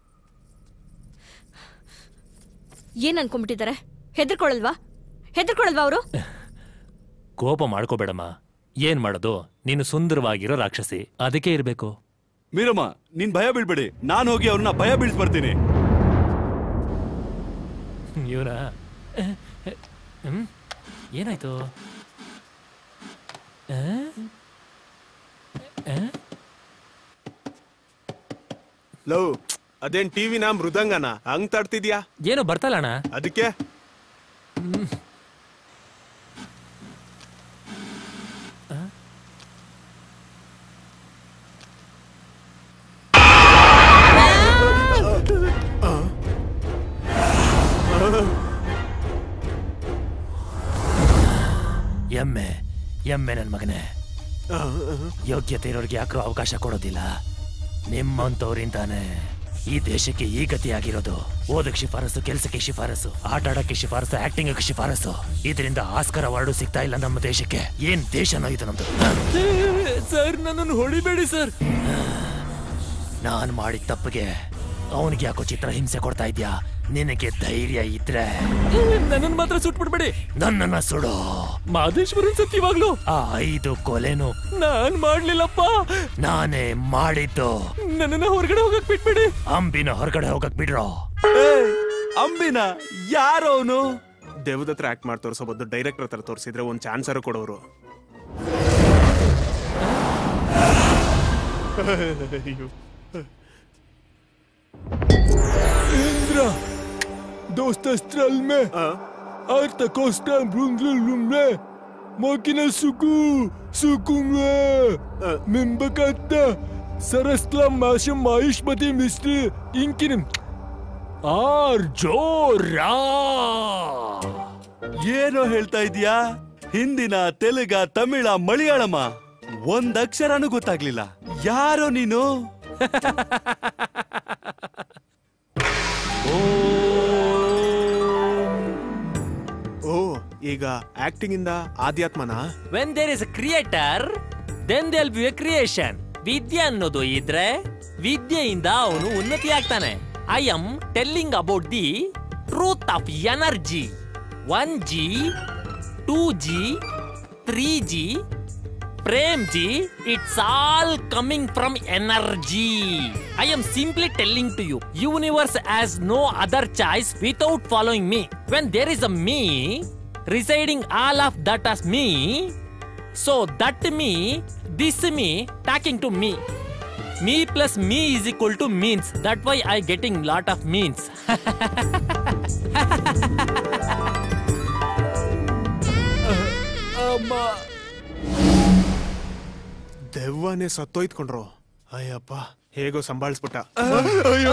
ಏನ್ ಅನ್ಕೊಂಡ್ಬಿಟ್ಟಿದ್ದಾರೆ ಹೆದರ್ಕೊಳಲ್ವಾ ಹೆದರ್ಕೊಳಲ್ವಾ ಅವರು ಕೋಪ ಮಾಡ್ಕೋಬೇಡಮ್ಮ ಏನ್ ಮಾಡೋದು ನೀನು ಸುಂದರವಾಗಿರೋ ರಾಕ್ಷಸಿ ಅದಕ್ಕೆ ಇರ್ಬೇಕು ಮೀರಮ್ಮ ನೀನ್ ಭಯ ಬೀಳ್ಬೇಡಿ ನಾನು ಹೋಗಿ ಅವ್ರನ್ನ ಭಯ ಬೀಳ್ಸ್ ಬರ್ತೀನಿ ಇವನ ಹ್ಮ್ ಏನಾಯ್ತು ಆ? ಆ? ಲವ್ ಅದೇನ್ ಟಿವಿನ ಮೃದಂಗನ ಹಂಗ್ ತಡ್ತಿದ್ಯಾ ಏನೋ ಬರ್ತಲ್ಲ ಅಣ್ಣ ಅದಕ್ಕೆ ಎಮ್ಮೆ ಎಮ್ಮೆ ನನ್ ಮಗನೇ ಯೋಗ್ಯತೆ ಇರೋರ್ಗೆ ಯಾಕೋ ಅವಕಾಶ ಕೊಡೋದಿಲ್ಲ ನಿಮ್ಮಂತವ್ರಿಂದಾನೆ ಈ ದೇಶಕ್ಕೆ ಈ ಗತಿ ಆಗಿರೋದು ಓದಕ್ ಶಿಫಾರಸು ಕೆಲ್ಸಕ್ಕೆ ಶಿಫಾರಸು ಆಟ ಆಡಕ್ಕೆ ಶಿಫಾರಸು ಆಕ್ಟಿಂಗ್ ಶಿಫಾರಸು ಇದರಿಂದ ಆಸ್ಕರ್ ಅವಾರ್ಡು ಸಿಗ್ತಾ ಇಲ್ಲ ನಮ್ಮ ದೇಶಕ್ಕೆ ಏನ್ ದೇಶನೋ ಇದು ನಮ್ದು ಸರ್ ನನ್ನನ್ನು ಹೊಡಿಬೇಡಿ ಸರ್ ನಾನ್ ಮಾಡಿದ ತಪ್ಪಿಗೆ ಅವನಿಗೆ ಯಾಕೋ ಚಿತ್ರ ಹಿಂಸೆ ಕೊಡ್ತಾ ಇದ್ಯಾ ನಿನಗೆ ಧೈರ್ಯ ಇದ್ರೆ ನನ್ನನ್ನು ಮಾತ್ರ ಸುಟ್ಬಿಡ್ಬೇಡಿ ನನ್ನನ್ನ ಸುಡು ಮಾದೇಶ್ವರನ್ ಸತ್ಯವಾಗ್ಲು ಆ ಐದು ಕೊಲೆನು ನಾನ್ ಮಾಡ್ಲಿಲ್ಲಪ್ಪ ನಾನೇ ಮಾಡಿದ್ದು ನನ್ನನ್ನ ಹೊರಗಡೆ ಹೋಗಕ್ ಬಿಟ್ಬಿಡಿ ಅಂಬಿನ ಹೊರಗಡೆ ಹೋಗಕ್ ಬಿಡ್ರೋ ಅಂಬಿನ ಯಾರೋ ಅವನು ದೇವದ ಹತ್ರ ಆಕ್ಟ್ ಮಾಡಿ ತೋರಿಸೋ ಬದ್ದು ಡೈರೆಕ್ಟರ್ ಹತ್ರ ತೋರಿಸಿದ್ರೆ ಒಂದ್ ಚಾನ್ಸರ್ ಕೊಡೋರು Indra, dosta strelme, arta costa brunglumle, mokina suku, sukumle, mimbakatta, sarasla masha maishmati misti, inkinim. ಆರ್ ಜೋರಾ ಏನೋ ಹೇಳ್ತಾ ಇದೀಯಾ ಹಿಂದಿನ ತೆಲುಗ ತಮಿಳ ಮಲಯಾಳಮ ಒಂದಕ್ಷರನೂ ಗೊತ್ತಾಗ್ಲಿಲ್ಲ ಯಾರೋ ನೀನು ಓ ಈಗ ಆಕ್ಟಿಂಗ್ ಇಂದ ಆಧ್ಯಾತ್ಮನ when there is creator then there'll be a creation ವಿದ್ಯೆ ಅನ್ನೋದು ಇದ್ರೆ ವಿದ್ಯೆಯಿಂದ ಅವನು ಉನ್ನತಿ ಆಗ್ತಾನೆ I am telling about the truth of energy one G two G three G Prem ji it's all coming from energy I am simply telling to you universe has no other choice without following me when there is a me residing all of that as me so that me this me talking to me me plus me is equal to means that why i getting lot of means ಅಮ್ಮ ದೆವ್ವನೇ ಸತ್ತೋಯ್ತ್ಕೊಂಡ್ರು ಅಯ್ಯಪ್ಪ ಹೇಗೋ ಸಂಭಾಳಿಸ್ಬಿಟ್ಟ ಅಯ್ಯೋ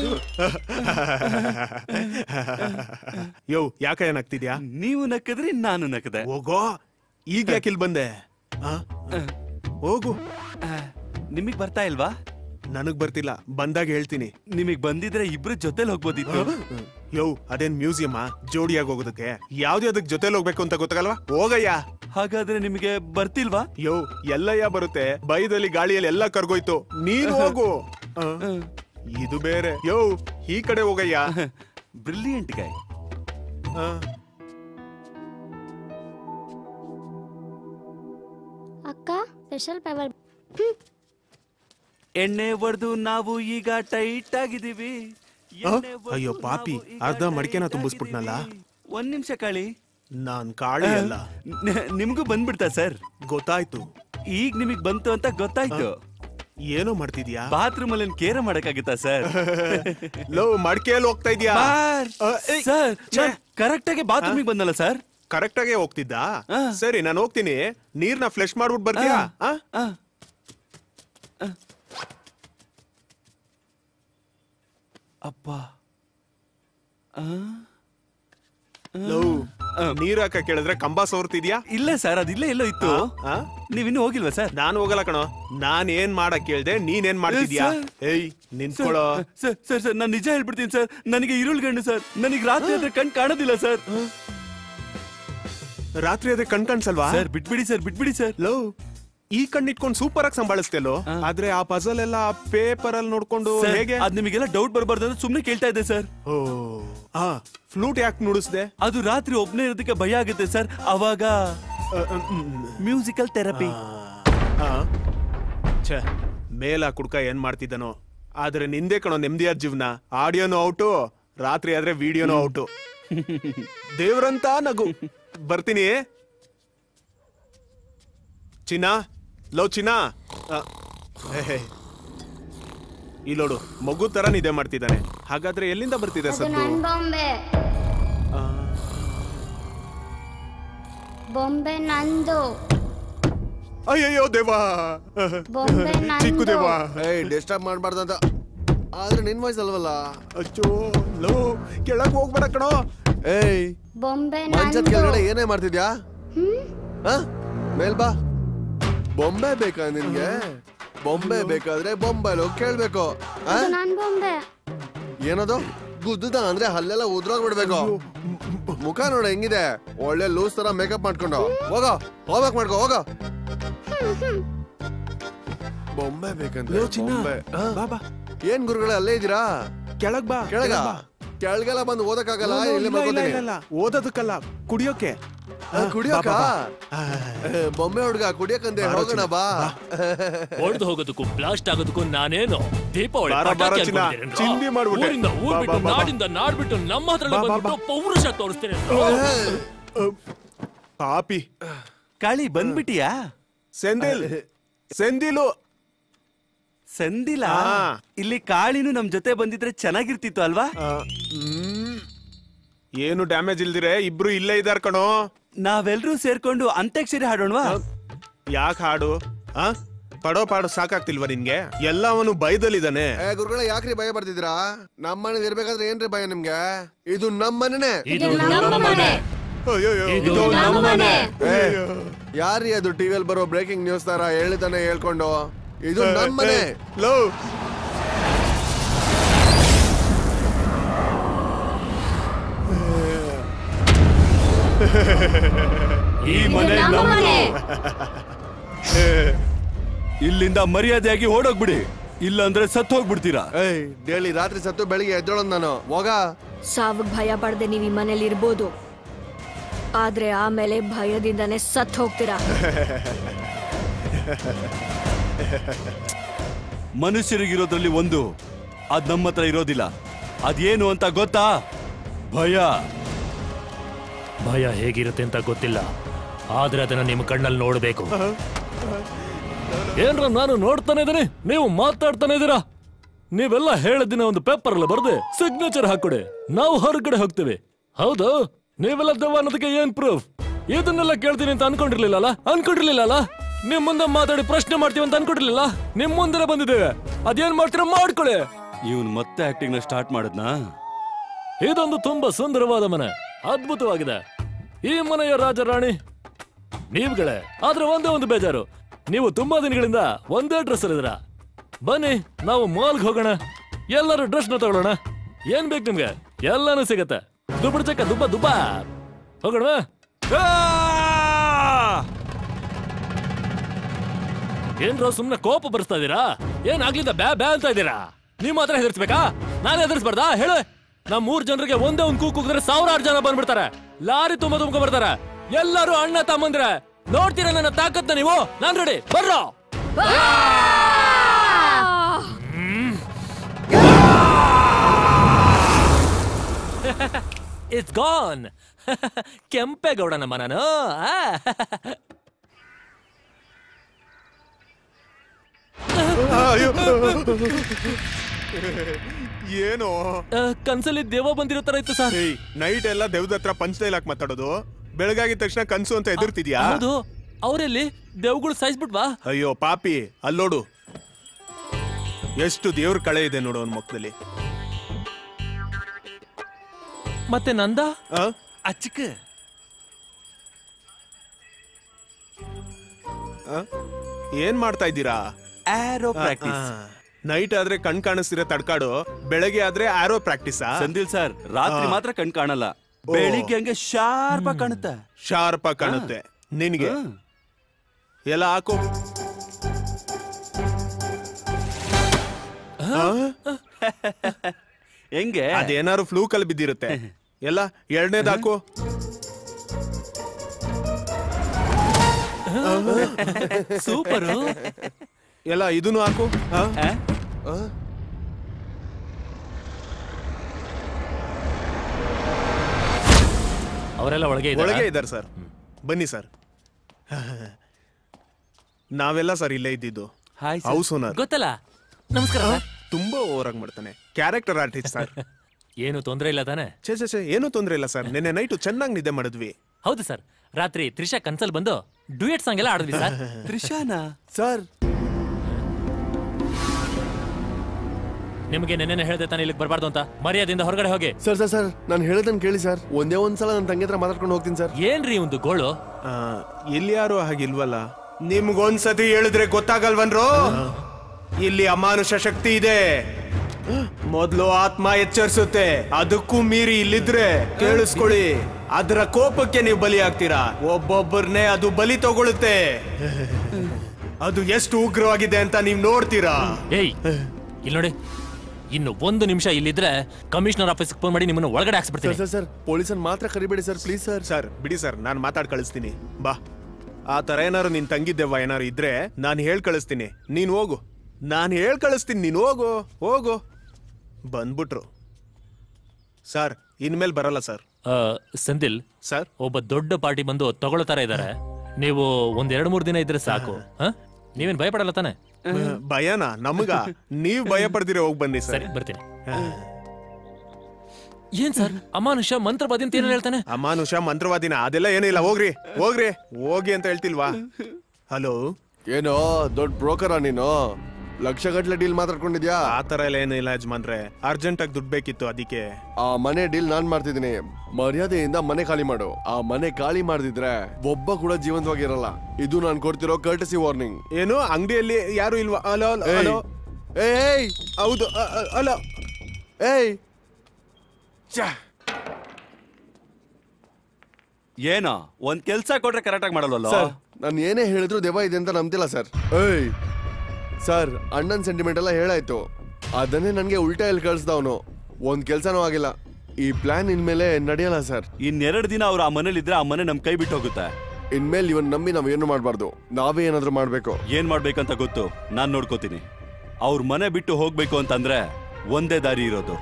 ಯೋ ಯಾಕ ಏನಾಗ್ತಿದ್ಯಾ ನೀವು ನಕ್ಕದ್ರಿ ನಾನು ನಕ್ಕದೆ ಹೋಗೋ ಈಗ ಯಾಕಿಲ್ ಬಂದೆ ಆ? ಹೋಗು ನಿಮಗ್ ಬರ್ತಾ ಇಲ್ವಾ ನನಗ್ ಬರ್ತಿಲ್ಲ ಬಂದಾಗ ಹೇಳ್ತೀನಿ ನಿಮಗ್ ಬಂದಿದ್ರೆ ಇಬ್ರು ಜೊತೆಲಿ ಹೋಗ್ಬೋದಿತ್ತು ಯೋ ಅದೇನ್ ಮ್ಯೂಸಿಯಮ್ ಜೋಡಿಯಾಗಿ ಹೋಗೋದಕ್ಕೆ ಯಾವ್ದೇ ಅದಕ್ಕೆ ಜೊತೆಲಿ ಹೋಗ್ಬೇಕು ಅಂತ ಗೊತ್ತಾಗಲ್ವಾ ಹೋಗಯ್ಯ ಹಾಗಾದ್ರೆ ನಿಮಗೆ ಬರ್ತಿಲ್ವಾ ಯೋ ಎಲ್ಲಯ್ಯ ಬರುತ್ತೆ ಬೈದಲ್ಲಿ ಗಾಳಿಯಲ್ಲಿ ಎಲ್ಲ ಕರ್ಗೋಯ್ತು ನೀನು ಹೋಗು ಆ, ಇದು ಬೇರೆ ಯೋ ಈ ಕಡೆ ಹೋಗಯ್ಯ ಬ್ರಿಲಿಯಂಟ್ ಗಾಯ್ ಆ, ಅಕ್ಕ ಸ್ಪೆಷಲ್ ಪವರ್ ಎಣ್ಣೆ ಹೊಡೆದು ನಾವು ಈಗ ಟೈಟ್ ಆಗಿದೀವಿ ಆ? ಅಯ್ಯೋ ಪಾಪಿ ಅರ್ಧ ಮಡಿಕೆನ ತುಂಬಿಸ್ಬಿಟ್ನಲ್ಲ ಒಂದ್ ನಿಮಿಷ ಕಾಳಿ ನಾನ್ ಕಾಳಿ ಅಲ್ಲ ನ- ನಿಮ್ಗೂ ಬಂದ್ಬಿಡ್ತಾ ಸರ್ ಗೊತ್ತಾಯ್ತು ಈಗ ನಿಮಗ್ ಬಂತು ಅಂತ ಗೊತ್ತಾಯ್ತು ಏನೋ ಮಾಡ್ತಿದ್ಯಾ ಬಾತ್ರೂಮ್ ಅಲ್ಲಿ ಕೇರ ಮಾಡಕ್ಕಾಗುತ್ತಾ ಸರ್ ಲೋ ಮಡಿಕೆಯಲ್ಲಿ ಹೋಗ್ತಾ ಇದ್ಯಾ ಸರ್ ಕರೆಕ್ಟ್ ಆಗಿ ಬಾತ್ರೂಮಿಗೆ ಬಂದಲ್ಲ ಸರ್ ಕರೆಕ್ಟ್ ಆಗೇ ಹೋಗ್ತಿದ್ದ ಸರಿ ನಾನು ಹೋಗ್ತೀನಿ ನೀರ್ನ ಫ್ಲೆಶ್ ಮಾಡ್ಬಿಟ್ಟು ಬರ್ತೀಯಾ ಆ? ಅಪ್ಪ ಲೋ, ನೀರ್ ಹಾಕ ಕೇಳಿದ್ರೆ ಕಂಬ ಸೋರ್ತಿದ್ಯಾ ಇಲ್ಲ ಸರ್ ಅದಿಲ್ಲೇ ಎಲ್ಲೋ ಇತ್ತು ನೀವಿನ್ನೂ ಹೋಗಿಲ್ವಾ ಸರ್ ನಾನು ಹೋಗಲ್ಲ ಕಣೋ ನಾನ್ ಏನ್ ಮಾಡಕ್ ಕೇಳ್ದೆ ನೀನ್ ಏನ್ ಮಾಡ್ತಿದ್ಯಾ ಸರ್. ಏಯ್ ನಿಂತ್ಕೊಳ್ಳೋ ಸರ್ ಸರ್ ಸರ್ ನಾನು ನಿಜ ಹೇಳ್ಬಿಡ್ತೀನಿ ಸರ್ ನನಗೆ ಇರುಳ್ಗಣ್ಣು ಸರ್ ನನಗೆ ರಾತ್ರಿ ಆದ್ರೆ ಕಣ್ ಕಾಣೋದಿಲ್ಲ ಸರ್ ರಾತ್ರಿ ಅದೇ ಕಣ್ ಕಾಣ್ಸಲ್ವಾ ಸರ್ ಬಿಟ್ಬಿಡಿ ಸರ್ ಬಿಟ್ಬಿಡಿ ಸರ್ ಲೋ ಈ ಕಣ್ ಇಟ್ಕೊಂಡು ಸೂಪರ್ ಆಗಿ ಸಂಭಾಳಿಸ್ತೇಲೋ ಆದ್ರೆ ಆ ಪಜಲ್ ಎಲ್ಲ ಪೇಪರ್ ಅಲ್ಲಿ ನೋಡ್ಕೊಂಡು ಸರ್, ಹೇಗೆ ಅದ್ ನಿಮಗೆಲ್ಲ ಡೌಟ್ ಬರಬಾರ್ದು ಅಂತ ಸುಮ್ನೆ ಕೇಳ್ತಾ ಇದ್ದೆ ಸರ್ ಓ ಆ ಫ್ಲೂಟ್ ಯಾಕೆ ನುಡಿಸ್ದೆ ಅದು ರಾತ್ರಿ ಒಬ್ನೇ ಇರೋದಕ್ಕೆ ಭಯ ಆಗುತ್ತೆ ಸರ್ ಅವಾಗ ಮ್ಯೂಸಿಕಲ್ ಥೆರಪಿ ಛೇ ಮೇಲ ಕುಡ್ಕ ಏನ್ ಮಾಡ್ತಿದ್ದನೋ ಆದ್ರೆ ನಿಂದೆ ಕಣೋ ನೆಮ್ಮದಿಯಾದ ಜೀವನ ಆಡಿಯೋನು ಔಟು ರಾತ್ರಿ ಆದ್ರೆ ವಿಡಿಯೋನು ಔಟು ದೇವ್ರಂತ ನಗು ಬರ್ತೀನಿ ಚಿನ್ನ ಲವ್ ಚಿನ್ನ ಆ, ಹೇ, ಹೇ. ಇಲ್ಲೋಡು ಮಗು ತರ ನಿದ್ದೆ ಮಾಡ್ತಿದ್ದಾನೆ ಹಾಗಾದ್ರೆ ಎಲ್ಲಿಂದ ಬರ್ತಿದೆ ಅದು ಸದ್ದು ನನ್ ಬೊಂಬೆ ಆ, ಬೊಂಬೆ ನಂದು ಅಯ್ಯಯ್ಯೋ ದೇವಾ ಬೊಂಬೆ ಚಿಕ್ಕು ನಂದು ದೇವಾ ಏಯ್ ಡಿಸ್ಟರ್ಬ್ ಮಾಡಬಾರ್ದು ಅಂತ ಆದ್ರೆ ನಿನ್ ವಾಯ್ಸ್ ಅಲ್ವಲ್ಲ ಅಚ್ಚೋ ಲೋ ಕೆಳಗ್ ಹೋಗ್ಬೇಡ ಕಣೋ ಏಯ್ ಬೊಂಬೆ ಮಂಚದ ನಂದು ಕೆಳಗಡೆ ಏನೇ ಮಾಡ್ತಿದ್ಯಾ ಆ? ಮೇಲ್ ಬಾ ಬೊಂಬೆ ಬೇಕಾ ನಿನ್ಗೆ ಬೊಂಬೆ ಬೇಕಾದ್ರೆ ಬೊಂಬೆಲ್ ಹೋಗಿ ಕೇಳ್ಬೇಕು ಆ? ಅದು ನನ್ ಬೊಂಬೆ ಏನದು ಗುದ್ದುದ ಅಂದ್ರೆ ಹಲ್ಲೆಲ್ಲ ಉದ್ರೋಗ್ ಬಿಡ್ಬೇಕು ಮುಖ ನೋಡ ಹೆಂಗಿದೆ ಒಳ್ಳೆ ಲೂಸ್ ತರ ಮೇಕಪ್ ಮಾಡ್ಕೊಂಡು ಹೋಗೋ ಹೋಗ್ಬೇಕು ಮಾಡ್ಕೋ ಹೋಗೋ ಬೊಂಬೆ ಬೇಕಂದ್ರೆ ಲೋ ಚಿನ್ನ, ಬೊಂಬೆ ಆ? ಬಾ ಬಾ ಏನ್ ಗುರುಗಳೇ ಅಲ್ಲೇ ಇದ್ದೀರಾ ಕೆಳಗ್ ಬಾ ಕೆಳಗ ಕೆಳಗ್ ಬಾ. ಕೆಳಗೆಲ್ಲ ಬಂದು ಓದಕ್ಕಾಗಲ್ಲ ಲೋ, ಲೋ, ಇಲ್ಲೇ ಇಲ್ಲ, ಇಲ್ಲ, ಮಲ್ಕೊತೀನಿ ಇಲ್ಲ, ಇಲ್ಲ. ಓದೋದಕ್ಕಲ್ಲ ಕುಡಿಯೋಕೆ ಆ, ಕುಡಿಯೋಕ ಬಾ, ಏ, ಬೊಂಬೆ ಹುಡ್ಗ ಕುಡಿಯಕಂದೆ ಬಾರೋ ಹೋಗೋಣ ಚಿನ್ನ, ಬಾ ಹೊಡೆದು ಹೋಗೋದಕ್ಕೂ ಬ್ಲಾಸ್ಟ್ ಆಗೋದಕ್ಕೂ ನಾನೇನು ದೀಪಾವಳಿ ಬಾರ, ಬಾರ ಪಟಾಕಿ ಚಿನ್ನ, ಅನ್ಕೊಂಡಿದ್ದೀರೇನ್ರೋ? ಚಿಂದಿ ಮಾಡ್ಬಿಟ್ಟೆ. ಊರಿಂದ ಊರ್ ಬಾ, ಬಿಟ್ಟು ಬಾ, ಬಾ, ಬಾ. ನಾಡಿಂದ ನಾಡ್ ಬಿಟ್ಟು ನಮ್ಮ ಹತ್ರ ಬಾ, ಬಾ, ಬಂದ್ಬಿಟ್ಟು ಪೌರುಷ ತೋರಿಸ್ತೇನೆ ಪಾಪಿ ಕಾಳಿ ಬಂದ್ಬಿಟ್ಟಿಯಾ ಸೆಂದಿಲ್ ಸೆಂದಿಲು ಸಂದಿಲ್ಲ ಆ. ಇಲ್ಲಿ ಕಾಳಿನೂ ನಮ್ ಜೊತೆ ಬಂದಿದ್ರೆ ಚೆನ್ನಾಗಿರ್ತಿತ್ತು ಅಲ್ವಾ ಆ, ಹ್ಮ್. ಏನು ಡ್ಯಾಮೇಜ್ ಇಲ್ದಿರೆ ಇಬ್ರು ಇಲ್ಲೇ ಇದಾರ್ ಕಣೋ ನಾವೆಲ್ರೂ ಸೇರ್ಕೊಂಡು ಅಂತ್ಯಾಕ್ಷರಿ ಹಾಡೋಣವಾ ಯಾಕೆ ಹಾಡು ಆ ಪಡೋ ಪಾಡು ಸಾಕಾಗ್ತಿಲ್ವಾ ನಿನ್ಗೆ ಎಲ್ಲವನು ಭಯದಲ್ಲಿದ್ದಾನೆ ಏ ಗುರುಗಳೇ ಯಾಕ್ರಿ ಭಯ ಬರ್ತಿದ್ದೀರಾ ನಮ್ಮ ಮನೇಲಿ ಇರ್ಬೇಕಾದ್ರೆ ಏನ್ರಿ ಭಯ ನಿಮ್ಗೆ ಇದು ನಮ್ಮ ಮನೆನೇ ಇದು ನಮ್ಮ ಮನೆ ಅಯ್ಯೋಯ್ಯೋ, ಇದು ಇದು ನಮ್ಮ ಮನೆ. ಏ, ಯಾರ್ರೀ ಅದು ಟಿವಿಯಲ್ಲಿ ಬರೋ ಬ್ರೇಕಿಂಗ್ ನ್ಯೂಸ್ ತರ ಹೇಳ್ತಾನೆ ಹೇಳ್ಕೊಂಡು ಇದು ನಮ್ಮ ಮನೆ ಲೋ ಈ ಮನೆ ನಮ್ಮ ನಮ್ದು. ಮನೆ. ಇಲ್ಲಿಂದ ಮರ್ಯಾದೆಯಾಗಿ ಓಡೋಗ್ಬಿಡಿ ಇಲ್ಲಾಂದ್ರೆ ಸತ್ ಹೋಗ್ಬಿಡ್ತೀರಾ ಏಯ್ ಡೈಲಿ ರಾತ್ರಿ ಸತ್ತು ಬೆಳಿಗ್ಗೆ ಎದ್ದೋಳದ್ ನಾನು ಹೋಗ ಸಾವಗ್ ಭಯ ಪಡದೆ ನೀವು ಈ ಮನೇಲಿ ಇರ್ಬೋದು ಆದ್ರೆ ಆಮೇಲೆ ಭಯದಿಂದನೇ ಸತ್ ಹೋಗ್ತೀರಾ ಮನುಷ್ಯರಿಗಿರೋದ್ರಲ್ಲಿ ಒಂದು ಅದ್ ನಮ್ಮ ಹತ್ರ ಇರೋದಿಲ್ಲ ಅದೇನು ಅಂತ ಗೊತ್ತಾ ಭಯ ಭಯ ಹೇಗಿರುತ್ತೆ ಅಂತ ಗೊತ್ತಿಲ್ಲ ಆದ್ರೆ ಅದನ್ನ ನಿಮ್ಮ ಕಣ್ಣಲ್ಲಿ ನೋಡ್ಬೇಕು ಏನ್ರ ನಾನು ನೋಡ್ತಾನೆ ಇದೀನಿ ನೀವು ಮಾತಾಡ್ತಾನೆ ಇದೀರಾ ನೀವೆಲ್ಲ ಹೇಳಿದಿನ ಒಂದು ಪೇಪರ್ ಎಲ್ಲ ಬರ್ದೆ ಸಿಗ್ನೇಚರ್ ಹಾಕೊಡಿ ನಾವು ಹೊರಗಡೆ ಹೋಗ್ತೀವಿ ಹೌದು ನೀವೆಲ್ಲ ದೆವ್ವ ಅನ್ನೋದಕ್ಕೆ ಏನ್ ಪ್ರೂಫ್ ಇದನ್ನೆಲ್ಲ ಕೇಳ್ತೀನಿ ಅಂತ ಅನ್ಕೊಂಡಿರ್ಲಿಲ್ಲ ಅನ್ಕೊಂಡಿರ್ಲಿಲ್ಲ ನಿಮ್ ಮುಂದೆ ಮಾತಾಡಿ ಪ್ರಶ್ನೆ ಮಾಡ್ತೀವಿ ಅಂತ ಅನ್ಕೊಂಡಿರ್ಲಿಲ್ಲ ನಿಮ್ ಮುಂದೆ ಬಂದಿದ್ದೇವೆ ಅದೇನ್ ಮಾಡ್ತೀರಾ ಮಾಡ್ಕೊಳ್ಳಿ ಇವನ್ ಮತ್ತೆ ಆಕ್ಟಿಂಗ್ ನ ಸ್ಟಾರ್ಟ್ ಮಾಡದ್ನಾ ಇದೊಂದು ತುಂಬಾ ಸುಂದರವಾದ ಮನೆ ಅದ್ಭುತವಾಗಿದೆ ಈ ಮನೆಯ ರಾಜರಾಣಿ ನೀವುಗಳೇ ಆದ್ರೆ ಒಂದೇ ಒಂದು ಬೇಜಾರು ನೀವು ತುಂಬಾ ದಿನಗಳಿಂದ ಒಂದೇ ಡ್ರೆಸ್ ಅಲ್ಲಿದ್ರ ಬನ್ನಿ ನಾವು ಮಾಲ್ಗೆ ಹೋಗೋಣ ಎಲ್ಲರೂ ಡ್ರೆಸ್ನ ತಗೊಳ್ಳೋಣ ಏನ್ ಬೇಕು ನಿಮ್ಗೆ ಎಲ್ಲಾನು ಸಿಗತ್ತೆ ದುಬ್ಬಡ ಚಕ್ಕ ದುಬ್ಬ ದುಬ್ಬ ಹೋಗೋಣ ಏನ್ರೋ ಸುಮ್ನೆ ಕೋಪ ಬರ್ಸ್ತಾ ಇದೀರಾ ಏನ್ ಆಗ್ಲಿಂದ ಬ್ಯಾ ಬ್ಯಾ ಅಂತ ಇದ್ದೀರಾ ನೀವ್ ಮಾತ್ರ ಹೆದರ್ಸ್ಬೇಕಾ ನಾನು ಹೆದರ್ಸ್ಬಾರ್ದಾ ಹೇಳು ನಮ್ ಮೂರ್ ಜನರಿಗೆ ಒಂದೇ ಒಂದ್ ಕೂಗ್ ಕೂಗಿದ್ರೆ ಸಾವಿರಾರು ಜನ ಬಂದ್ಬಿಡ್ತಾರೆ ಲಾರಿ ತುಂಬ ತುಂಬ ಬರ್ತಾರೆ ಎಲ್ಲರೂ ಅಣ್ಣ ತಮ್ಮಂದ್ರೆ ನೋಡ್ತೀರಾ ನನ್ನ ತಾಕತ್ನ ನೀವು ನಾನ್ ರೆಡಿ ಬರ್ರೋ ಇಟ್ಸ್ ಗಾನ್ ಕೆಂಪೇಗೌಡ ನಮ್ಮ ನಾನು ಆ. ಏನು ಆ, ಕನ್ಸಲ್ಲಿ ದೇವ ಬಂದಿರೋ ತರ ಇತ್ತು ಸರ್ ನೈಟ್ ಎಲ್ಲ ದೇವ್ದ ಹತ್ರ ಪಂಚ್ ಡೈಲಾಗ್ ಮಾತಾಡೋದು ಬೆಳಗಾಗಿದ ತಕ್ಷಣ ಕನ್ಸು ಅಂತ ಎದುರ್ತಿದ್ಯಾ ಹೌದು ಅವರೆಲ್ಲಿ ದೇವ್ಗಳು ಸಾಯಿಸ್ಬಿಟ್ವಾ ಅಯ್ಯೋ ಪಾಪಿ ಅಲ್ಲೋಡು ಎಷ್ಟು ದೇವ್ರ ಕಳೆ ಇದೆ ನೋಡು ಅವನ ಮುಖದಲ್ಲಿ ಮತ್ತೆ ನಂದ ಅಚ್ಚಕ ಏನ್ ಮಾಡ್ತಾ ಇದ್ದೀರಾ ಆರೋ ಪ್ರಾಕ್ಟೀಸ್ ನೈಟ್ ಆದ್ರೆ ಕಣ್ ಕಾಣಿಸ್ತಿರೋ ತಡ್ಕಾಡು ಬೆಳಗ್ಗೆ ಆದ್ರೆ ಆರೋ ಪ್ರಾಕ್ಟೀಸ್ ಸಂದಿಲ್ ಸರ್ ರಾತ್ರಿ ಮಾತ್ರ ಕಣ್ ಕಾಣಲ್ಲ ಬೆಳಿಗ್ಗೆ ಹಂಗೆ ಶಾರ್ಪ್ ಆಗಿ ಕಾಣುತ್ತೆ ಶಾರ್ಪ್ ಆಗಿ ಕಾಣುತ್ತೆ ನಿನ್ಗೆ ಎಲ್ಲ ಹಾಕು ಹೆಂಗೆ ಅದೇನಾದ್ರು ಫ್ಲೂಕಲ್ಲಿ ಬಿದ್ದಿರುತ್ತೆ ಎಲ್ಲ ಎರಡನೇದು ಹಾಕು ಸೂಪರ್ ಎಲ್ಲ ಇದನ್ನು ಹಾಕು ಆ? ಆ? ಅವರೆಲ್ಲ ಒಳಗೆ ಇದ್ದಾರಾ? ಒಳಗೆ ಇದ್ದಾರೆ ಸರ್ ಬನ್ನಿ ಸರ್ ನಾವೆಲ್ಲ ಸರ್ ಇಲ್ಲೇ ಇದ್ದಿದ್ದು ಹೌಸ್ ಓನರ್ ಗೊತ್ತಲ್ಲ ನಮಸ್ಕಾರ ಸರ್ ತುಂಬಾ ಓವರ್ ಆಗಿ ಮಾಡ್ತಾನೆ ಕ್ಯಾರೆಕ್ಟರ್ ಆರ್ಟಿಸ್ಟ್ ಸರ್ ಏನು ತೊಂದ್ರೆ ಇಲ್ಲ ತಾನೆ ಛೇ ಛೇ ಛೇ ಏನೂ ತೊಂದ್ರೆ ಇಲ್ಲ ಸರ್ ನಿನ್ನೆ ನೈಟು ಚೆನ್ನಾಗಿ ನಿದ್ದೆ ಮಾಡಿದ್ವಿ ಹೌದು ಸರ್ ರಾತ್ರಿ ತ್ರಿಷಾ ಕನ್ಸಲ್ ಬಂದು ಡ್ಯೂಯೆಟ್ ಸಾಂಗ್ ಎಲ್ಲ ಆಡಿದ್ವಿ ಸರ್ ತ್ರಿಷಾನಾ ಸರ್ ನಿಮಗೆ ನೆನ್ನೆ ಹೇಳ್ದೆ ತಾನೆ ಇಲ್ಲಿಗೆ ಬರಬಾರ್ದು ಅಂತ ಮರ್ಯಾದಿಂದ ಹೊರಗಡೆ ಹೋಗಿ ಸರ್ ಸರ್ ಸರ್ ನಾನು ಹೇಳೋದನ್ನ ಕೇಳಿ ಸರ್ ಒಂದೇ ಒಂದ್ಸಲ ನನ್ನ ತಂಗಿ ಹತ್ರ ಮಾತಾಡ್ಕೊಂಡು ಹೋಗ್ತೀನಿ ಸರ್ ಏನ್ರಿ ಒಂದು ಗೋಳು ಇಲ್ಲಿ ಯಾರು ಹಾಗಿಲ್ವಲ್ಲ ನಿಮ್ಗೊಂದ್ಸತಿ ಹೇಳಿದ್ರೆ ಗೊತ್ತಾಗಲ್ವನ್ರೋ ಇಲ್ಲಿ ಅಮಾನುಷ ಶಕ್ತಿ ಇದೆ ಮೊದ್ಲು ಆತ್ಮ ಎಚ್ಚರಿಸುತ್ತೆ ಅದಕ್ಕೂ ಮೀರಿ ಇಲ್ಲಿದ್ರೆ ಕೇಳಿಸ್ಕೊಳ್ಳಿ ಅದರ ಕೋಪಕ್ಕೆ ನೀವು ಬಲಿ ಆಗ್ತೀರಾ ಒಬ್ಬೊಬ್ಬರನ್ನೇ ಅದು ಬಲಿ ತಗೊಳುತ್ತೆ ಅದು ಎಷ್ಟು ಉಗ್ರವಾಗಿದೆ ಅಂತ ನೀವು ನೋಡ್ತೀರಾ ಏಯ್ ಇಲ್ಲಿ ನೋಡಿ ಇನ್ನು ಒಂದು ನಿಮಿಷ ಇಲ್ಲಿದ್ರೆ ಕಮಿಷನರ್ ಆಫೀಸ್ಗೆ ಫೋನ್ ಮಾಡಿ ನಿಮ್ಮನ್ನು ಒಳಗಡೆ ಹಾಕ್ಸ್ಬಿಡ್ತೀನಿ ಸರ್ ಸರ್ ಪೊಲೀಸನ್ ಮಾತ್ರ ಕರಿಬೇಡಿ ಸರ್ ಪ್ಲೀಸ್ ಸರ್ ಸರ್ ಬಿಡಿ ಸರ್ ನಾನು ಮಾತಾಡ್ ಕಳಿಸ್ತೀನಿ ಬಾ ಆ ತರ ಏನಾರು ನಿನ್ ತಂಗಿದ್ದೆವ್ವ ಏನಾರು ಇದ್ರೆ ನಾನು ಹೇಳ್ ಕಳಿಸ್ತೀನಿ ನೀನ್ ಹೋಗು ನಾನು ಹೇಳ್ ಕಳಿಸ್ತೀನಿ ನೀನ್ ಹೋಗು ಹೋಗು ಬಂದ್ಬಿಟ್ರು ಸರ್ ಇನ್ಮೇಲೆ ಬರಲ್ಲ ಸರ್ ಆ, ಸಂದಿಲ್ ಸರ್ ಒಬ್ಬ ದೊಡ್ಡ ಪಾರ್ಟಿ ಬಂದು ತಗೊಳ್ಳೋ ತರ ಇದಾರೆ ನೀವು ಒಂದ್ ಎರಡ್ ಮೂರ್ ದಿನ ಇದ್ರೆ ಸಾಕು ಹ? ನೀವೇನ್ ಭಯ ಪಡಲ್ಲ ತಾನೆ ಭಯನಾ ನಮಗ ನೀವ್ ಭಯ ಪಡ್ದಿರ ಹೋಗ್ ಬನ್ನಿ ಸರ್ ಸರಿ ಬರ್ತೀನಿ ಏನ್ ಸರ್ ಅಮಾನುಷ ಮಂತ್ರವಾದಿ ಅಂತ ಏನ್ ಹೇಳ್ತಾನೆ ಅಮಾನುಷ ಮಂತ್ರವಾದಿನ ಅದೆಲ್ಲ ಏನಿಲ್ಲ ಹೋಗ್ರಿ ಹೋಗ್ರಿ ಹೋಗಿ ಅಂತ ಹೇಳ್ತಿಲ್ವಾ ಹಲೋ ಏನೋ ದೊಡ್ಡ ಬ್ರೋಕರ ನೀನು ಲಕ್ಷ ಗಟ್ಲೆ ಡೀಲ್ ಮಾತಾಡ್ಕೊಂಡಿದ್ಯಾ ಆ ತರ ಎಲ್ಲ ಏನಿಲ್ಲ ಯಜಮಾನ್ರೆ ಅರ್ಜೆಂಟ್ ಆಗಿ ದುಡ್ಡು ಬೇಕಿತ್ತು ಅದಕ್ಕೆ ಆ ಮನೆ ಡೀಲ್ ನಾನ್ ಮಾಡ್ತಿದ್ದೀನಿ ಮರ್ಯಾದೆಯಿಂದ ಮನೆ ಖಾಲಿ ಮಾಡು ಆ ಮನೆ ಖಾಲಿ ಮಾಡ್ದಿದ್ರೆ ಒಬ್ಬ ಕೂಡ ಜೀವಂತವಾಗಿರಲ್ಲ ಇದು ನಾನ್ ಕೊಡ್ತಿರೋ ಕರ್ಟಸಿ ವಾರ್ನಿಂಗ್ ಏನು ಅಂಗಡಿಯಲ್ಲಿ ಯಾರು ಇಲ್ವಾ ಹಲೋ ಹಲೋ ಏಯ್ ಹೌದು ಹಲೋ ಏಯ್ ಏನೋ ಒಂದ್ ಕೆಲ್ಸ ಕೊಟ್ರೆ ಕರೆಕ್ಟ್ ಆಗಿ ಮಾಡಲ್ವಲ್ಲ ಸರ್ ನಾನು ಏನೇ ಹೇಳಿದ್ರು ದೆವ್ವ ಇದೆ ಅಂತ ನಂಬ್ತಿಲ್ಲ ಸರ್ ಏಯ್ ಸರ್ ಅಣ್ಣನ್ ಸೆಂಟಿಮೆಂಟ್ ಎಲ್ಲ ಹೇಳಾಯ್ತು ಅದನ್ನೇ ನನಗೆ ಉಲ್ಟಾ ಎಲ್ಲಿ ಕಳಿಸ್ದವನು ಒಂದ್ ಕೆಲ್ಸನೂ ಆಗಿಲ್ಲ ಈ ಪ್ಲಾನ್ ಇನ್ಮೇಲೆ ನಡೆಯಲ್ಲ ಸರ್ ಇನ್ನೆರಡು ದಿನ ಅವ್ರು ಆ ಮನೇಲಿ ಇದ್ರೆ ಆ ಮನೆ ನಮ್ ಕೈ ಬಿಟ್ಟು ಹೋಗುತ್ತೆ ಇನ್ಮೇಲೆ ಇವನ್ ನಂಬಿ ನಾವ್ ಏನು ಮಾಡ್ಬಾರ್ದು ನಾವೇ ಏನಾದ್ರೂ ಮಾಡ್ಬೇಕು ಏನ್ ಮಾಡ್ಬೇಕಂತ ಗೊತ್ತು ನಾನ್ ನೋಡ್ಕೋತೀನಿ ಅವ್ರ ಮನೆ ಬಿಟ್ಟು ಹೋಗ್ಬೇಕು ಅಂತಂದ್ರೆ ಒಂದೇ ದಾರಿ ಇರೋದು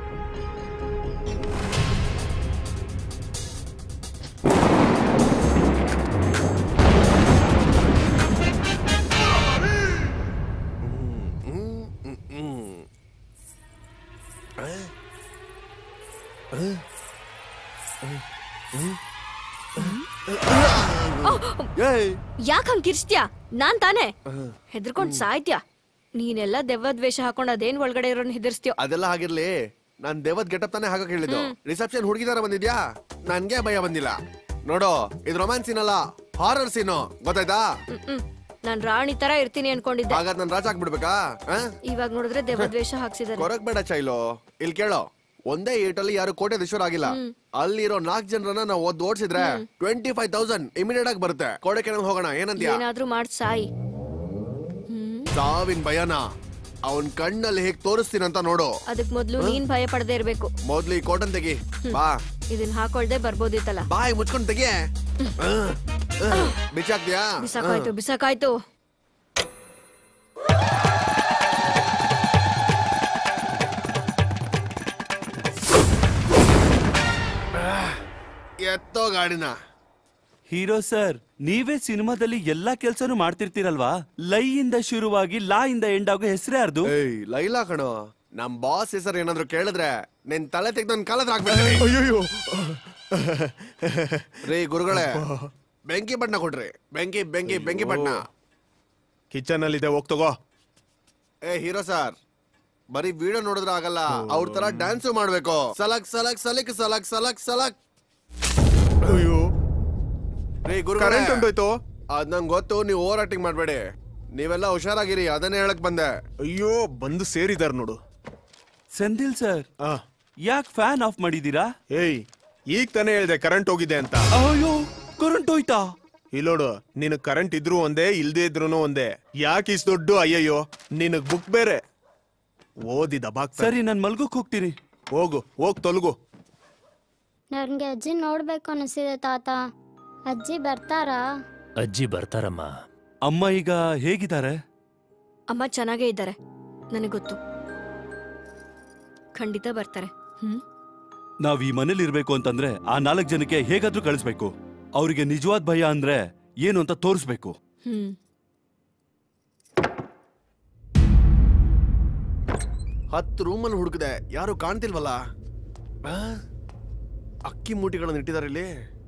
ಯಾಕೆ ಹಂಗ್ ಕಿರ್ಸ್ತ್ಯಾ ನಾನ್ ತಾನೇ ಹೆದರ್ಕೊಂಡ್ ಸಾಯ್ತ್ಯಾ ನೀನೆಲ್ಲ ದೆವ್ವದ್ ವೇಷ ಹಾಕೊಂಡ್ ಅದೇನ್ ಒಳಗಡೆ ಇರೋನ್ ಹೆದರ್ಸ್ತೀಯೋ ಅದೆಲ್ಲ ಆಗಿರ್ಲಿ ನಾನ್ ದೇವದ್ ಗೆಟಪ್ ತಾನೇ ಹಾಕಕ್ ಹೇಳಿದ್ದು ರಿಸೆಪ್ಷನ್ ಹುಡುಗಿ ತರ ಬಂದಿದ್ಯಾ ನನ್ಗೆ ಭಯ ಬಂದಿಲ್ಲ ನೋಡು ಇದು ರೊಮ್ಯಾನ್ಸ್ ಸೀನ್ ಅಲ್ಲ ಹಾರರ್ ಸೀನು ಗೊತ್ತಾಯ್ತಾ ನಾನ್ ರಾಣಿ ತರ ಇರ್ತೀನಿ ಅನ್ಕೊಂಡಿದ್ದೆ ಹಾಗಾದ್ರೆ ನಾನು ರಾಜ ಆಗ್ಬಿಡ್ಬೇಕಾ ಆ? ಇವಾಗ ನೋಡಿದ್ರೆ ದೆವ್ವದ್ವೇಷ ಹಾಕ್ಸಿದಾರೆ ಕೊರಕ್ ಬೇಡ ಚೈಲು ಇಲ್ಲಿ ಕೇಳೋ ಒಂದೇ ಏಟಲ್ಲಿ ಯಾರು ಕೋಟ್ಯಾಧೀಶ್ವರ ಆಗಿಲ್ಲ ಅಲ್ಲಿರೋ ನಾಲ್ಕು ಜನರನ್ನ ನಾವು ಒದ್ದು ಓಡಿಸಿದ್ರೆ ಟ್ವೆಂಟಿ ಫೈವ್ ತೌಸಂಡ್ ಇಮಿಡಿಯೇಟ್ ಆಗಿ ಬರುತ್ತೆ ಕೊಡಕೆನಲ್ ಹೋಗೋಣ ಏನಂದ್ಯಾ ಏನಾದ್ರೂ ಮಾಡ್ ಸಾಯಿ ಸಾವಿನ ಭಯನ ಅವನ್ ಕಣ್ಣಲ್ಲಿ ಹೇಗ್ ತೋರಿಸ್ತೀನಂತ ನೋಡು ಅದಕ್ ಮೊದ್ಲು ನೀನ್ ಭಯ ಪಡದೆ ಇರ್ಬೇಕು ಮೊದ್ಲು ಈ ಕೋಟನ್ ತೆಗಿ ಬಾ ಇದನ್ ಹಾಕೊಳ್ದೆ ಬರ್ಬೋದಿತ್ತಲ್ಲ ಬಾಯ್ ಮುಚ್ಕೊಂಡ್ ತೆಗಿಯೇ ಬಿಚ್ಚಾಕ್ದ್ಯಾ ಬಿಸಾಕಾಯ್ತು ಬಿಸಾಕಾಯ್ತು ಎತ್ತೋ ಗಾಡಿನ ಹೀರೋ ಸರ್ ನೀವೇ ಸಿನಿಮಾದಲ್ಲಿ ಎಲ್ಲಾ ಕೆಲ್ಸನೂ ಮಾಡ್ತಿರ್ತೀರಲ್ವಾ ಲೈಯಿಂದ ಶುರುವಾಗಿ ಲಾ ಇಂದ ಎಂಡ್ ಆಗೋ ಹೆಸರೇ ಅರ್ದು ಏಯ್ ಲೈಲಾ ಕಣೋ ನಮ್ ಬಾಸ್ ಹೆಸರು ಏನಾದ್ರು ಕೇಳಿದ್ರೆ ನಿನ್ ತಲೆ ತೆಗ್ದು ನನ್ ಕಾಲತ್ರ ಹಾಕ್ಬೇಕು ಅಯ್ಯೋ ರೀ ಗುರುಗಳೇ ಬೆಂಕಿ ಬಣ್ಣ ಕೊಡ್ರಿ ಬೆಂಕಿ ಬೆಂಕಿ ಬೆಂಕಿ ಬಣ್ಣ ಕಿಚನ್ ಅಲ್ಲಿ ಇದೆ ಹೋಗ್ ತಗೋ ಏ ಹೀರೋ ಸರ್ ಬರೀ ವಿಡಿಯೋ ನೋಡಿದ್ರೆ ಆಗಲ್ಲ ಅವ್ರ ತರ ಡ್ಯಾನ್ಸ್ ಮಾಡ್ಬೇಕು ಸಲಕ್ ಸಲಕ್ ಸಲಿಕ್ ಸಲಕ್ ಸಲಕ್ ಸಲಕ್ ಅಯ್ಯೋ ರೀ ಗುರು Current ಹೊಂಟೋಯ್ತು. ಅದ್ ನಂಗೆ ಗೊತ್ತು ನೀವು ಓವರ್ ಆಕ್ಟಿಂಗ್ ಮಾಡ್ಬೇಡಿ ನೀವೆಲ್ಲ ಹುಷಾರಾಗಿರಿ ಅದನ್ನೇ ಹೇಳಕ್ ಬಂದೆ ಅಯ್ಯೋ ಬಂದು ಸೇರಿದಾರ್ ನೋಡು ಸೆಂದಿಲ್ ಸರ್ ಯಾಕೆ ಫ್ಯಾನ್ ಆಫ್ ಮಾಡಿದೀರಾ ಏಯ್ ಈಗ ತಾನೇ ಹೇಳ್ದೆ ಕರೆಂಟ್ ಹೋಗಿದೆ ಅಂತ ಅಯ್ಯೋ ಕರೆಂಟ್ ಹೋಯ್ತಾ ಇಲ್ಲೋಡು ನಿನ್ ಕರೆಂಟ್ ಇದ್ರು ಒಂದೇ ಇಲ್ದೇ ಇದ್ರು ಒಂದೇ ಯಾಕೆ ಇಷ್ಟು ದೊಡ್ಡ ಅಯ್ಯಯ್ಯೋ ನಿನಗ್ ಬುಕ್ ಬೇರೆ ಓದಿ ದಬಾಕ್ ಸರಿ ನಾನು ಮಲ್ಗೋಕ್ ಹೋಗ್ತೀನಿ ಹೋಗು ಹೋಗ್ ತೊಲಗು ನನ್ಗೆ ಅಜ್ಜಿ ನೋಡ್ಬೇಕು ಅನಿಸಿದೆ ತಾತ ಅಜ್ಜಿ ಬರ್ತಾರಾ ಅಜ್ಜಿ ಬರ್ತಾರಮ್ಮ ಅಮ್ಮ ಈಗ ಹೇಗಿದ್ದಾರೆ ಅಮ್ಮ ಚೆನ್ನಾಗೇ ಇದ್ದಾರೆ ನನಗೆ ಗೊತ್ತು ಖಂಡಿತ ಬರ್ತಾರೆ ಹ್ಮ್ ನಾವ್ ಈ ಮನೇಲಿ ಇರ್ಬೇಕು ಅಂತಂದ್ರೆ ಆ ನಾಲ್ಕು ಜನಕ್ಕೆ ಹೇಗಾದ್ರೂ ಕಳಿಸ್ಬೇಕು ಅವ್ರಿಗೆ ನಿಜವಾದ ಭಯ ಅಂದ್ರೆ ಏನು ಅಂತ ತೋರಿಸ್ಬೇಕು ಹ್ಮ್ ಹತ್ತು ರೂಮಲ್ಲಿ ಹುಡುಕಿದೆ ಯಾರು ಕಾಣ್ತಿಲ್ವಲ್ಲ ಆ? ಅಕ್ಕಿ ಮೂಟಿಗಳನ್ನು ಇಟ್ಟಿದ್ದಾರೆ ಇಲ್ಲಿ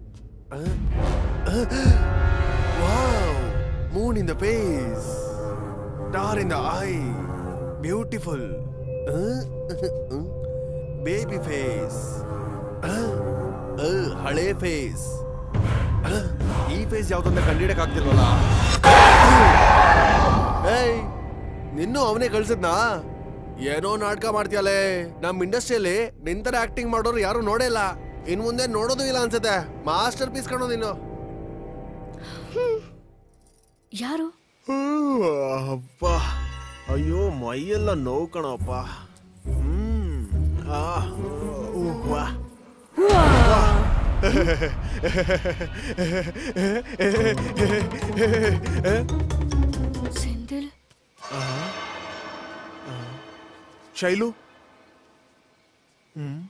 moon in the face star in the eye beautiful baby face ಹಳೆ ಫೇಸ್ ಈ ಫೇಸ್ ಯಾವ್ದಂತ ಕಂಡಿಡಕ್ ಆಗ್ತಿಲ್ವಲ್ಲ ಏಯ್ ನಿನ್ನೂ ಅವನೇ ಕಳ್ಸಿದ್ನಾ ಏನೋ ನಾಟಕ ಮಾಡ್ತೀಯಲ್ಲೇ ನಮ್ ಇಂಡಸ್ಟ್ರಿಯಲ್ಲಿ ನಿಂತರ ಆಕ್ಟಿಂಗ್ ಮಾಡೋರು ಯಾರು ನೋಡೇ ಇಲ್ಲ ಇನ್ ಮುಂದೆ ನೋಡೋದು ಇಲ್ಲ ಅನ್ಸುತ್ತೆ ಮಾಸ್ಟರ್ ಪೀಸ್ ಕಾಣೋ ನೀನು ಯಾರು ಅಪ್ಪ ಅಯ್ಯೋ ಮೈಯೆಲ್ಲ ನೋವು ಕಣಪ್ಪ ಹ್ಮ್ ಆ, ಉವ್ವ. ಸೆಂದಿಲ್ ಶೈಲು ಹ್ಮ್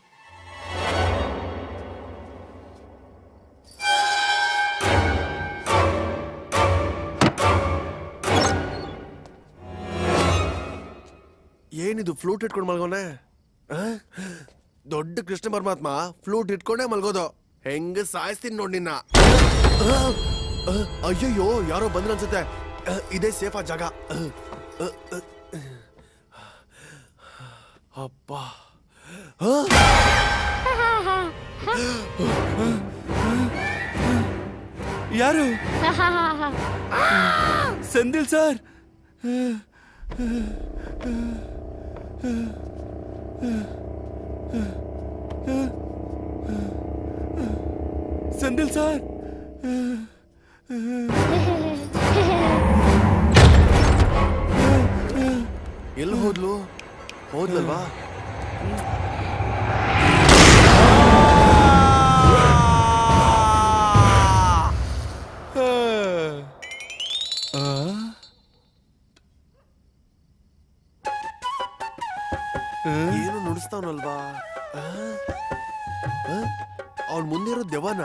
ಏನಿದು ಫ್ಲೂಟ್ ಇಟ್ಕೊಂಡು ಮಲ್ಗೋನೆ ಆ? ದೊಡ್ಡ ಕೃಷ್ಣ ಪರಮಾತ್ಮ ಫ್ಲೂಟ್ ಇಟ್ಕೊಂಡೇ ಮಲ್ಗೋದು ಹೆಂಗ ಸಾಯಿಸ್ತೀನಿ ನೋಡ್ ನಿನ್ನ ಆ, ಆ, ಅಯ್ಯಯ್ಯೋ ಯಾರೋ ಬಂದ್ರ ಅನ್ಸುತ್ತೆ ಆ, ಇದೇ ಸೇಫ್ ಆ ಜಾಗ ಆ, ಆ, ಆ. ಅಪ್ಪ ಆ? ಯಾರು ಸೆಂದಿಲ್ ಸರ್ ಸೆಂದಿಲ್ ಸರ್ ಎಲ್ಲಿ ಹೋದ್ಲು ಹೋದ್ಲಲ್ವಾ ಏನು ನುಡಿಸ್ತಾವನಲ್ವಾ ಅವನ್ ಮುಂದೆ ಇರೋ ದೆವನ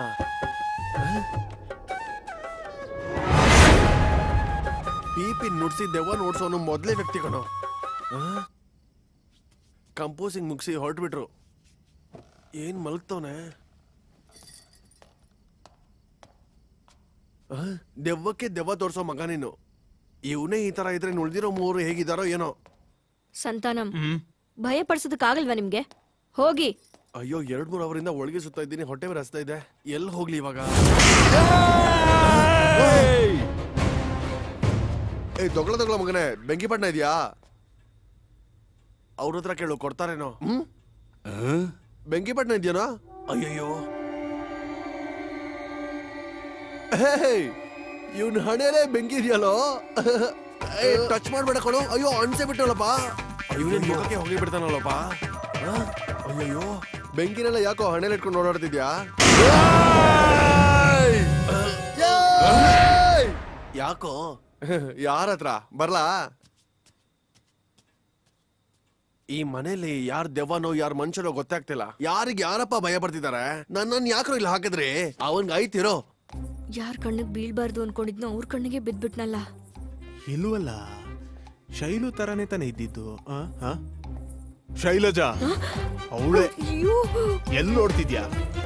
ಪಿಪಿ ನುಡ್ಸಿ ದೆವ್ವ ನೋಡ್ಸೋನು ಮೊದಲೇ ವ್ಯಕ್ತಿ ಕಣೋ ಕಂಪೋಸಿಂಗ್ ಮುಗಿಸಿ ಹೊರಟ್ಬಿಟ್ರು ಏನ್ ಮಲಗ್ತವನೆ ದೆವ್ವಕ್ಕೆ ದೆವ್ವ ತೋರ್ಸೋ ಮಗ ನೀನು ಇವನೇ ಈ ತರ ಇದ್ರೆ ಉಳ್ದಿರೋ ಮೂರು ಹೇಗಿದಾರೋ ಏನೋ ಸಂತಾನಂ ಭಯ ಪಡಿಸೋದಕ್ಕಾಗಲ್ವಾ ನಿಮ್ಗೆ ಹೋಗಿ ಅಯ್ಯೋ ಎರಡ್ ಮೂರ್ ಅವರಿಂದ ಒಳಗೆ ಸುತ್ತಾ ಇದ್ದೀನಿ ಹೊಟ್ಟೆ ಬೇರೆ ಹಸ್ತಾ ಇದೆ ಎಲ್ಲಿ ಹೋಗ್ಲಿ ಇವಾಗ ಏ ದೊಗ್ಳ ದೊಗ್ಳ ಮಗನೇ ಬೆಂಕಿ ಪಟ್ನ ಇದೆಯಾ ಅವ್ರ ಹತ್ರ ಕೇಳು ಕೊಡ್ತಾರೇನೋ ಹ್ಮ್ ಬೆಂಕಿ ಪಟ್ನ ಇದೆಯೇನೋ ಅಯ್ಯಯ್ಯೋ ಇವನ್ ಹಣೆಲೇ ಬೆಂಕಿ ಇದೆಯಲ್ಲೋ ಟಚ್ ಮಾಡ್ಬೇಡ ಕಣೋ ಅಯ್ಯೋ ಅನ್ಸೆ ಬಿಟ್ಟಲ್ಲಪ್ಪ ಇವನಿನ್ ಮುಖಕ್ಕೆ ಹೋಗಿ ಬಿಡ್ತಾನಲ್ಲಪ್ಪ ಆ? ಅಯ್ಯಯ್ಯೋ ಬೆಂಕಿನೆಲ್ಲ ಯಾಕೋ ಹಣೆಲ್ ಇಟ್ಕೊಂಡು ಓಡಾಡ್ತಿದ್ಯಾ ಯಾಕೋ ಯಾರ ಹತ್ರ ಬರ್ಲಾ ಈ ಮನೇಲಿ ಯಾರ್ ದೆವ್ವನೋ ಯಾರ್ ಮನುಷ್ಯನೋ ಗೊತ್ತಾಗ್ತಿಲ್ಲ ಯಾರಿಗೆ ಯಾರಪ್ಪ ಭಯ ಪಡ್ತಿದ್ದಾರೆ ನನ್ನನ್ ಯಾಕ್ರೋ ಇಲ್ಲಿ ಹಾಕಿದ್ರಿ ಅವನ್ಗೆ ಐತಿರೋ ಯಾರ್ ಕಣ್ಣಿಗೆ ಬೀಳ್ಬಾರ್ದು ಅನ್ಕೊಂಡಿದ್ನೋ ಅವ್ರ ಕಣ್ಣಿಗೆ ಬಿದ್ಬಿಟ್ನಲ್ಲ ಇಲ್ವಲ್ಲ ಶೈಲು ತರನೇ ತಾನೇ ಇದ್ದಿದ್ದು ಆ? ಆ? ಶೈಲಜಾ ಅವಳೆ ಅಯ್ಯೋ ಎಲ್ಲಿ ನೋಡ್ತಿದ್ಯಾ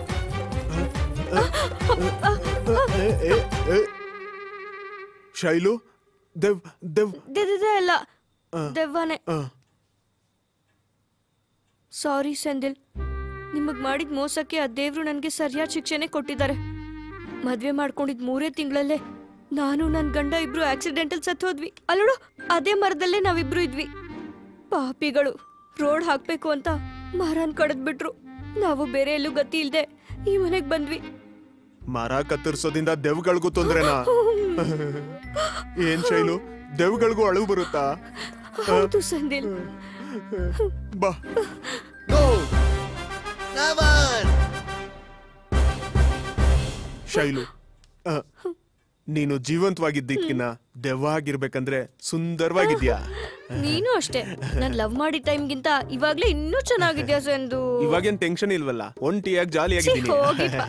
ಏ, ಏ, ಏ. ಶೈಲು ದೆವ್ ದೆವ್ ದಿದಿದೆ ಅಲ್ಲ ಆ. ದೆವ್ವನೆ ಆ. ಸಾರಿ ಸೆಂದಿಲ್ ನಿಮಗ್ ಮಾಡಿದ ಮೋಸಕ್ಕೆ ಆ ದೇವ್ರು ನನ್ಗೆ ಸರಿಯಾದ ಶಿಕ್ಷೆನೆ ಕೊಟ್ಟಿದ್ದಾರೆ ಮದ್ವೆ ಮಾಡ್ಕೊಂಡಿದ್ ಮೂರೇ ತಿಂಗಳಲ್ಲೇ ನಾನು ನನ್ ಗಂಡ ಇಬ್ರು ಆಕ್ಸಿಡೆಂಟಲ್ ಸತ್ ಹೋದ್ವಿ ಅಲ್ಲೋಡು ಅದೇ ಮರದಲ್ಲೇ ನಾವಿಬ್ರು ಇದ್ವಿ ಪಾಪಿಗಳು ರೋಡ್ ಹಾಕ್ಬೇಕು ಅಂತ ಮರನ್ ಕಡದ್ ಬಿಟ್ರು ನಾವು ಬೇರೆ ಎಲ್ಲೂ ಗತಿ ಇಲ್ದೆ ಈ ಮನೆಗ್ ಬಂದ್ವಿ ಮರ ಕತ್ತರಿಸೋದ್ರಿಂದ ದೆವ್ಗಳಿಗೂ ತೊಂದ್ರೆನಾ ಏನ್ ಶೈಲು ದೆವ್ಗಳಿಗೂ ಅಳುವು ಬರುತ್ತಾ ಹೌದು ಸಂದಿಲ್ ಬಾ ಶೈಲು ಆ, ನೀನು ಜೀವಂತವಾಗಿದ್ದಕ್ಕಿನ್ನ ದೆವ್ವ ಆಗಿರ್ಬೇಕಂದ್ರೆ ಸುಂದರವಾಗಿದ್ಯಾ ನೀನು ಅಷ್ಟೇ ನಾನ್ ಲವ್ ಮಾಡಿದ ಟೈಮ್ಗಿಂತ ಇವಾಗ್ಲೇ ಇನ್ನೂ ಚೆನ್ನಾಗಿದ್ಯಾ ಸಂದು ಇವಾಗೇನ್ ಟೆನ್ಷನ್ ಇಲ್ವಲ್ಲ ಒಂಟಿಯಾಗಿ ಜಾಲಿಯಾಗಿದ್ದೀನಿ ಛೀ, ಹೋಗಿಪ್ಪ.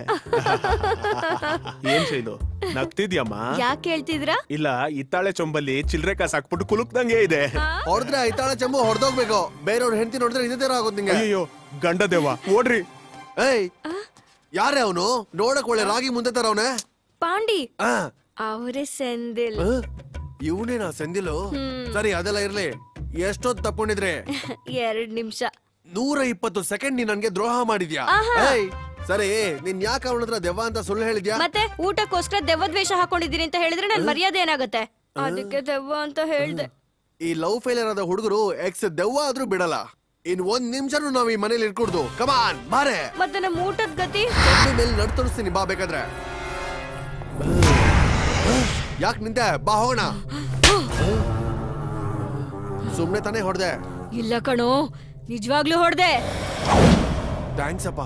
ಏನ್ ಶೈಲು ನಗ್ತಿದ್ಯಮ್ಮ ಯಾಕೆ ಹೇಳ್ತಿದ್ರಾ ಇಲ್ಲ ಇತ್ತಾಳೆ ಚೊಂಬಲ್ಲಿ ಚಿಲ್ರೆ ಕಾಸು ಹಾಕ್ಬಿಟ್ಟು ಕುಲುಕ್ದಂಗೆ ಇದೆ ಹೊಡೆದ್ರೆ ಐತಾಳ ಚೆಂಬು ಹೊಡೆದೋಗ್ಬೇಕು ಬೇರೆಯವ್ರ ಹೆಂಡತಿ ನೋಡಿದ್ರೆ ಇದೇ ತರ ಆಗೋದು ನಿಂಗೆ ಅಯ್ಯೋ ಗಂಡ ದೆವ್ವ ಓಡ್ರಿ ಏಯ್ ಯಾರೇ ಅವನು ನೋಡಕ್ ಒಳ್ಳೆ ರಾಗಿ ಮುಂದೆ ತರ ಅವನೇ ಪಾಂಡಿ ಆ ಅವರೇ ಸೆಂದಿಲ್ ಇವನೇನಾ ಸೆಂದಿಲು ಸರಿ ಅದೆಲ್ಲ ಇರ್ಲಿ ಎಷ್ಟೊತ್ ತಪ್ಕೊಂಡಿದ್ರೆ ಎರಡ್ ನಿಮಿಷ ನೂರ ಇಪ್ಪತ್ತು ಸೆಕೆಂಡ್ ನೀನ್ ನನ್ಗೆ ದ್ರೋಹ ಮಾಡಿದ್ಯಾ ಆಹಾ. ಏಯ್ ಸರಿ ನೀನ್ ಯಾಕೆ ಅವನ ಹತ್ರ ದೆವ್ವ ಅಂತ ಸುಳ್ಳು ಹೇಳಿದ್ಯಾ ಮತ್ತೆ ಊಟಕ್ಕೋಸ್ಕರ ದೆವ್ವ ದ್ವೇಷ ಹಾಕೊಂಡಿದೀನಿ ಅಂತ ಹೇಳಿದ್ರೆ ನನ್ ಮರ್ಯಾದೆ ಏನಾಗುತ್ತೆ ಅದಕ್ಕೆ ದೆವ್ವ ಅಂತ ಹೇಳ್ದೆ ಈ ಲವ್ ಫೇಲಿಯರ್ ಆದ ಹುಡುಗರು ಎಕ್ಸ್ ದೆವ್ವ ಆದ್ರೂ ಬಿಡಲ್ಲ ಇನ್ ಒಂದ್ ನಿಮಿಷನೂ ನಾವ್ ಈ ಮನೇಲಿ ಇಟ್ಕೊಡ್ದು ಕಮಾನ್ ಬಾರೆ ಮತ್ತೆ ನಮ್ ಊಟದ ಗತಿ ಚಟ್ನಿ ಮೇಲೆ ನಡ್ ತೋರಿಸ್ತೀನಿ ಬಾ ಬೇಕಾದ್ರೆ ಯಾಕೆ ನಿಂತೆ ಬಾ ಹೋಗೋಣ ಸುಮ್ನೆ ತಾನೇ ಹೊಡೆದೆ ಇಲ್ಲ ಕಣೋ ನಿಜವಾಗ್ಲೂ ಹೊಡ್ದೆ ಥ್ಯಾಂಕ್ಸ್ ಅಪ್ಪ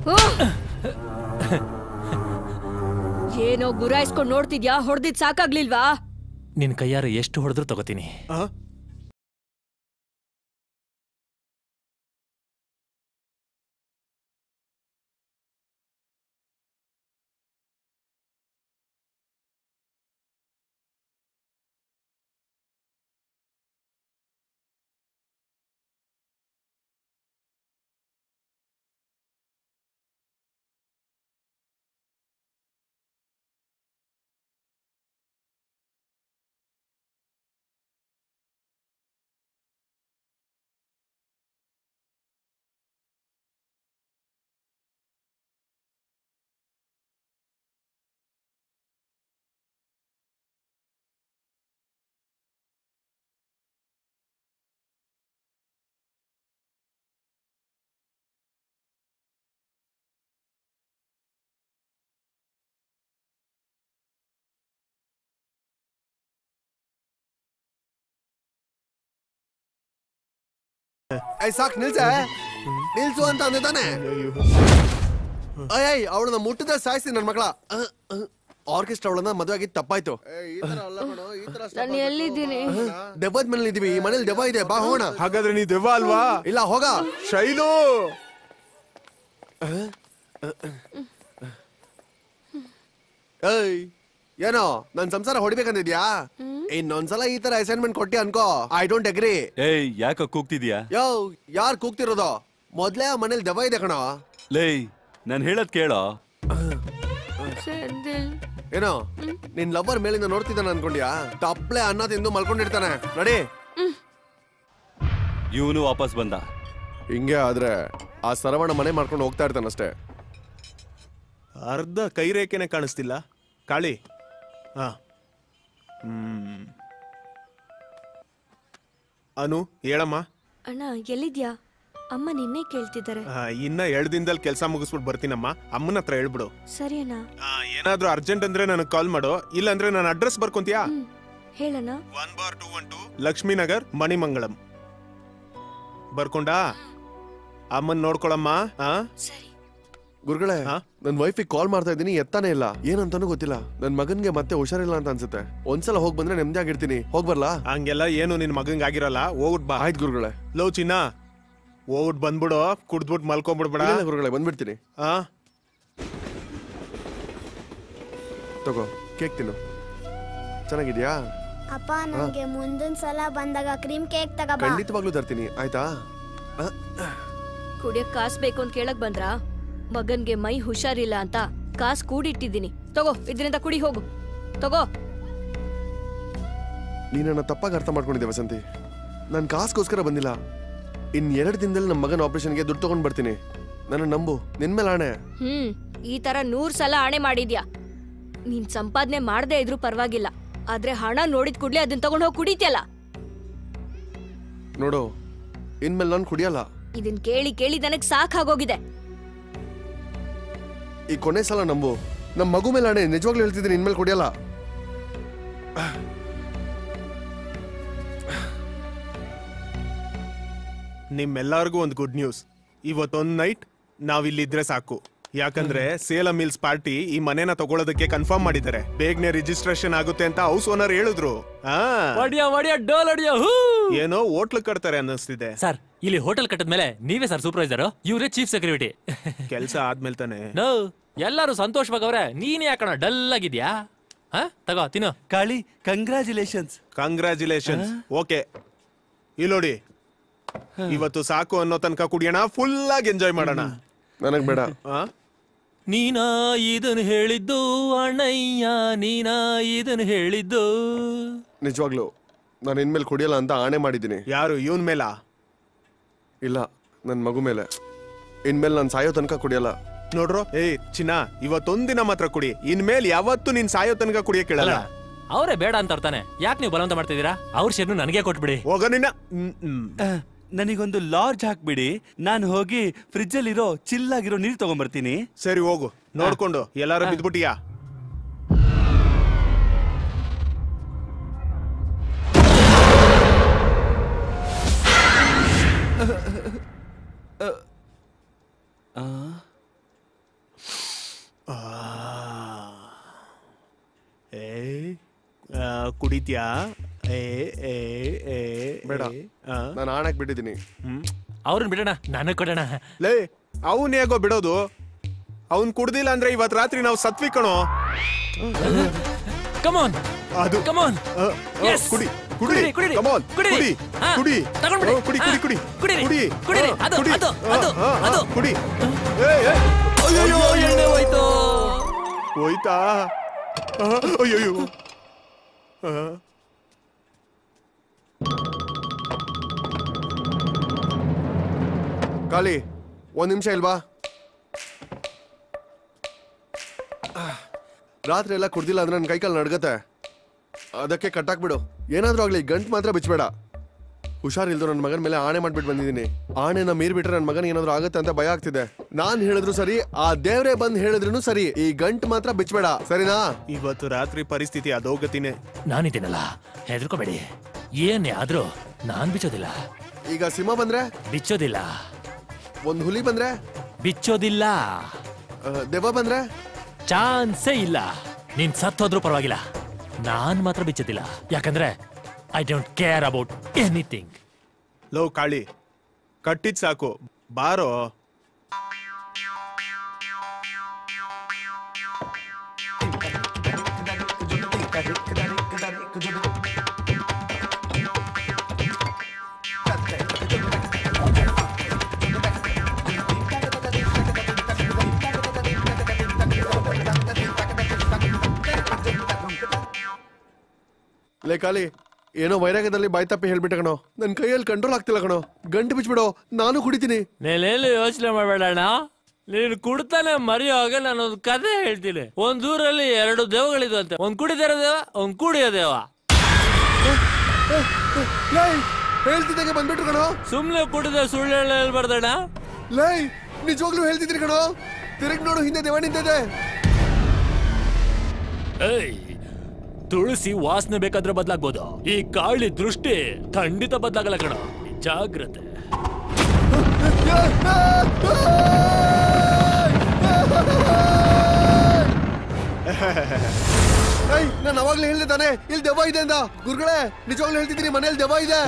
ಏನೋ ಗುರಾಯಿಸ್ಕೊಂಡ್ ನೋಡ್ತಿದ್ಯಾ ಹೊಡ್ದಿದ್ ಸಾಕಾಗ್ಲಿಲ್ವಾ ನಿನ್ ಕೈಯಾರ ಎಷ್ಟು ಹೊಡೆದ್ರು ತಗೋತೀನಿ ಐ ಸಾಕ್ ನಿಲ್ಸ ನಿಲ್ಸು ಅಂತ ಅಂದೆ ತಾನೆ ಅಯ್ಯ್ ಅವಳನ್ನ ಮುಟ್ಟಿದ್ರೆ ಸಾಯಿಸಿ ನನ್ ಮಗಳ ಆರ್ಕೆಸ್ಟ್ರಾ ಅವಳನ್ನ ಮದುವೆ ಆಗಿದ್ ತಪ್ಪಾಯ್ತು ನಾನು ಎಲ್ಲಿದ್ದೀನಿ ದೆವ್ವದ ಮನೇಲಿ ಇದೀವಿ ಈ ಮನೇಲಿ ದೆವ್ವ ಇದೆ ಬಾ ಹೋಗೋಣ ಹಾಗಾದ್ರೆ ನೀ ದೆವ್ವ ಅಲ್ವಾ ಇಲ್ಲ ಹೋಗ ಶೈಲು ಏಯ್ ಏನೋ ನನ್ ಸಂಸಾರ ಹೊಡಿಬೇಕಂದಿದ್ಯಾ ಇನ್ನೊಂದ್ಸಲ ಈ ತರ ಅಸೈನ್ಮೆಂಟ್ ಕೊಟ್ಟಿ ಅನ್ಕೋ ಐ ಡೋಂಟ್ ಅಗ್ರಿ ಏಯ್ ಯಾಕ ಕೂಗ್ತಿದ್ಯಾ ಯೋ ಯಾರ್ ಕೂಗ್ತಿರೋದು ಮೊದ್ಲೇ ಆ ಮನೇಲಿ ದೆವ್ವ ಇದೆ ಕಣೋ ಲೇಯ್ ನಾನ್ ಹೇಳದ್ ಕೇಳೋ ಸೆಂದಿಲ್ ಏನೋ ನಿನ್ ಲವರ್ ಮೇಲಿಂದ ನೋಡ್ತಿದ್ದಾನ ಅನ್ಕೊಂಡ್ಯಾ ತಪ್ಲೆ ಅನ್ನ ತಿಂದು ಮಲ್ಕೊಂಡಿರ್ತಾನೆ ನಡಿ ಇವನು ವಾಪಸ್ ಬಂದ ಹಿಂಗೆ ಆದ್ರೆ ಆ ಸರವಣ ಮನೆ ಮಾಡ್ಕೊಂಡು ಹೋಗ್ತಾ ಇರ್ತಾನಷ್ಟೇ ಅರ್ಧ ಕೈ ರೇಖೆನೆ ಕಾಣಿಸ್ತಿಲ್ಲ ಕಾಳಿ ಹಾ ಹ್ಮ್ ಅನು ಹೇಳಮ್ಮ ಅಣ್ಣ ಎಲ್ಲಿದ್ಯಾ ಅಮ್ಮ ನಿನ್ನೆ ಕೇಳ್ತಿದ್ದಾರೆ ಆ, ಇನ್ನ ಎರಡ್ ದಿನದಲ್ಲಿ ಕೆಲಸ ಮುಗಿಸ್ಬಿಟ್ಟು ಬರ್ತೀನಮ್ಮ ಅಮ್ಮನ ಹತ್ರ ಹೇಳ್ಬಿಡು ಸರಿ ಅಣ್ಣ ಆ, ಏನಾದ್ರೂ ಅರ್ಜೆಂಟ್ ಅಂದ್ರೆ ನನಗೆ ಕಾಲ್ ಮಾಡು ಇಲ್ಲಾಂದ್ರೆ ನನ್ನ ಅಡ್ರೆಸ್ ಬರ್ಕೊಂತೀಯಾ ಹೇಳಣ್ಣ ಲಕ್ಷ್ಮೀನಗರ್ ಮಣಿಮಂಗಳಂ ಬರ್ಕೊಂಡಾ ಅಮ್ಮನ್ ನೋಡ್ಕೊಳಮ್ಮ ಆ ಗುರುಗಳೇ ನನ್ ವೈಫಿಗೆ ಕಾಲ್ ಮಾಡ್ತಾ ಇದ್ದೀನಿ ಎತ್ತಾನೆ ಇಲ್ಲ ಏನಂತಾನೂ ಗೊತ್ತಿಲ್ಲ ನನ್ ಮಗನ್ಗೆ ಮತ್ತೆ ಹುಷಾರಿಲ್ಲ ಅಂತ ಅನ್ಸುತ್ತೆ ಒಂದ್ಸಲ ಹೋಗ್ ಬಂದ್ರೆ ನೆಮ್ಮದಿ ಆಗಿರ್ತೀನಿ ಹೋಗ್ ಬರ್ಲಾ ಹಂಗೆಲ್ಲ ಏನು ನಿನ್ ಮಗಂಗ್ ಆಗಿರಲ್ಲ ಹೋಗ್ಬಿಟ್ ಬಾ ಆಯ್ತು ಗುರುಗಳೇ ಲವ್ ಚಿನ್ನ ಹೋಗ್ಬಿಟ್ ಬಂದ್ಬಿಡು ಕುಡ್ದ್ಬಿಟ್ ಮಲ್ಕೊಂಡ್ಬಿಡ್ಬೇಡ ಇಲ್ಲ ಗುರುಗಳೇ ಬಂದ್ಬಿಡ್ತೀನಿ ಆ ತಗೋ ಕೇಕ್ ತಿನ್ನು ಚೆನ್ನಾಗಿದ್ಯಾ ಅಪ್ಪ ನನಗೆ ಮುಂದಿನ ಸಲ ಬಂದಾಗ ಕ್ರೀಮ್ ಕೇಕ್ ತಗೋಬಾ ಖಂಡಿತವಾಗ್ಲೂ ತರ್ತೀನಿ ಆಯ್ತಾ ಆ, ಕುಡಿಯಕ್ ಕಾಸ್ ಬೇಕು ಅಂತ ಕೇಳಕ್ ಬಂದ್ರಾ ಮಗನ್ಗೆ ಮೈ ಹುಷಾರಿಲ್ಲ ಅಂತ ಕಾಸ್ ಕೂಡಿಟ್ಟಿದ್ದೀನಿ ತಗೋ ಇದರಿಂದ ಕುಡಿ ಹೋಗು ತಗೋ ನೀನನ್ನ ತಪ್ಪಾಗಿ ಅರ್ಥ ಮಾಡ್ಕೊಂಡಿದ್ದೆ ವಸಂತಿ ನಾನು ಕಾಸ್ಗೋಸ್ಕರ ಬಂದಿಲ್ಲ ಇನ್ ಎರಡು ದಿನದಲ್ಲಿ ನಮ್ಮ ಮಗನ ಆಪರೇಷನ್ಗೆ ದುಡ್ಡು ತಗೊಂಡ್ ಬರ್ತೀನಿ ನನ್ನ ನಂಬು ನಿನ್ ಮೇಲೆ ಆಣೆ ಹ್ಮ್ ಈ ತರ ನೂರ್ ಸಲ ಆಣೆ ಮಾಡಿದ್ಯಾ ನೀನ್ ಸಂಪಾದನೆ ಮಾಡದೇ ಇದ್ರು ಪರವಾಗಿಲ್ಲ ಆದ್ರೆ ಹಣ ನೋಡಿದ ಕೂಡ್ಲೆ ಅದನ್ನ ತಗೊಂಡ್ ಹೋಗಿ ಕುಡಿತ್ಯಲ್ಲ ನೋಡು ಇನ್ಮೇಲೆ ನಾನು ಕುಡಿಯಲ್ಲ ಇದನ್ ಕೇಳಿ ಕೇಳಿ ನನಗ್ ಸಾಕಾಗೋಗಿದೆ ಈ ಕೊನೆ ಸಲ ನಂಬು ನಮ್ಮ ಮಗು ಮೇಲೆ ಆಣೆ ನಿಜವಾಗ್ಲೂ ಹೇಳ್ತಿದ್ದೀನಿ ಇನ್ಮೇಲೆ ಕುಡಿಯಲ್ಲ ನಿಮ್ಮೆಲ್ಲರಿಗೂ ಒಂದು ಗುಡ್ ನ್ಯೂಸ್ ಇವತ್ತೊಂದ್ ನೈಟ್ ನಾವಿಲ್ಲಿದ್ರೆ ಸಾಕು ಯಾಕಂದ್ರೆ ಸೇಲಂ ಮಿಲ್ಸ್ ಪಾರ್ಟಿ ಈ ಮನೆನ ತಗೊಳ್ಳೋದಕ್ಕೆ ಕನ್ಫರ್ಮ್ ಮಾಡಿದ್ದಾರೆ ಬೇಗನೆ ರಿಜಿಸ್ಟ್ರೇಷನ್ ಆಗುತ್ತೆ ಅಂತ ಹೌಸ್ ಓನರ್ ಹೇಳಿದ್ರು ಆ. ಒಡಿಯ ಒಡಿಯ ಡೋಲ್ ಒಡಿಯ ಹೂ ಏನೋ ಹೋಟ್ಲ್ ಕಟ್ತಾರೆ ಅನ್ನಿಸ್ತಿದೆ ಸರ್ ಇಲ್ಲಿ ಹೋಟೆಲ್ ಕಟ್ಟದ ಮೇಲೆ ನೀವೇ ಸರ್ ಸೂಪರ್ವೈಸರ್ ಇವರೇ ಚೀಫ್ ಸೆಕ್ಯೂರಿಟಿ ಕೆಲಸ ಆದ್ಮೇಲೆ ತಾನೆ ನೋ ಎಲ್ಲರೂ ಸಂತೋಷವಾಗವ್ರೆ ನೀನ್ ಯಾಕಣ ಡಲ್ ಆಗಿದ್ಯಾ ಹ ತಗೋ ತಿನ್ನು ಕಾಳಿ ಕಂಗ್ರಾಚುಲೇಷನ್ಸ್ ಕಂಗ್ರ್ಯಾಚುಲೇಷನ್ಸ್ ಓಕೆ ಇಲ್ಲೋಡಿ ಇವತ್ತು ಸಾಕು ಅನ್ನೋ ತನಕ ಕುಡಿಯೋಣ ಫುಲ್ ಆಗಿ ಎಂಜಾಯ್ ಮಾಡೋಣ ನನಗ್ ಬೇಡ ನೀನಾ ಇದನ್ ಹೇಳಿದ್ದು ಅಣ್ಣಯ್ಯ ನೀನಾ ಇದನ್ ಹೇಳಿದ್ದು ನಿಜವಾಗ್ಲು ನಾನು ಇನ್ಮೇಲೆ ಕುಡಿಯಲ್ಲ ಅಂತ ಆಣೆ ಮಾಡಿದ್ದೀನಿ ಯಾರು ಇವನ್ ಮೇಲ ಇಲ್ಲ ನನ್ನ ಮಗು ಮೇಲೆ ಇನ್ಮೇಲೆ ನಾನು ಸಾಯೋ ತನಕ ಕುಡಿಯಲ್ಲ ನೋಡ್ರು ಏಯ್ ಚಿನ್ನ ಇವತ್ತೊಂದಿನ ಮಾತ್ರ ಕುಡಿ ಇನ್ಮೇಲೆ ಯಾವತ್ತು ನೀನ್ ಸಾಯೋ ತನಕ ಕುಡಿಯಕ್ ಕೇಳಲ್ಲ ಅಲ್ಲ, ಅವರೇ ಬೇಡ ಅಂತ ಅರ್ಥಾನೆ ಯಾಕೆ ನೀವು ಬಲವಂತ ಮಾಡ್ತಿದ್ದೀರಾ ಅವ್ರ ಶೇರ್ನು ನನಗೆ ಕೊಟ್ಬಿಡಿ ಹೋಗ ನಿನ್ನ ನನಗೊಂದು ಲಾರ್ಜ್ ಹಾಕ್ಬಿಡಿ ನಾನು ಹೋಗಿ ಫ್ರಿಜ್ ಅಲ್ಲಿರೋ ಚಿಲ್ಲಾಗಿರೋ ನೀರು ತಗೊಂಡ್ಬರ್ತೀನಿ ಸರಿ ಹೋಗು ನೋಡ್ಕೊಂಡು ಎಲ್ಲಾರು ಬಿದ್ಬಿಟ್ಟಿಯಾ ಏ ಆ, ಕುಡಿತ್ಯಾ ಏ ಏ ಏ ಬೇಡ ನಾನು ಆಣಕ್ ಬಿಟ್ಟಿದ್ದೀನಿ ಅವ್ರನ್ನ ಬಿಡೋಣ ನನಗ್ ಕೊಡೋಣ ಲೇ ಅವನ್ ಹೇಗೋ ಬಿಡೋದು ಅವನ್ ಕುಡ್ದಿಲ್ಲ ಅಂದ್ರೆ ಇವತ್ ರಾತ್ರಿ ನಾವು ಸತ್ವಿ ಕಣೋ ಕಮಾನ್ ಅದು ಕಮಾನ್ Yes. ಕುಡಿ ಕುಡಿರಿ, ಕುಡಿ ಕುಡಿರಿ, ಕಮಾನ್ ಕುಡಿರಿ. ಕುಡಿ ಹಾ, ಕುಡಿ ತಗೊಂಡ್ಬಿಡಿ. ಓ, ಕುಡಿ ಕುಡಿ ಹಾ, ಕುಡಿ ಕುಡಿರಿ, ಕುಡಿ ಕುಡಿರಿ. ಹಾ, ಅದು, ಕುಡಿ. ಅದು, ಹಾ, ಅದು, ಹಾ, ಅದು. ಹಾ, ಕುಡಿ ಏಯ್, ಏಯ್. ಅಯ್ಯೋ ಎಣ್ಣೆ ಹೋಯ್ತು ಹೋಯ್ತಾ ಆ, ಅಯ್ಯಯ್ಯೋ ಆ. ಕಾಳಿ ಒಂದ್ ನಿಮಿಷ ಇಲ್ವಾ ರಾತ್ರಿ ಎಲ್ಲ ಕುಡ್ದಿಲ್ಲ ಅಂದ್ರೆ ನನ್ನ ಕೈಕಾಲು ನಡ್ಗತ್ತೆ ಅದಕ್ಕೆ ಕಟ್ಟಾಕ್ಬಿಡು ಏನಾದ್ರೂ ಆಗ್ಲಿ ಗಂಟ್ ಮಾತ್ರ ಬಿಚ್ಚಬೇಡ ಹುಷಾರಿಲ್ದು ನನ್ನ ಮಗನ ಮೇಲೆ ಆಣೆ ಮಾಡ್ಬಿಟ್ಟು ಬಂದಿದ್ದೀನಿ ಆಣೆನ ಮೀರ್ಬಿಟ್ರೆ ನನ್ನ ಮಗನ ಏನಾದ್ರೂ ಆಗುತ್ತೆ ಅಂತ ಭಯ ಆಗ್ತಿದೆ ನಾನ್ ಹೇಳಿದ್ರು ಸರಿ ಆ ದೇವ್ರೇ ಬಂದ್ ಹೇಳಿದ್ರು ಸರಿ ಈ ಗಂಟ್ ಮಾತ್ರ ಬಿಚ್ಚಬೇಡ ಸರಿನಾ ಇವತ್ತು ರಾತ್ರಿ ಪರಿಸ್ಥಿತಿ ಅದೋಗತಿನೇ ನಾನಿದ್ದೀನಲ್ಲ ಹೆದರ್ಕೋಬೇಡಿ ಏನೇ ಆದ್ರೂ ನಾನ್ ಬಿಚ್ಚೋದಿಲ್ಲ ಈಗ ಸಿಂಹ ಬಂದ್ರೆ ಬಿಚ್ಚೋದಿಲ್ಲ ಒಂದ್ ಹುಲಿ ಬಂದ್ರೆ ಬಿಚ್ಚೋದಿಲ್ಲ ದೆವ್ವ ಬಂದ್ರೆ ಚಾನ್ಸೇ ಇಲ್ಲ ನೀನ್ ಸತ್ತೋದ್ರೂ ಪರವಾಗಿಲ್ಲ ನಾನ್ ಮಾತ್ರ ಬಿಚ್ಚೋದಿಲ್ಲ ಯಾಕಂದ್ರೆ I don't care about anything ಲೋ ಕಾಳಿ ಕಟ್ಟಿದ್ ಸಾಕು ಬಾರೋ ಲೇ ಕಾಲಿ ಏನೋ ವೈರಾಗ್ಯದಲ್ಲಿ ಬಾಯ್ ತಪ್ಪಿ ಹೇಳ್ಬಿಟ್ಟೆ ಕಣೋ ನನ್ ಕೈಯಲ್ಲಿ ಕಂಟ್ರೋಲ್ ಆಗ್ತಿಲ್ಲ ಕಣೋ ಗಂಟು ಬಿಚ್ಬಿಡೋ ನಾನು ಕುಡಿತೀನಿ ನೀನೇನು ಯೋಚನೆ ಮಾಡಬೇಡಣ್ಣ ನೀನು ಕುಡ್ತಾನೆ ಮರೆಯುವಾಗ ನಾನೊಂದು ಕತೆ ಹೇಳ್ತೀನಿ ಒಂದ್ ಊರಲ್ಲಿ ಎರಡು ದೇವಗಳಿದ್ವಂತೆ ಒಂದ್ ಕುಡಿದಿರೋ ದೇವ ಒಂದ್ ಕುಡಿಯೋ ದೇವ ಹೇಳ್ತಿದ್ದಾಗೆ ಬಂದ್ಬಿಟ್ರು ಕಣೋ ಸುಮ್ನೆ ಕುಡಿದ ಸುಳ್ಳು ಹೇಳ ಹೇಳ್ಬಾರ್ದಣ್ಣ ಲೈ ನಿಜವಾಗ್ಲೂ ಹೇಳ್ತಿದ್ರಿ ಕಣೋ ತಿರುಗ್ ನೋಡು ಹಿಂದೆ ದೇವ ನಿಂತಿದೆ ಏಯ್ ತುಳಸಿ ವಾಸನೆ ಬೇಕಾದ್ರೆ ಬದಲಾಗ್ಬೋದು ಈ ಕಾಳಿ ದೃಷ್ಟಿ ಖಂಡಿತ ಬದಲಾಗಲ್ಲ ಕಣ ಜಾಗ್ರತೆ ಏಯ್ ನಾನು ಅವಾಗ್ಲೇ ಹೇಳ್ದೆ ತಾನೆ ಇಲ್ಲಿ ದೆವ್ವ ಇದೆ ಅಂತ ಗುರುಗಳೇ ನಿಜವಾಗ್ಲೂ ಹೇಳ್ತಿದ್ದೀನಿ ಮನೇಲಿ ದೆವ್ವ ಇದೆ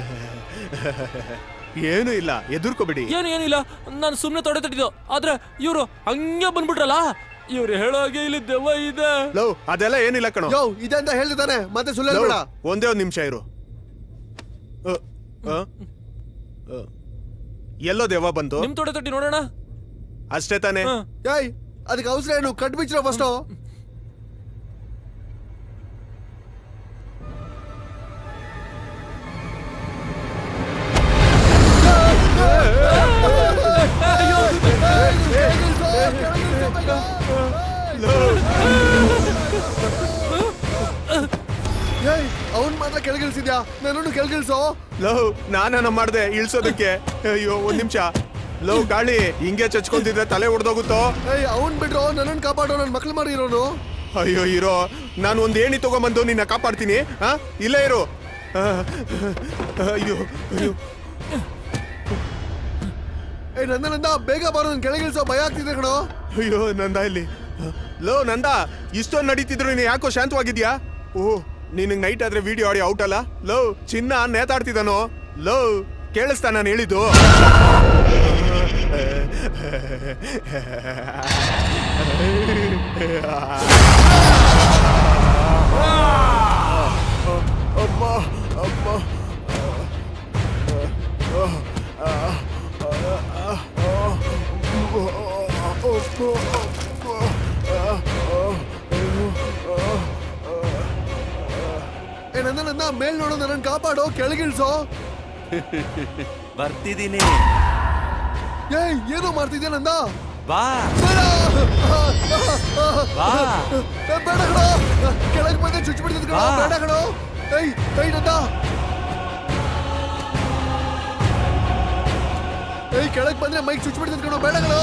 ಏನು ಇಲ್ಲ ಎದುರ್ಕೋಬಿಡಿ ಏನು ಏನಿಲ್ಲ ನಾನು ಸುಮ್ನೆ ತೊಡೆ ತಟ್ಟಿದ್ದು ಆದ್ರೆ ಇವ್ರು ಹಂಗೆ ಬಂದ್ಬಿಟ್ರಲ್ಲ ಇವ್ರು ಹೇಳೋ ಹಾಗೆ ಇಲ್ಲಿ ದೆವ್ವ ಇದೆ ಲವ್ ಅದೆಲ್ಲ ಏನಿಲ್ಲ ಕಣೋ ಯೋ ಇದೆ ಅಂತ ಹೇಳ್ದೆ ತಾನೆ ಮತ್ತೆ ಸುಳ್ಳು ಲವ್, ಹೇಳ್ಬೇಡ ಒಂದೇ ಒಂದ್ ನಿಮಿಷ ಇರು ಅ, ಅ, ಅ. ಎಲ್ಲೋ ದೆವ್ವ ಬಂತು ನಿಮ್ ತೊಡೆ ತಟ್ಟಿ ನೋಡೋಣ ಅಷ್ಟೇ ತಾನೇ ಏಯ್ ಅದಕ್ಕೆ ಅವಸರ ಏನು ಕಟ್ ಬಿಚ್ಚಿರೋ ಫಸ್ಟು ಏಯ್ ಅವನ್ ಮಾತ್ರ ಕೆಳಗಿಳಿಸಿದ್ಯಾ ನನ್ನನ್ನು ಕೆಳಗಿಳಿಸೋ ಲವ್ ನಾನ ಮಾಡ್ದೆ ಇಳ್ಸೋದಕ್ಕೆ ಅಯ್ಯೋ ಒಂದ್ ನಿಮಿಷ ಲವ್ ಗಾಳಿ ಹಿಂಗೆ ಚಚ್ಕೊಂತಿದ್ರೆ ತಲೆ ಹೊಡೆದೋಗುತ್ತೋ ಏಯ್ ಅವನ್ ಬಿಡ್ರೋ ನನ್ನನ್ನು ಕಾಪಾಡೋ ನನ್ನ ಮಕ್ಳು ಮಾಡಿರೋನು ಅಯ್ಯೋ ಇರೋ ನಾನು ಒಂದ್ ಏಣಿ ತಗೊಂಬಂದು ನಿನ್ನ ಕಾಪಾಡ್ತೀನಿ ಆ ಇಲ್ಲೇ ಇರು ಆ, ಅಯ್ಯೋ ಅಯ್ಯೋ ಏಯ್ ನಂದ ನಂದ ಬೇಗ ಬಾರೋ ನನ್ ಕೆಳಗಿಳಿಸೋ ಭಯ ಆಗ್ತಿದೆ ಕಣೋ ಅಯ್ಯೋ ನಂದ ಇಲ್ಲಿ ಲೋ ನಂದ ಇಷ್ಟೊಂದು ನಡೀತಿದ್ರು ನೀನು ಯಾಕೋ ಶಾಂತವಾಗಿದ್ಯಾ ಓ ನಿನಗೆ ನೈಟ್ ಆದ್ರೆ ವಿಡಿಯೋ ಆಡಿಯೋ ಔಟ್ ಅಲ್ಲ ಲೋ ಚಿನ್ನ ನೇತಾಡ್ತಿದ್ದಾನೋ ಲೋ ಕೇಳಿಸ್ತಾ ನಾನು ಹೇಳಿದ್ದು ಅಮ್ಮ ಅಮ್ಮ ಏ ನಂದ ನಂದ ಮೇಲ್ ನೋಡೋ ನನ್ನನ್ನು ಕಾಪಾಡೋ ಕೆಳಗಿಳಿಸೋ ಬರ್ತಿದ್ದೀನಿ ಏಯ್ ಏನೋ ಮಾಡ್ತಿದ್ಯಾ ನಂದ ಬಾ ಬೇಡ ಬಾ. ಏ, ಬೇಡ ಕಣೋ ಕೆಳಗೆ ಬಂದೆ ಚುಚ್ಚಿಬಿಡ್ತಿದ್ ಕಣೋ ಬಾ. ಬೇಡ ಕಣೋ ಏಯ್ ಏಯ್ ನಂದ ಏಯ್ ಕೆಳಗೆ ಬಂದ್ರೆ ಮೈಕ್ ಚುಚ್ಚಿಬಿಡ್ತಿದ್ ಕಣೋ ಬೇಡ ಕಣೋ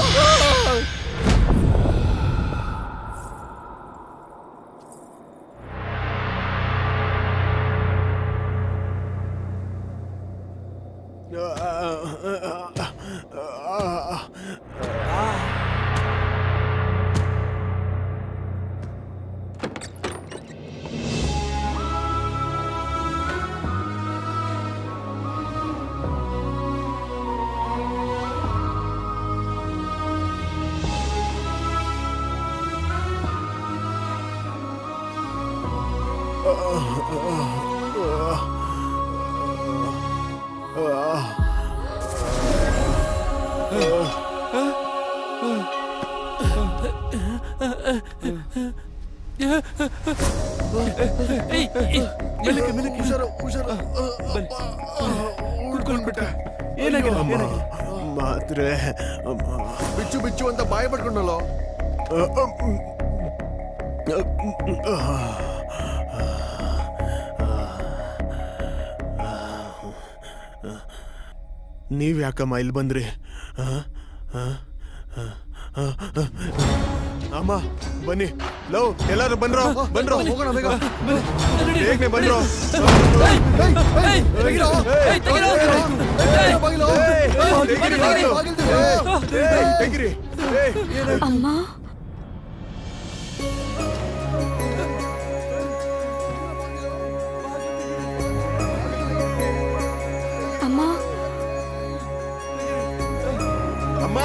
ಹುಷಾರು ಹುಷಾರು ಉಳ್ಕೊಂಡ್ಬಿಟ್ಟೆ ಏನಾಗಿದೆ ಮಾತ್ರೆ ಬಿಚ್ಚು ಬಿಚ್ಚು ಅಂತ ಬಾಯಿ ಪಡ್ಕೊಂಡಲ್ಲೋ ನೀವ್ ಯಾಕಮ್ಮ ಇಲ್ಲಿ ಬಂದ್ರಿ ಆ? ಆ? ಆ? ಆ? ಆ? ಅಮ್ಮ ಬನ್ನಿ ಲವ್ ಎಲ್ಲಾರು ಬಂದ್ರೋ ಬಂದ್ರೋ ಹೋಗೋಣ ಬೇಗ ಬೇಗನೆ ಬಂದ್ರೋ ತೆಗಿರಿ ಅಮ್ಮ ಅಮ್ಮ ಅಮ್ಮ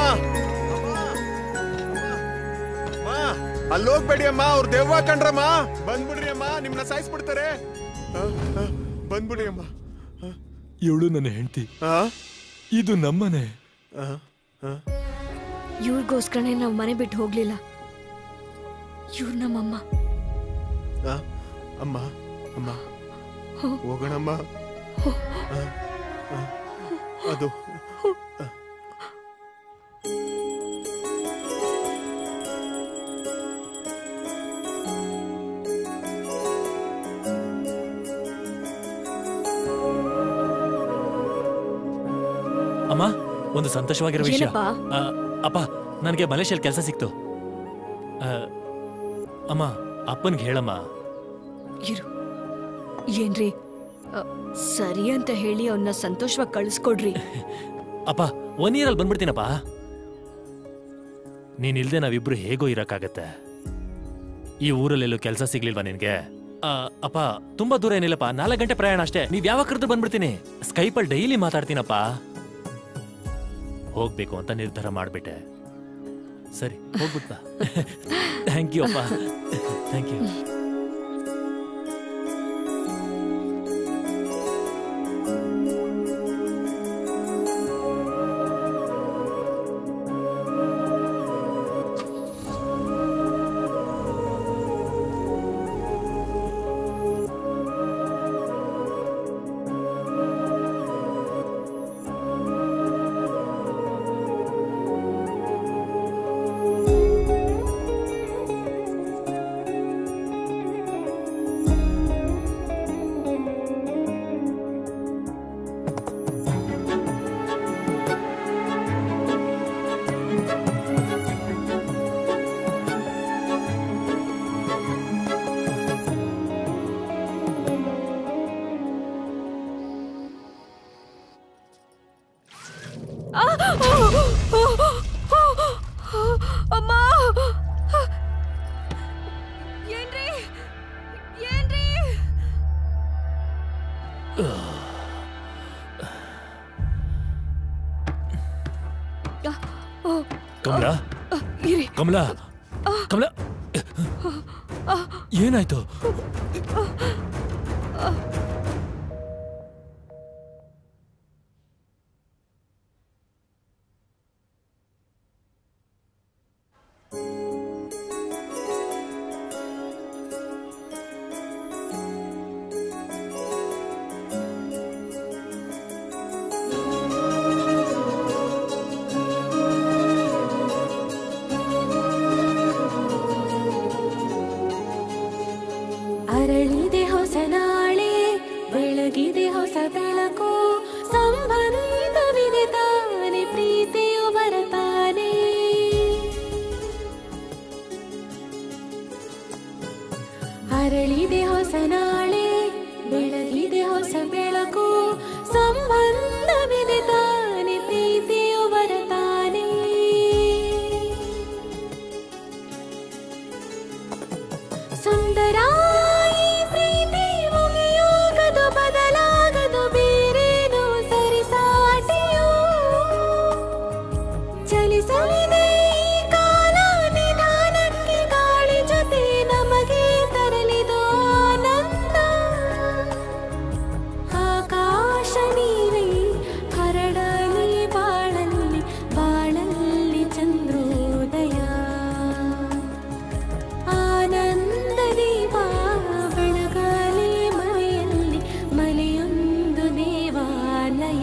ಅಲ್ಲಿ ಹೋಗ್ಬೇಡಿ ಅಮ್ಮ ಅವ್ರ ದೆವ್ವ ಕಂಡ್ರಮ್ಮ ಬಂದ್ಬಿಡ್ರಿ ಅಮ್ಮ ನಿಮ್ನ ಸಾಯಿಸ್ಬಿಡ್ತಾರೆ ಆ, ಆ, ಬಂದ್ಬಿಡಿ ಅಮ್ಮ ಇವಳು ನನ್ನ ಹೆಂಡತಿ ಆ? ಇದು ನಮ್ಮನೆ ಆ, ಆ. ಇವ್ರಿಗೋಸ್ಕರನೇ ನಾವು ಮನೆ ಬಿಟ್ಟು ಹೋಗ್ಲಿಲ್ಲ ಇವ್ರು ನಮ್ಮಮ್ಮ ಆ, ಅಮ್ಮ ಅಮ್ಮ ಹೋಗೋಣಮ್ಮ ಆ, ಆ, ಅದು ಅಮ್ಮ ಒಂದು ಸಂತೋಷವಾಗಿರೋ ವಿಷಯ ಏನಪ್ಪ? ಆ, ಅಪ್ಪ ನನಗೆ ಮಲೇಷ್ಯಲ್ಲಿ ಕೆಲಸ ಸಿಕ್ತು ಆ, ಅಮ್ಮ ಅಪ್ಪನ್ಗೆ ಹೇಳಮ್ಮ ಇರು ಏನ್ರಿ ಅ, ಸರಿ ಅಂತ ಹೇಳಿ ಅವನ್ನ ಸಂತೋಷವಾಗಿ ಕಳಿಸ್ಕೊಡ್ರಿ ಅಪ್ಪ ಒನ್ ಇಯರ್ ಅಲ್ಲಿ ಬಂದ್ಬಿಡ್ತೀನಪ್ಪ ನೀನಿಲ್ದೆ ನಾವಿಬ್ರು ಹೇಗೋ ಇರಕ್ಕಾಗತ್ತೆ ಈ ಊರಲ್ಲೆಲ್ಲೂ ಕೆಲಸ ಸಿಗ್ಲಿಲ್ವಾ ನಿನ್ಗೆ ಆ, ಅಪ್ಪ ತುಂಬಾ ದೂರ ಏನಿಲ್ಲಪ್ಪ ನಾಲ್ಕು ಗಂಟೆ ಪ್ರಯಾಣ ಅಷ್ಟೇ ನೀವ್ ಯಾವಾಗ ಕರೆದು ಬಂದ್ಬಿಡ್ತೀನಿ ಸ್ಕೈಪಲ್ಲಿ ಡೈಲಿ ಮಾತಾಡ್ತೀನಪ್ಪ ಹೋಗ್ಬೇಕು ಅಂತ ನಿರ್ಧಾರ ಮಾಡ್ಬಿಟ್ಟೆ ಸರಿ ಹೋಗ್ಬಿಟ್ಟ ಥ್ಯಾಂಕ್ ಯು ಅಪ್ಪ ಥ್ಯಾಂಕ್ ಯು ಆ! ಅಮ್ಮ ಏನ್ರಿ ಏನ್ರಿ ಆ, ಓ, ಕಮಲಾ ಆ, ಇರಿ ಕಮಲಾ ಕಮಲಾ ಆ, ಏನಾಯ್ತು ಆ, ಅರಳಿದೆ ಹೊಸ ನಾಳೆ ಬೆಳಗಿದೆ ಹೊಸ ಬೆಳಕು ಸಂಬಂಧವಿದೆ ತಾನೆ ಪ್ರೀತಿಯು ಬರತಾನೆ ಅರಳಿದೆ ಹೊಸ ನಾಳೆ ಬೆಳಗಿದೆ ಹೊಸ ಬೆಳಕು ಸಂಬಂಧವಿದೆ ತಾನೆ ಪ್ರೀತಿಯು ಬರತಾನೆ ಸುಂದರ ಈ ಪ್ರೀತಿ ಮುಗಿಯೋಗದು ಬದಲಾಗದು ಬೇರೇನು ಸರಿಸಾಟಿಯೋ ಚಲಿಸಲಿದೆ ಈ ಕಾಲ ನಿಧಾನಕ್ಕೆ ಗಾಳಿ ಜೊತೆ ನಮಗೆ ತರಲಿದು ಆನಂದ ಆಕಾಶ ನೀಲಿ ಹರಡಲಿ ಬಾಳಲ್ಲಿ ಬಾಳಲ್ಲಿ ಚಂದ್ರೋದಯ ಆನಂದದಿ ಬಾ ಬೆಳಗಾಲಿ ಮನೆಯಲ್ಲಿ ಮನೆಯೊಂದು ದೇವಾಲಯ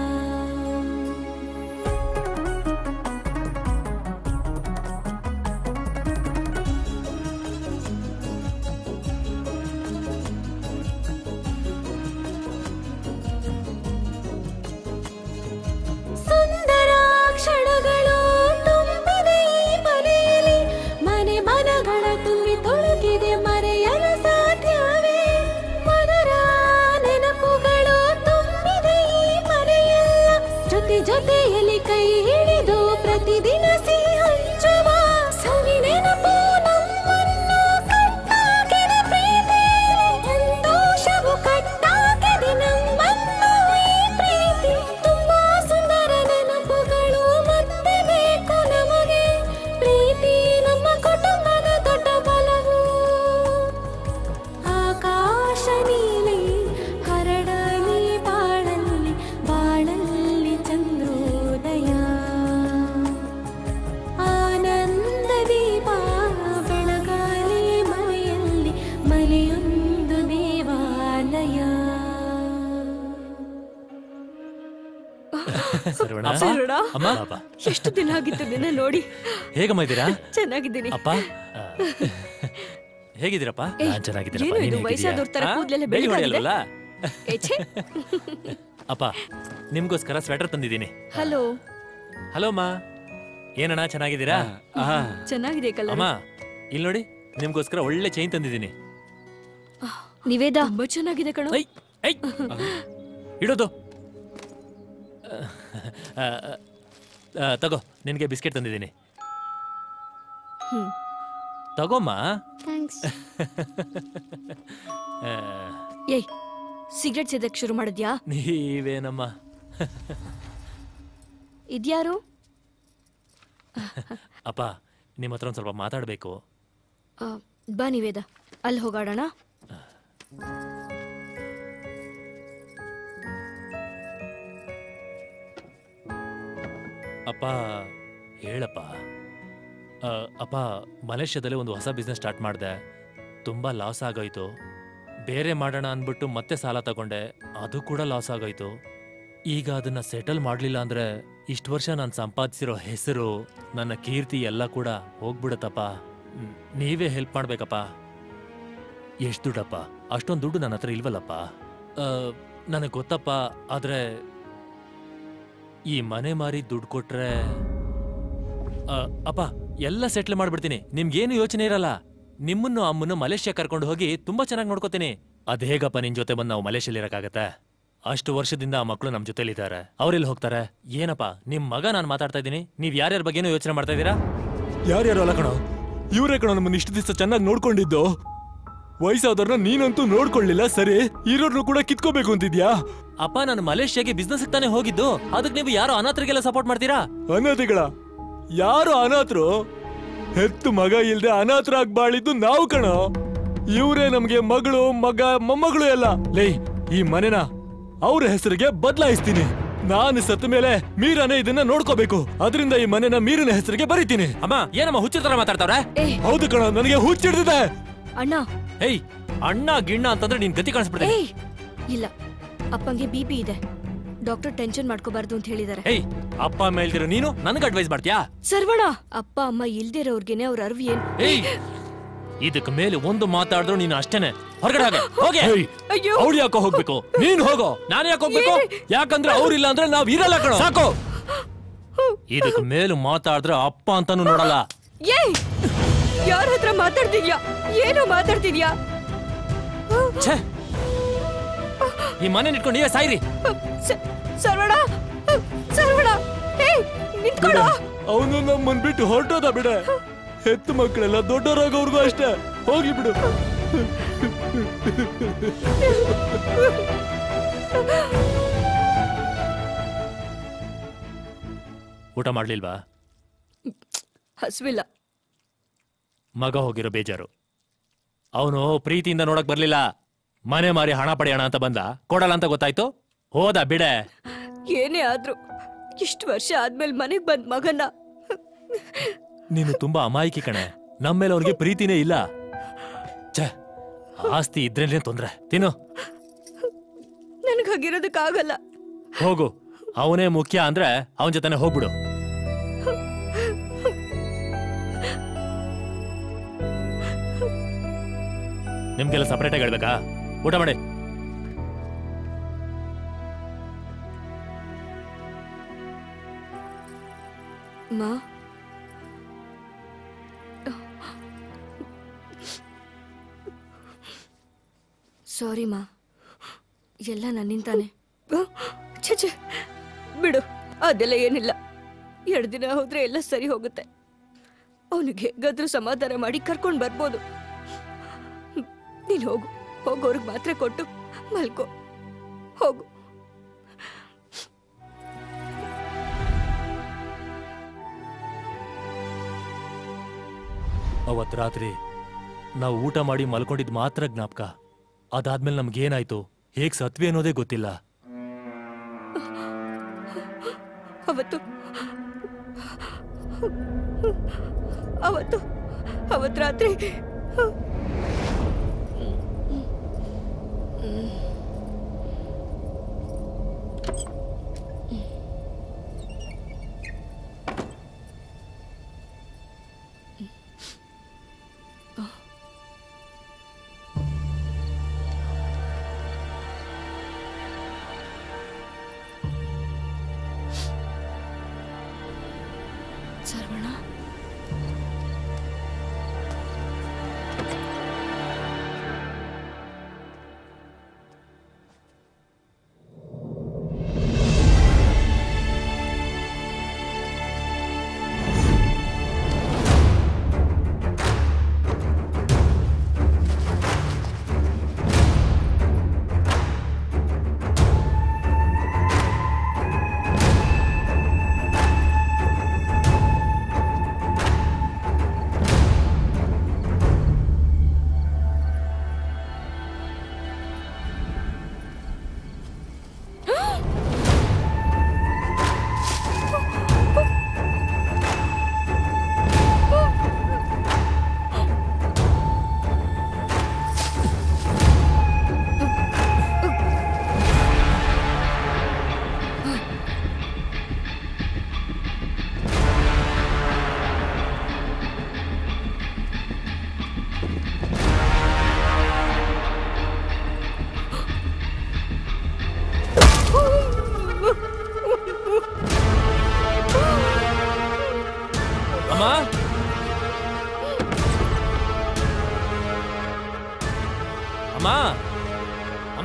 ಸುಂದರ ಕ್ಷಣಗಳು ತುಂಬಿದೆ ಈ ಮನೆಯಲ್ಲಿ ಮನೆ ಮನಗಳ ತುಂಬಿ ತುಳುಕಿದೆ ಮರೆಯಲು ಸಾಧ್ಯವೇ ಮಧುರ ನೆನಪುಗಳು ತುಂಬಿದೆ ಈ ಮನೆಯೆಲ್ಲ ಜೊತೆ ಜೊತೆಯಲ್ಲಿ ಕೈ ಹಿಡಿದು ಪ್ರತಿದಿನ ಸಿಹಿ ಹಂಚುವ ಸವಿ ನೆನಪು ನಮ್ಮನ್ನು ಕಟ್ಟಾಕಿದ ಪ್ರೀತಿಯಲ್ಲಿ ಸಂತೋಷವು ಕಟ್ಟಾಕಿದೆ ನಮ್ಮನ್ನು ಈ ಪ್ರೀತಿ ತುಂಬಾ ಸುಂದರ ನೆನಪುಗಳು ಮತ್ತೆ ಬೇಕು ನಮಗೆ ಪ್ರೀತಿ ನಮ್ಮ ಕುಟುಂಬದ ದೊಡ್ಡ ಬಲವು ಆಕಾಶ ನೀಲಿ ಹರಡಲಿ ಬಾಳಲ್ಲಿ ಬಾಳಲ್ಲಿ ಚಂದ್ರೋದಯ ಆನಂದದಿ ಬಾ ಬೆಳಗಾಲಿ ಮನೆಯಲ್ಲಿ ಮನೆಯೊಂದು ದೇವಾಲಯ ಸರ್ವಣ ಸರ್ವಣ? ಅಮ್ಮ ಬಾಬಾ. ಎಷ್ಟು ದಿನ ಆಗಿತ್ತು ನಿನ್ನ ನೋಡಿ ಹೇಗಮ್ಮ ಇದ್ದೀರಾ ಚೆನ್ನಾಗಿದ್ದೀನಿ ಅಪ್ಪ ಆ, ಹೇಗಿದ್ದೀರಪ್ಪ ಏಯ್, ನಾನ್ ಚೆನ್ನಾಗಿದ್ದೀನಪ್ಪ ಏನು ನೀನ್ ಇದು ಹೇಗಿದ್ದೀಯಾ? ವಯಸ್ಸಾದವ್ರ ತರ ಆ? ಕೂದ್ಲೆಲ್ಲ ಬೆಳ್ಳಿ ಬೆಳ್ಳಗಾಗಿದೆ? ಹೊಡೆಯಲ್ವಲ್ಲ? ಏ, ಛೆ. ಅಪ್ಪ ನಿಮ್ಗೋಸ್ಕರ ಸ್ವೆಟರ್ ತಂದಿದ್ದೀನಿ ಹಲೋ ಹಲೋ ಅಮ್ಮ ಏನಣ್ಣ ಚೆನ್ನಾಗಿದ್ದೀರಾ ಚೆನ್ನಾಗಿದೆ ಕಲರ್ ಅಮ್ಮ ಇಲ್ಲಿ ನೋಡಿ ನಿಮ್ಗೋಸ್ಕರ ಒಳ್ಳೆ ಚೈನ್ ತಂದಿದ್ದೀನಿ ನಿವೇದ ತುಂಬಾ ಚೆನ್ನಾಗಿದೆ ಕಣೋ ಇಡೋದು ಆ, ಆ, ತಗೋ ನಿನಗೆ ಬಿಸ್ಕೆಟ್ ತಂದಿದ್ದೀನಿ ಹ್ಮ್ ತಗೋಮ್ಮ ಥ್ಯಾಂಕ್ಸ್ ಆ, ಏಯ್ ಸಿಗರೆಟ್ ಸೇದಕ್ ಶುರು ಮಾಡಿದ್ಯಾ ನೀವೇನಮ್ಮ ಇದ್ಯಾರು ಅಪ್ಪ ನಿಮ್ಮ ಹತ್ರ ಒಂದು ಸ್ವಲ್ಪ ಮಾತಾಡಬೇಕು ಆ, ಬಾ ನಿವೇದ ಅಲ್ಲಿ ಹೋಗಾಡೋಣ ಅಪ್ಪ ಹೇಳಪ್ಪ ಆ, ಅಪ್ಪ ಮಲೇಷ್ಯಾದಲ್ಲಿ ಒಂದು ಹೊಸ ಬಿಸ್ನೆಸ್ ಸ್ಟಾರ್ಟ್ ಮಾಡಿದೆ ತುಂಬ ಲಾಸ್ ಆಗೋಯ್ತು ಬೇರೆ ಮಾಡೋಣ ಅಂದ್ಬಿಟ್ಟು ಮತ್ತೆ ಸಾಲ ತಗೊಂಡೆ ಅದು ಕೂಡ ಲಾಸ್ ಆಗೋಯ್ತು ಈಗ ಅದನ್ನ ಸೆಟಲ್ ಮಾಡಲಿಲ್ಲ ಅಂದ್ರೆ ಇಷ್ಟು ವರ್ಷ ನಾನು ಸಂಪಾದಿಸಿರೋ ಹೆಸರು ನನ್ನ ಕೀರ್ತಿ ಎಲ್ಲ ಕೂಡ ಹೋಗ್ಬಿಡತ್ತಪ್ಪ ನ್- ನೀವೇ ಹೆಲ್ಪ್ ಮಾಡ್ಬೇಕಪ್ಪ ಎಷ್ಟು ದುಡ್ಡಪ್ಪ ಅಷ್ಟೊಂದು ದುಡ್ಡು ನನ್ನ ಹತ್ರ ಇಲ್ವಲ್ಲಪ್ಪ ನನಗೆ ಗೊತ್ತಪ್ಪ ಆದ್ರೆ ಈ ಮನೆ ಮಾರಿ ದುಡ್ಡು ಕೊಟ್ರೆ ಆ, ಅಪ್ಪ ಎಲ್ಲ ಸೆಟ್ಲ್ ಮಾಡ್ಬಿಡ್ತೀನಿ ನಿಮ್ಗೇನು ಯೋಚನೆ ಇರಲ್ಲ ನಿಮ್ಮನ್ನು ಅಮ್ಮನ್ನು ಮಲೇಷ್ಯಾ ಕರ್ಕೊಂಡು ಹೋಗಿ ತುಂಬಾ ಚೆನ್ನಾಗಿ ನೋಡ್ಕೋತೀನಿ ಅದ್ ಹೇಗಪ್ಪ ನಿನ್ ಜೊತೆ ಬಂದು ನಾವು ಮಲೇಷ್ಯಲ್ಲಿ ಇರಕ್ಕಾಗತ್ತೆ ಅಷ್ಟು ವರ್ಷದಿಂದ ಆ ಮಕ್ಕಳು ನಮ್ ಜೊತೆಲಿದ್ದಾರೆ ಅವ್ರೆಲ್ಲಿ ಹೋಗ್ತಾರೆ ಏನಪ್ಪ ನಿಮ್ ಮಗ ನಾನು ಮಾತಾಡ್ತಾ ಇದ್ದೀನಿ ನೀವ್ ಯಾರ್ಯಾರ ಬಗ್ಗೆನೂ ಯೋಚನೆ ಮಾಡ್ತಾ ಇದ್ದೀರಾ ಯಾರ್ಯಾರು ಅಲ್ಲ ಕಣೋ ಇವರೇ ಕಣೋ ನಮ್ಮನ್ನ ಇಷ್ಟು ದಿವಸ ಚೆನ್ನಾಗಿ ನೋಡ್ಕೊಂಡಿದ್ದು ವಯಸ್ಸಾದವ್ರನ್ನ ನೀನಂತೂ ನೋಡ್ಕೊಳ್ಳಿಲ್ಲ ಸರಿ ಇರೋರ್ನು ಕೂಡ ಕಿತ್ಕೋಬೇಕು ಅಂತಿದ್ಯಾ ಅಪ್ಪ ನಾನು ಮಲೇಷ್ಯಾಗೆ ಬಿಸ್ನೆಸ್ ತಾನೇ ಹೋಗಿದ್ದು ಅದಕ್ಕೆ ನೀವು ಯಾರೋ ಅನಾಥರಿಗೆಲ್ಲ ಸಪೋರ್ಟ್ ಮಾಡ್ತೀರಾ ಅನಾಥಿಗಳ ಯಾರು ಅನಾಥರು ಹೆತ್ತು ಮಗ ಇಲ್ದೆ ಅನಾಥರಾಗ್ ಬಾಳಿದ್ದು ನಾವು ಕಣೋ ಇವರೇ ನಮ್ಗೆ ಮಗಳು ಮಗ ಮೊಮ್ಮಗಳು ಎಲ್ಲ ಲೇ ಈ ಮನೆನ ಅವ್ರ ಹೆಸರಿಗೆ ಬದಲಾಯಿಸ್ತೀನಿ ನಾನು ಸತ್ತ ಮೇಲೆ ಮೀರನೇ ಇದನ್ನ ನೋಡ್ಕೋಬೇಕು ಅದರಿಂದ ಈ ಮನೆನ ಮೀರಿನ ಹೆಸರಿಗೆ ಬರೀತೀನಿ ಅಮ್ಮ ಏನಮ್ಮ ಹುಚ್ಚ ತರ ಮಾತಾಡ್ತಾವ್ರೆ ಹೌದು ಕಣ ನನಗೆ ಹುಚ್ಚಿಡ್ದಿದೆ ಅಣ್ಣ ಏಯ್ ಅಣ್ಣ ಗಿಣ್ಣ ಅಂತಂದ್ರೆ ನಿನ್ ಗತಿ ಕಾಣಿಸ್ಬಿಡ್ತೇನೆ ಏಯ್ ಇಲ್ಲ ಅಪ್ಪಂಗೆ ಬಿ ಪಿ ಇದೆ ಡಾಕ್ಟರ್ ಟೆನ್ಷನ್ ಮಾಡ್ಕೋಬಾರ್ದು ಅಂತ ಹೇಳಿದ್ದಾರೆ ಏಯ್ ಅಪ್ಪ ಮೇಲ್ದಿರೋ ನೀನು ನನಗೆ ಅಡ್ವೈಸ್ ಮಾಡ್ತೀಯಾ ಸರ್ವಣ ಅಪ್ಪ ಅಮ್ಮ ಇಲ್ದಿರೋರ್ಗೆನೆ ಅವ್ರ ಅರಿವು ಏನ್ ಏಯ್ ಇದಕ್ ಮೇಲೆ ಒಂದು ಮಾತಾಡಿದ್ರು ನೀನು ಅಷ್ಟೇನೆ ಹೊರಗಡೆ ಹಾಗೆ ಹೋಗೆ ಅಯ್ಯೋ. ಅವ್ಳು ಯಾಕೋ ಹೋಗ್ಬೇಕು ನೀನ್ ಹೋಗೋ ನಾನು ಯಾಕೆ ಹೋಗ್ಬೇಕು ಯಾಕಂದ್ರೆ ಅವ್ರಿಲ್ಲ ಅಂದ್ರೆ ನಾವ್ ಇರಲ್ಲ ಕಣ ಸಾಕು ಇದಕ್ ಮೇಲು ಮಾತಾಡಿದ್ರೆ ಅಪ್ಪ ಅಂತಾನು ನೋಡಲ್ಲ ಏಯ್ ಯಾರ ಹತ್ರ ಮಾತಾಡ್ತಿದ್ಯಾ ಏನೋ ಮಾತಾಡ್ತಿದ್ಯಾ ಛೇ ಈ ಮನೆ ಇಟ್ಕೊಂಡು ನೀವೇ ಸಾಯ್ರಿ ಸ- ಸರ್ವಣ ಸರ್ವಣ ಏಯ್ ನಿಂತ್ಕೊಳ್ಳೋ ಅವನು ನಮ್ಮನ್ ಬಿಟ್ಟು ಹೊರಟೋದ ಬಿಡ ಹೆತ್ತು ಮಕ್ಕಳೆಲ್ಲ ದೊಡ್ಡವರಾಗೋರ್ಗು ಅಷ್ಟೇ ಹೋಗಿ ಬಿಡು ಊಟ ಮಾಡ್ಲಿಲ್ವಾ ಹಸ್ವಿಲ್ಲ ಮಗ ಹೋಗಿರೋ ಬೇಜಾರು ಅವನು ಪ್ರೀತಿಯಿಂದ ನೋಡಕ್ ಬರ್ಲಿಲ್ಲ ಮನೆ ಮಾರಿ ಹಣ ಪಡೆಯೋಣ ಅಂತ ಬಂದ ಕೊಡಲ್ಲ ಅಂತ ಗೊತ್ತಾಯ್ತು ಹೋದ ಬಿಡೆ ಏನೇ ಆದ್ರೂ ಇಷ್ಟು ವರ್ಷ ಆದ್ಮೇಲೆ ಮನೆಗ್ ಬಂದ್ ಮಗನ ನೀನು ತುಂಬಾ ಅಮಾಯಕಿ ಕಣೆ ನಮ್ಮೇಲೆ ಅವ್ನಿಗೆ ಪ್ರೀತಿನೇ ಇಲ್ಲ ಛೇ ಆಸ್ತಿ ಇದ್ರೇನೆ ತೊಂದ್ರೆ ತಿನ್ನು ನನಗಾಗಿರೋದಕ್ಕಾಗಲ್ಲ ಹೋಗು ಅವನೇ ಮುಖ್ಯ ಅಂದ್ರೆ ಅವನ ಜೊತೆನೆ ಹೋಗ್ಬಿಡು ನಿಮ್ಗೆಲ್ಲ ಸಪರೇಟ್ ಆಗಿ ಹೇಳ್ಬೇಕಾ ಊಟ ಮಾಡಿ ಮಾ ಸಾರಿ ಮಾ ಎಲ್ಲ ನನ್ನಿಂದಾನೆ ಛೆ ಛೆ ಬಿಡು ಅದೆಲ್ಲ ಏನಿಲ್ಲ ಎರಡು ದಿನ ಹೋದ್ರೆ ಎಲ್ಲ ಸರಿ ಹೋಗುತ್ತೆ ಅವನಿಗೆ ಹೇಗಾದ್ರೂ ಸಮಾಧಾನ ಮಾಡಿ ಕರ್ಕೊಂಡು ಬರ್ಬೋದು ನೀನು ಹೋಗು ಹೋಗೋರ್ಗೆ ಮಾತ್ರೆ ಕೊಟ್ಟು ಮಲ್ಕೋ ಹೋಗು ಅವತ್ ರಾತ್ರಿ ನಾವು ಊಟ ಮಾಡಿ ಮಲ್ಕೊಂಡಿದ್ ಮಾತ್ರ ಜ್ಞಾಪಕ ಅದಾದ್ಮೇಲೆ ನಮ್ಗೇನಾಯ್ತು ಹೇಗ್ ಸತ್ವಿ ಅನ್ನೋದೇ ಗೊತ್ತಿಲ್ಲ ಅವತ್ತು ಅವತ್ತು ಅವತ್ತು ರಾತ್ರಿ ಸರ್ವಣ ಅಮ್ಮ ಅಮ್ಮ ಅಮ್ಮ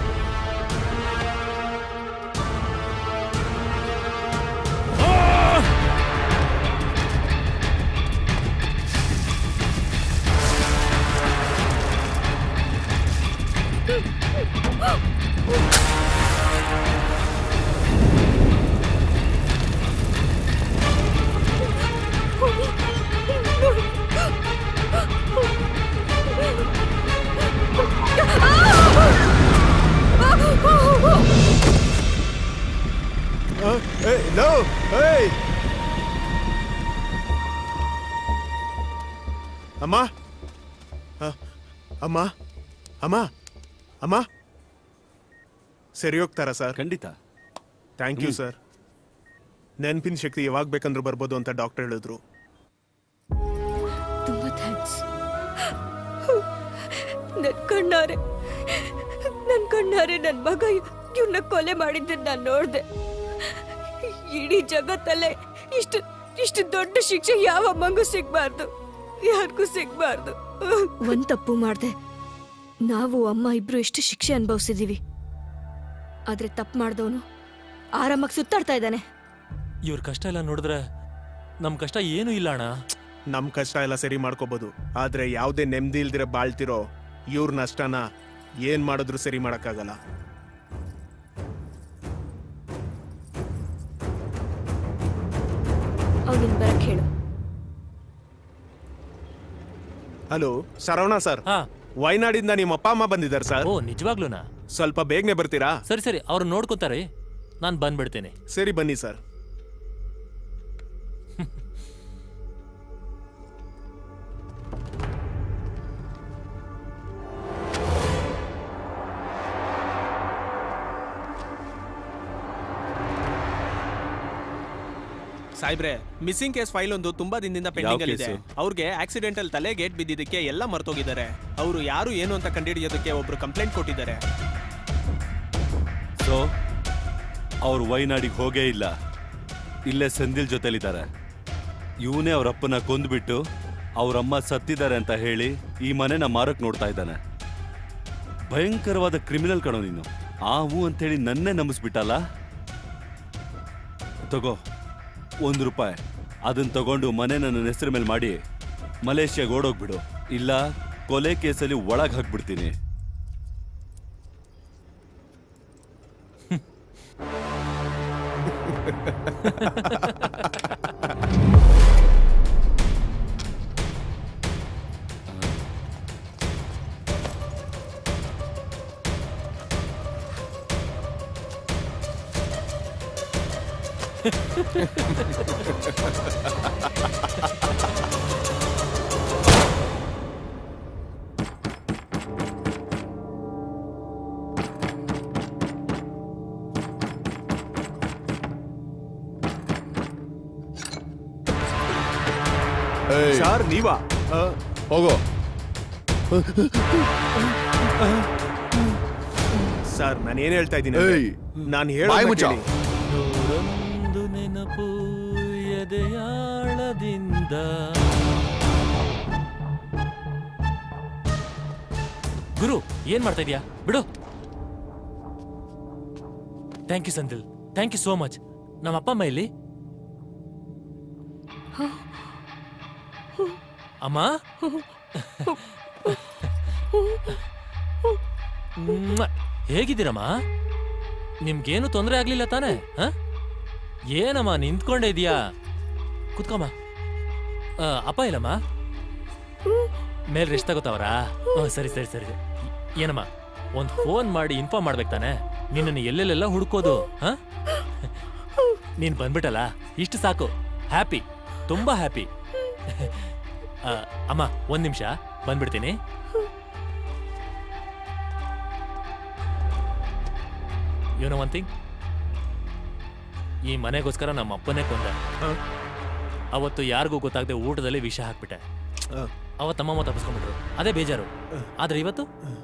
ನೋ ಏಯ್ ಅಮ್ಮ ಅ, ಅಮ್ಮ ಅಮ್ಮ ಅಮ್ಮ ಸರಿ ಹೋಗ್ತಾರಾ ಸರ್ ಖಂಡಿತ ಥ್ಯಾಂಕ್ ಯು ಸರ್ ನೆನಪಿನ ಶಕ್ತಿ ಯಾವಾಗ ಬೇಕಂದ್ರೂ ಬರ್ಬೋದು ಅಂತ ಡಾಕ್ಟರ್ ಹೇಳಿದ್ರು ತುಂಬಾ ಥ್ಯಾಂಕ್ಸ್ ನನ್ ಕಣ್ಣಾರೆ ನನ್ ಕಣ್ಣಾರೆ ನನ್ ಮಗ ಇವನ್ನ ಕೊಲೆ ಮಾಡಿದ್ದನ್ನ ನಾನು ನೋಡ್ದೆ ಇಡೀ ಜಗತ್ತಲ್ಲೇ ಇಷ್ಟು ಇಷ್ಟು ದೊಡ್ಡ ಶಿಕ್ಷೆ ಯಾವ ಅಮ್ಮಂಗೂ ಸಿಗ್ಬಾರ್ದು ಯಾರಿಗೂ ಸಿಗ್ಬಾರ್ದು ಒಂದ್ ತಪ್ಪು ಮಾಡ್ದೆ ನಾವು ಅಮ್ಮ ಇಬ್ರು ಎಷ್ಟು ಶಿಕ್ಷೆ ಅನುಭವಿಸಿದೀವಿ ಆದ್ರೆ ತಪ್ಪು ಮಾಡ್ದವನು ಆರಾಮಾಗಿ ಸುತ್ತಾಡ್ತಾ ಇದ್ದಾನೆ ಇವ್ರ ಕಷ್ಟ ಎಲ್ಲ ನೋಡಿದ್ರೆ ನಮ್ ಕಷ್ಟ ಏನೂ ಇಲ್ಲ ಅಣ್ಣ ನಮ್ ಕಷ್ಟ ಎಲ್ಲ ಸರಿ ಮಾಡ್ಕೋಬಹುದು ಆದ್ರೆ ಯಾವ್ದೇ ನೆಮ್ಮದಿ ಇಲ್ದಿರ ಬಾಳ್ತಿರೋ ಇವ್ರ ನಷ್ಟನ ಏನ್ ಮಾಡಿದ್ರು ಸರಿ ಮಾಡಕ್ಕಾಗಲ್ಲ ಅವನಿನ್ ಬರಕ್ ಹೇಳು ಹಲೋ ಶರವಣ ಸರ್ ವಯನಾಡಿಂದ ನಿಮ್ಮ ಅಪ್ಪ ಅಮ್ಮ ಬಂದಿದ್ದಾರೆ ಸರ್ ಓ ನಿಜವಾಗ್ಲೂನಾ ಸ್ವಲ್ಪ ಬೇಗನೆ ಬರ್ತೀರಾ ಸರಿ ಸರಿ ಅವ್ರು ನೋಡ್ಕೋತಾರೆ ನಾನು ಬಂದ್ಬಿಡ್ತೇನೆ ಸರಿ ಬನ್ನಿ ಸರ್ ಸಾಯ್ಬ್ರೆ ಮಿಸ್ಸಿಂಗ್ ಕೇಸ್ ಫೈಲ್ ಒಂದು ತುಂಬಾ ದಿನದಿಂದ ಪೆಂಡಿಂಗ್ ಅಲ್ಲಿ ಇದೆ ಕೇಸು? ಅವ್ರಿಗೆ ಆಕ್ಸಿಡೆಂಟಲ್ ತಲೆ ಗೇಟ್ ಬಿದ್ದಿದ್ದಕ್ಕೆ ಎಲ್ಲ ಮರ್ತೋಗಿದ್ದಾರೆ ಅವರು ಯಾರು ಏನು ಅಂತ ಕಂಡುಹಿಡಿಯೋದಕ್ಕೆ ಒಬ್ರು ಕಂಪ್ಲೇಂಟ್ ಕೊಟ್ಟಿದ್ದಾರೆ ಸೊ ಅವ್ರು ವೈನಾಡಿಗೆ ಹೋಗೇ ಇಲ್ಲ ಇಲ್ಲೇ ಸೆಂದಿಲ್ ಜೊತೆಲಿದ್ದಾರೆ ಇವನೇ ಅವ್ರ ಅಪ್ಪನ ಕೊಂದ್ಬಿಟ್ಟು ಅವ್ರಮ್ಮ ಸತ್ತಿದ್ದಾರೆ ಅಂತ ಹೇಳಿ ಈ ಮನೆನ ಮಾರಕ್ ನೋಡ್ತಾ ಇದ್ದಾನೆ ಭಯಂಕರವಾದ ಕ್ರಿಮಿನಲ್ ಕಣೋ ನೀನು ಆವು ಅಂತೇಳಿ ನನ್ನೇ ನಂಬಿಸ್ಬಿಟ್ಟಲ್ಲ ತಗೋ ಒಂದು ರೂಪಾಯಿ ಅದನ್ನ ತಗೊಂಡು ಮನೆ ನನ್ನ ಹೆಸರು ಮೇಲೆ ಮಾಡಿ ಮಲೇಷ್ಯಾಗೆ ಓಡೋಗ್ಬಿಡು ಇಲ್ಲ ಕೊಲೆ ಕೇಸಲ್ಲಿ ಒಳಗೆ ಹಾಕ್ಬಿಡ್ತೀನಿ ಸರ್ ನೀವಾ ಹೋಗೋ ಸರ್ ನಾನು ಏನ್ ಹೇಳ್ತಾ ಇದ್ದೀನಿ ಏಯ್, ನಾನು ಬಾಯ್ ಮುಚ್ಚ. ಹೇಳೋ ಒಂದು ನೆನಪು ಎದೆಯಾಳದಿಂದ ಗುರು ಏನ್ ಮಾಡ್ತಾ ಇದೀಯಾ ಬಿಡು thank you Senthil thank you so much ನಮ್ಮ ಅಪ್ಪ ಅಮ್ಮ ಇಲ್ಲಿ ಅಮ್ಮ ಮ್ವಾ. ಹೇಗಿದ್ದೀರಮ್ಮ ನಿಮ್ಗೇನು ತೊಂದರೆ ಆಗ್ಲಿಲ್ಲ ತಾನೇ ಹ? ಏನಮ್ಮ ನಿಂತ್ಕೊಂಡೇ ಇದೀಯಾ ಕುತ್ಕೊಮ್ಮ ಆ, ಅಪ್ಪ ಇಲ್ಲಮ್ಮ ಮೇಲ್ ರೆಸ್ಟ್ ತಗೋತಾವರಾ ಹ್ಮ್, ಸರಿ ಸರಿ ಸರಿ ಏನಮ್ಮ ಒಂದ್ ಫೋನ್ ಮಾಡಿ ಇನ್ಫಾರ್ಮ್ ಮಾಡ್ಬೇಕು ತಾನೆ ನಿನ್ನನ್ನು ಎಲ್ಲೆಲ್ಲೆಲ್ಲ ಹುಡ್ಕೋದು ಹ ನೀನ್ ಬಂದ್ಬಿಟ್ಟಲ್ಲ ಇಷ್ಟು ಸಾಕು ಹ್ಯಾಪಿ ತುಂಬಾ ಹ್ಯಾಪಿ ಅಮ್ಮ ಒಂದ್ ನಿಮಿಷ ಬಂದ್ಬಿಡ್ತೀನಿ ಯು ನೋ ಒನ್ ಥಿಂಗ್ ಈ ಮನೆಗೋಸ್ಕರ ನಮ್ಮ ಅಪ್ಪನೇ ಕೊಂದ ಅವತ್ತು ಯಾರಿಗೂ ಗೊತ್ತಾಗದೆ ಊಟದಲ್ಲಿ ವಿಷ ಹಾಕ್ಬಿಟ್ಟೆ ಅವತ್ತು ಅಮ್ಮಮ್ಮ ತಪ್ಪಿಸ್ಕೊಂಡ್ಬಿಟ್ರು ಅದೇ ಬೇಜಾರು ಆದ್ರೆ ಇವತ್ತು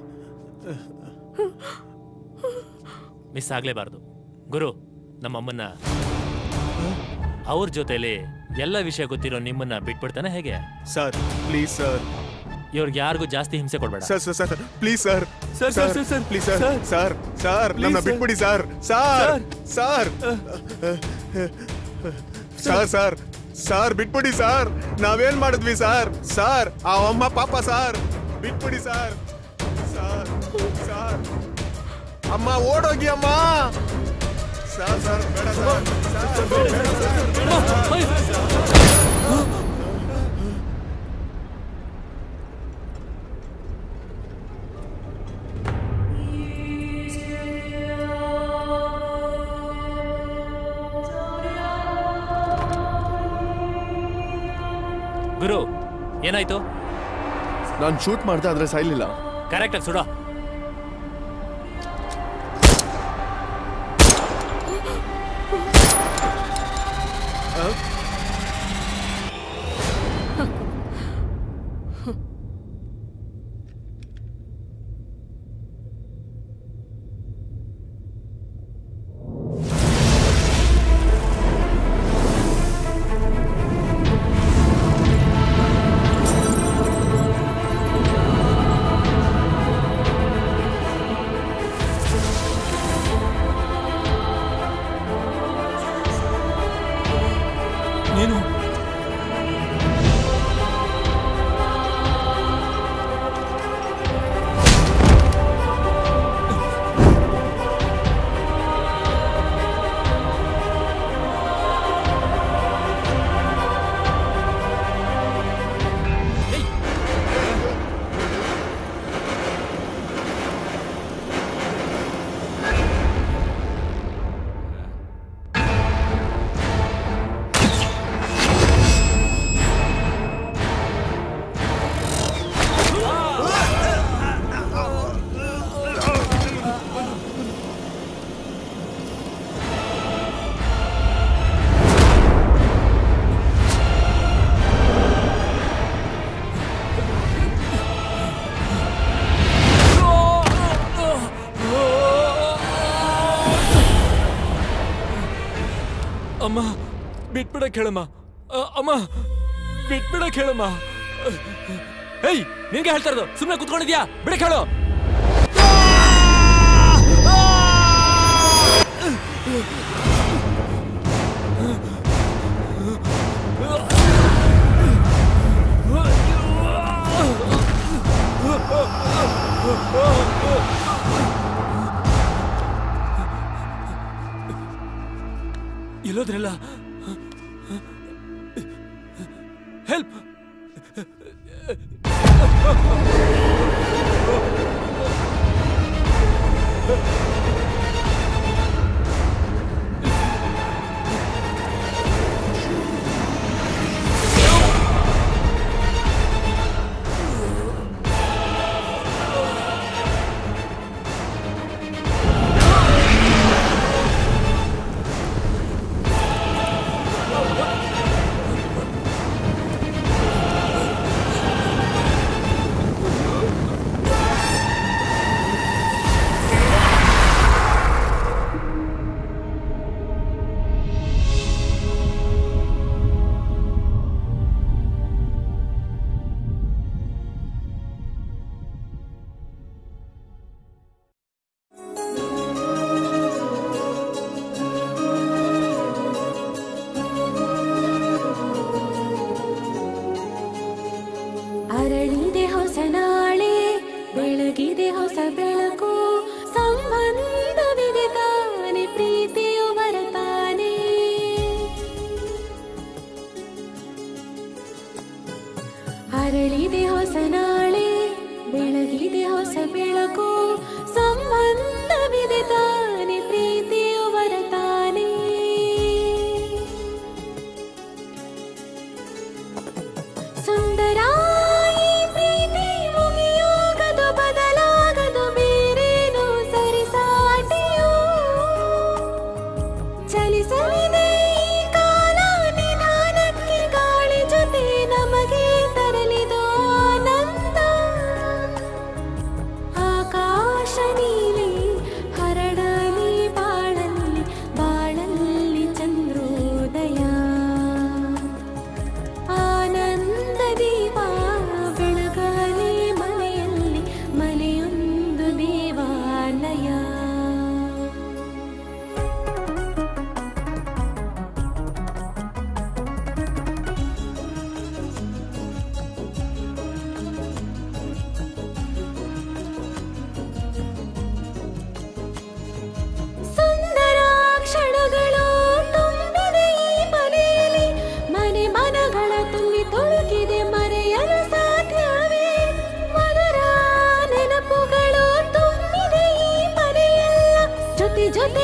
ಮಿಸ್ ಆಗ್ಲೇಬಾರ್ದು ಗುರು ನಮ್ಮಮ್ಮನ್ನ ಅವ್ರ ಜೊತೆಲಿ ಎಲ್ಲ ವಿಷಯ ಗೊತ್ತಿರೋ ನಿಮ್ಮನ್ನ ಬಿಟ್ಬಿಡ್ತಾನೆ ಹೇಗೆ ಸರ್ ಪ್ಲೀಸ್ ಸರ್ ಇವ್ರಿಗೆ ಯಾರಿಗೂ ಜಾಸ್ತಿ ಹಿಂಸೆ ಕೊಡ್ಬೇಡ sir sir sir please sir sir, sir, sir, sir, please sir sir. Sir sir Please, ನನ್ನ sir. ಬಿಟ್ಬಿಡಿ sir sir sir sir sir sir ಬಿಟ್ಬಿಡಿ ಸರ್ ನಾವೇನ್ ಮಾಡಿದ್ವಿ ಸರ್ ಸರ್ ಆ ಅಮ್ಮ ಪಾಪ ಸರ್ ಬಿಟ್ಬಿಡಿ ಸರ್ ಸರ್ ಸರ್ ಅಮ್ಮ ಓಡೋಗಿ ಅಮ್ಮ ಸರ್ ಸರ್ ಬೇಡ ಸರ್ ಸರ್, ಬೇಡ ಸರ್, ಬೇಡ ಸರ್. ಗುರು ಏನಾಯ್ತು ನಾನು ಶೂಟ್ ಮಾಡ್ದೆ ಆದ್ರೆ ಸಾಯ್ಲಿಲ್ಲ ಕರೆಕ್ಟ್ ಆಗಿ ಸುಡೋ ನೀನು ಅಮ್ಮ ಬಿಟ್ಬಿಡ ಕೇಳಮ್ಮ ಅಮ್ಮ ಬಿಟ್ಬಿಡ ಕೇಳಮ್ಮ ಏಯ್ ನಿನ್ಗೆ ಹೇಳ್ತಾ ಇರೋದು ಸುಮ್ಮನೆ ಕುತ್ಕೊಂಡಿದ್ಯಾ ಬಿಡ ಕೇಳು ಎಲ್ಲೋದ್ರಲ್ಲ ಹೆಲ್ಪ್ ಆ ಜೊತೆ